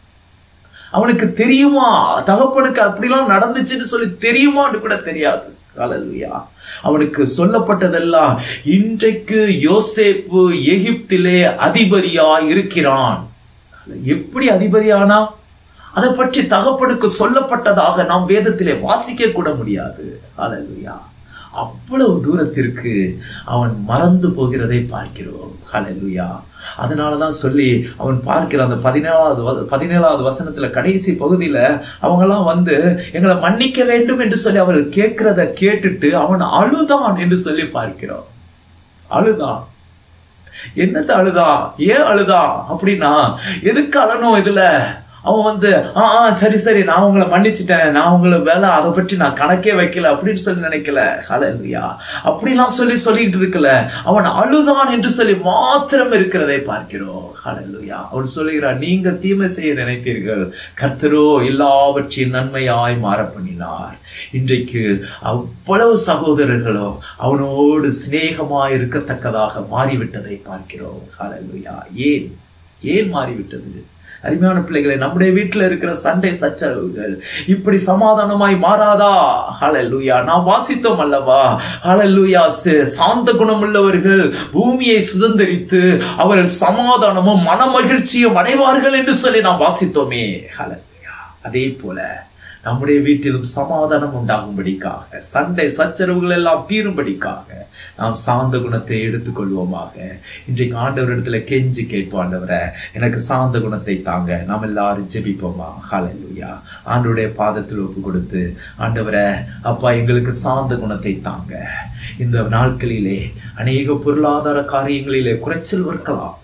அவனுக்கு தெரியுமா தகப்பனுக்கு அப்படிலாம் நடந்துச்சுன்னு சொல்லி தெரியுமான்னு கூட தெரியாது ஹalleluya அவனுக்கு சொல்லப்பட்டதெல்லாம் இன்றைக்கு யோசேப்பு எகிப்திலே அதிபதியா இருக்கிறான் எப்படி அதிபதியானா அதை பற்றி தகப்பனுக்கு சொல்லப்பட்டதாக நாம் வேதத்திலே வாசிக்க கூட முடியாது ஹalleluya அவ்வளவு தூரத்திற்கு அவன் மறந்து போகிறதை பார்க்கிறோம் ஹalleluya அதனால தான் சொல்லி அவன் பார்க்கிற அந்த பதினேழாவது வ- பதினேழாவது வசனத்துல கடைசி பகுதியில அவங்கெல்லாம் வந்து எங்களை மன்னிக்க வேண்டும் என்று சொல்லி அவர் கேட்கிறத கேட்டுட்டு அவன் அழுதான் என்று சொல்லி பார்க்கிறோம் அழுதான் என்னத்த அழுதா ஏன் அழுதா அப்படின்னா எதுக்கு அழணும் இதுல அவன் வந்து ஆ ஆ சரி சரி நான் உங்களை மன்னிச்சிட்டேன் நான் உங்களை வேலை அதை பற்றி நான் கணக்கே வைக்கல அப்படின்னு சொல்லி நினைக்கல ஹalleluya அப்படிலாம் சொல்லி சொல்லிட்டு இருக்கல அவன் அழுதான் என்று சொல்லி மாத்திரம் இருக்கிறதை பார்க்கிறோம் ஹalleluya அவன் சொல்லுகிறார் நீங்க தீமை செய்ய நினைத்தீர்கள் கர்த்தரோ எல்லாவற்றையும் நன்மையாய் மாற பண்ணினார் இன்றைக்கு அவ்வளவு சகோதரர்களோ அவனோடு சிநேகமாய் இருக்கத்தக்கதாக மாறிவிட்டதை பார்க்கிறோம் ஹalleluya ஏன் ஏன் மாறிவிட்டது அருமையான பிள்ளைகளை நம்முடைய வீட்டில் இருக்கிற சண்டை சச்சரவுகள் இப்படி சமாதானமாய் மாறாதா ஹalleluya நாம் வாசித்தோம் அல்லவா ஹalleluya ச- சாந்த குணமுள்ளவர்கள் பூமியை சுதந்தரித்து அவர்கள் சமாதானமும் மனமகிழ்ச்சியும் அடைவார்கள் என்று சொல்லி நாம் வாசித்தோமே ஹalleluya அதே போல நம்முடைய வீட்டிலும் சமாதானம் உண்டாகும்படிக்காக சண்டை சச்சரவுகள் எல்லாம் தீரும்படிக்காக நாம் சாந்த குணத்தை எடுத்துக்கொள்வோமாக இன்றைக்கு ஆண்டவரிடத்துல கெஞ்சி கேட்போம் ஆண்டவரை எனக்கு சாந்த குணத்தை தாங்க நாம் எல்லாரும் ஜெபிப்போமா ஹalleluya ஆண்டவருடைய பாதத்தில் ஒப்பு கொடுத்து ஆண்டவரை அப்பா எங்களுக்கு சாந்த குணத்தை தாங்க இந்த நாட்களிலே அநேக பொருளாதார காரியங்களிலே குறைச்சல் இருக்கலாம்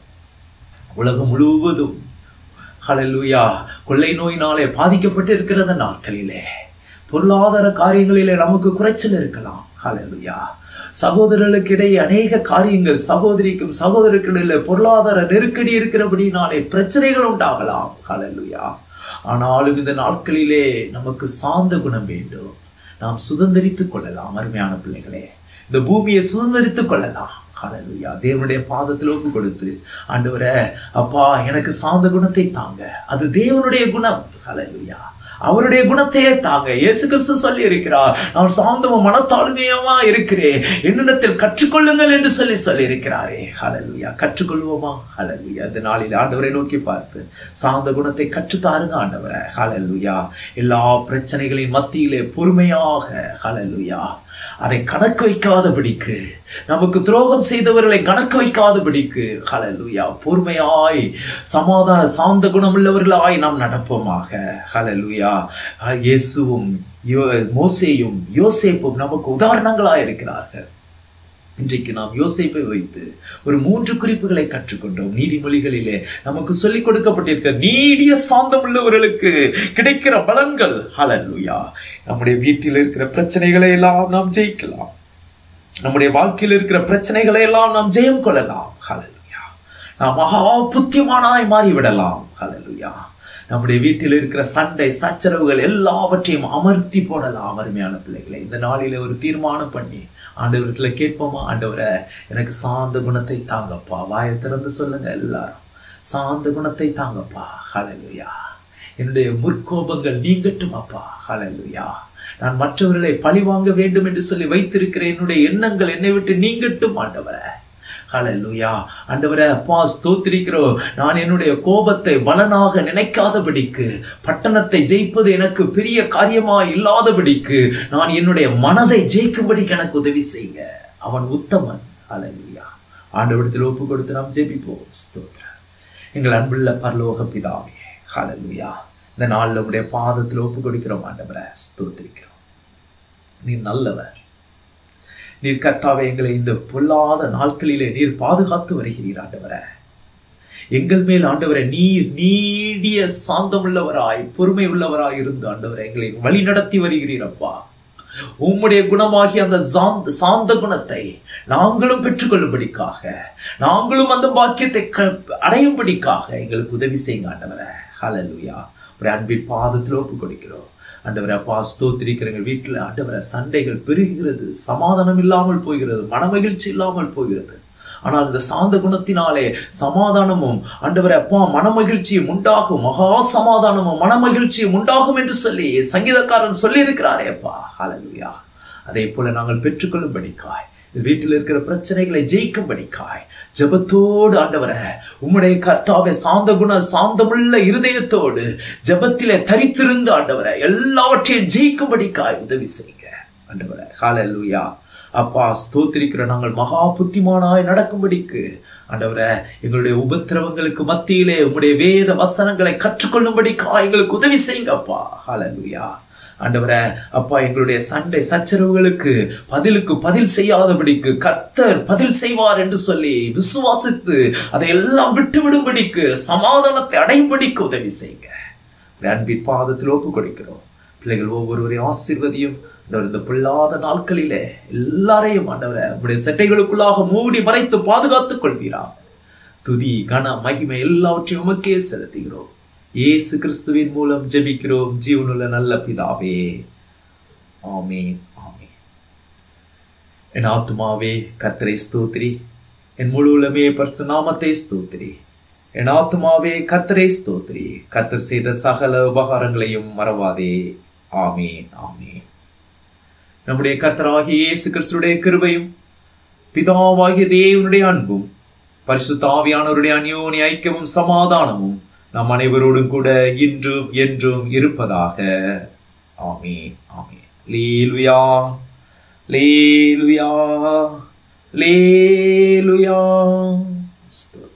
உலகம் முழுவதும் ஹalleluya கொள்ளை நோயினாலே பாதிக்கப்பட்டு இருக்கிற அந்த நாட்களிலே பொருளாதார காரியங்களிலே நமக்கு குறைச்சல் இருக்கலாம் ஹalleluya சகோதரர்களுக்கு இடையே அநேக காரியங்கள் சகோதரிக்கும் சகோதரருக்கிடையில பொருளாதார நெருக்கடி இருக்கிறபடினாலே பிரச்சனைகள் உண்டாகலாம் ஹalleluya ஆனாலும் இந்த நாட்களிலே நமக்கு சாந்த குணம் வேண்டும் நாம் சுதந்திரித்துக் கொள்ளலாம் அருமையான பிள்ளைகளே இந்த பூமியை சுதந்திரித்துக் கொள்ளலாம் ஹalleluya தேவனுடைய பாதத்தில் ஒப்பு கொடுத்து ஆண்டவரே அப்பா எனக்கு சாந்த குணத்தை தாங்க அது தேவனுடைய குணம் ஹalleluya அவருடைய குணத்தையே தாங்க இயேசு கிறிஸ்து சொல்லி இருக்கிறார் நான் சாந்தமும் மனத்தாழ்மையுமா இருக்கிறேன் என்னிடத்தில் கற்றுக்கொள்ளுங்கள் என்று சொல்லி சொல்லி இருக்கிறாரே ஹalleluya கற்றுக்கொள்வோமா ஹalleluya இந்த நாளில் ஆண்டவரை நோக்கி பார்த்து சாந்த குணத்தை கற்றுத்தாருங்க ஆண்டவரை ஹalleluya எல்லா பிரச்சனைகளின் மத்தியிலே பொறுமையாக ஹalleluya அதை கணக்கு வைக்காதபடிக்கு நமக்கு துரோகம் செய்தவர்களை கணக்கு வைக்காதபடிக்கு ஹalleluya பொறுமையாய் சமாதான சாந்த குணமுள்ளவர்களாய் நாம் நடப்போமாக ஹalleluya இயேசுவும் யோ- மோசேயும் யோசேப்பும் நமக்கு உதாரணங்களாய் இருக்கிறார்கள் இன்றைக்கு நாம் யோசிப்பை வைத்து ஒரு மூன்று குறிப்புகளை கற்றுக்கொண்டோம் நீதிமொழிகளிலே நமக்கு சொல்லிக் கொடுக்கப்பட்டிருக்க நீடிய சாந்தம் உள்ளவர்களுக்கு கிடைக்கிற பலன்கள் ஹalleluya நம்முடைய வீட்டில் இருக்கிற பிரச்சனைகளை எல்லாம் நாம் ஜெயிக்கலாம் நம்முடைய வாழ்க்கையில் இருக்கிற பிரச்சனைகளை எல்லாம் நாம் ஜெயம் கொள்ளலாம் ஹalleluya நாம் மகா புத்தியமானாய் மாறிவிடலாம் ஹalleluya நம்முடைய வீட்டில் இருக்கிற சண்டை சச்சரவுகள் எல்லாவற்றையும் அமர்த்தி போடலாம் அருமையான பிள்ளைகளை இந்த நாளில ஒரு தீர்மானம் பண்ணி ஆண்டவரத்தில் கேட்போமா ஆண்டவரை எனக்கு சாந்த குணத்தை தாங்கப்பா வாயை திறந்து சொல்லுங்க எல்லாரும் சாந்த குணத்தை தாங்கப்பா ஹalleluya என்னுடைய முற்கோபங்கள் நீங்கட்டும் அப்பா ஹalleluya நான் மற்றவர்களை பழி வாங்க வேண்டும் என்று சொல்லி வைத்திருக்கிற என்னுடைய எண்ணங்கள் என்னை விட்டு நீங்கட்டும் ஆண்டவரை ஹalleluya ஆண்டவரே அப்பா ஸ்தோத்திரிக்கிறோம் நான் என்னுடைய கோபத்தை பலனாக நினைக்காதபடிக்கு பட்டணத்தை ஜெயிப்பது எனக்கு பெரிய காரியமா இல்லாதபடிக்கு நான் என்னுடைய மனதை ஜெயிக்கும்படிக்கு எனக்கு உதவி செய்யுங்க அவன் உத்தமன் ஹalleluya ஆண்டவரத்தில் ஒப்பு கொடுத்து நாம் ஜெபிப்போம் ஸ்தோத்திரம் எங்கள் அன்புள்ள பரலோக பிதாவே ஹalleluya இந்த நாளில் உடைய பாதத்தில் ஒப்பு கொடுக்கிறோம் ஆண்டவரை ஸ்தோத்திரிக்கிறோம் நீ நல்லவர் நீர் கர்த்தாவே எங்களை இந்த பொல்லாத நாட்களிலே நீர் பாதுகாத்து வருகிறீர் ஆண்டவரே எங்கள் மேல் ஆண்டவரை நீர் நீடிய சாந்தமுள்ளவராய் பொறுமை உள்ளவராய் இருந்து ஆண்டவரை எங்களை வழி நடத்தி வருகிறீர் அப்பா உம்முடைய குணமாகிய அந்த சாந்த சாந்த குணத்தை நாங்களும் பெற்றுக்கொள்ளும்படிக்காக நாங்களும் அந்த பாக்கியத்தை க- அடையும்படிக்காக எங்களுக்கு உதவி செய்யுங்க ஆண்டவரை ஹalleluya ஒரு அன்பின் பாதத்தில் ஒப்பு கொடுக்கிறோம் ஆண்டவரை அப்பா ஸ்தோத்திரிக்கிறவங்க வீட்டில் ஆண்டவரை சண்டைகள் பெருகிறது சமாதானம் இல்லாமல் போகிறது மனமகிழ்ச்சி இல்லாமல் போகிறது ஆனால் இந்த சாந்த குணத்தினாலே சமாதானமும் ஆண்டவரை அப்பா மனமகிழ்ச்சியும் உண்டாகும் மகா சமாதானமும் மனமகிழ்ச்சியும் உண்டாகும் என்று சொல்லி சங்கீதக்காரன் சொல்லி இருக்கிறாரே அப்பா ஹalleluya அதே போல நாங்கள் பெற்றுக்கொள்ளும்படிக்காய் வீட்டில் இருக்கிற பிரச்சனைகளை ஜெயிக்கும்படிக்காய் ஜெபத்தோடு ஆண்டவரே உம்முடைய கர்த்தாவை சாந்த குண சாந்தமுள்ள இருதயத்தோடு ஜெபத்திலே தரித்திருந்து ஆண்டவரே எல்லாவற்றையும் ஜெயிக்கும்படிக்காய் உதவி செய்யுங்க ஆண்டவரே ஹalleluya அப்பா ஸ்தோத்திரிக்கிற நாங்கள் மகா புத்திமானாய் நடக்கும்படிக்கு ஆண்டவரே எங்களுடைய உபத்திரவங்களுக்கு மத்தியிலே உம்முடைய வேத வசனங்களை கற்றுக்கொள்ளும்படிக்கா எங்களுக்கு உதவி செய்யுங்க அப்பா ஹalleluya ஆண்டவரே அப்பா எங்களுடைய சண்டை சச்சரவுகளுக்கு பதிலுக்கு பதில் செய்யாதபடிக்கு கர்த்தர் பதில் செய்வார் என்று சொல்லி விசுவாசித்து அதையெல்லாம் விட்டு விடும்படிக்கு சமாதானத்தை அடையும்படிக்கு உதவி செய்யுங்க உடைய அன்பின் பாதத்தில் ஒப்பு கொடுக்கிறோம் பிள்ளைகள் ஒவ்வொருவரையும் ஆசீர்வதியும் ஆண்டவர் இந்த பொல்லாத நாட்களிலே எல்லாரையும் ஆண்டவரை உடைய செட்டைகளுக்குள்ளாக மூடி மறைத்து பாதுகாத்துக் கொள்வீரா துதி கன மகிமை எல்லாவற்றையும் உமக்கே செலுத்துகிறோம் இயேசு கிறிஸ்துவின் மூலம் ஜெபிக்கிறோம் ஜீவனுள்ள நல்ல பிதாவே ஆமென் ஆமென் என் ஆத்துமாவே கர்த்தரை ஸ்தோத்திரி என் முழு உலமே பரிசுத்த நாமத்தை ஸ்தோத்திரி என் ஆத்துமாவே கர்த்தரை ஸ்தோத்திரி கர்த்தர் செய்த சகல உபகாரங்களையும் மறவாதே ஆமென் ஆமென் நம்முடைய கர்த்தராகிய இயேசு கிறிஸ்துடைய கிருபையும் பிதாவாகிய தேவனுடைய அன்பும் பரிசுத்த ஆவியானவருடைய அந்யோனி ஐக்கியமும் சமாதானமும் நம் அனைவரோடும் கூட இன்றும் என்றும் இருப்பதாக ஆமென் ஆமென் லீலுயா லீலுயா லீலுயா ஸ்தோத்திரம்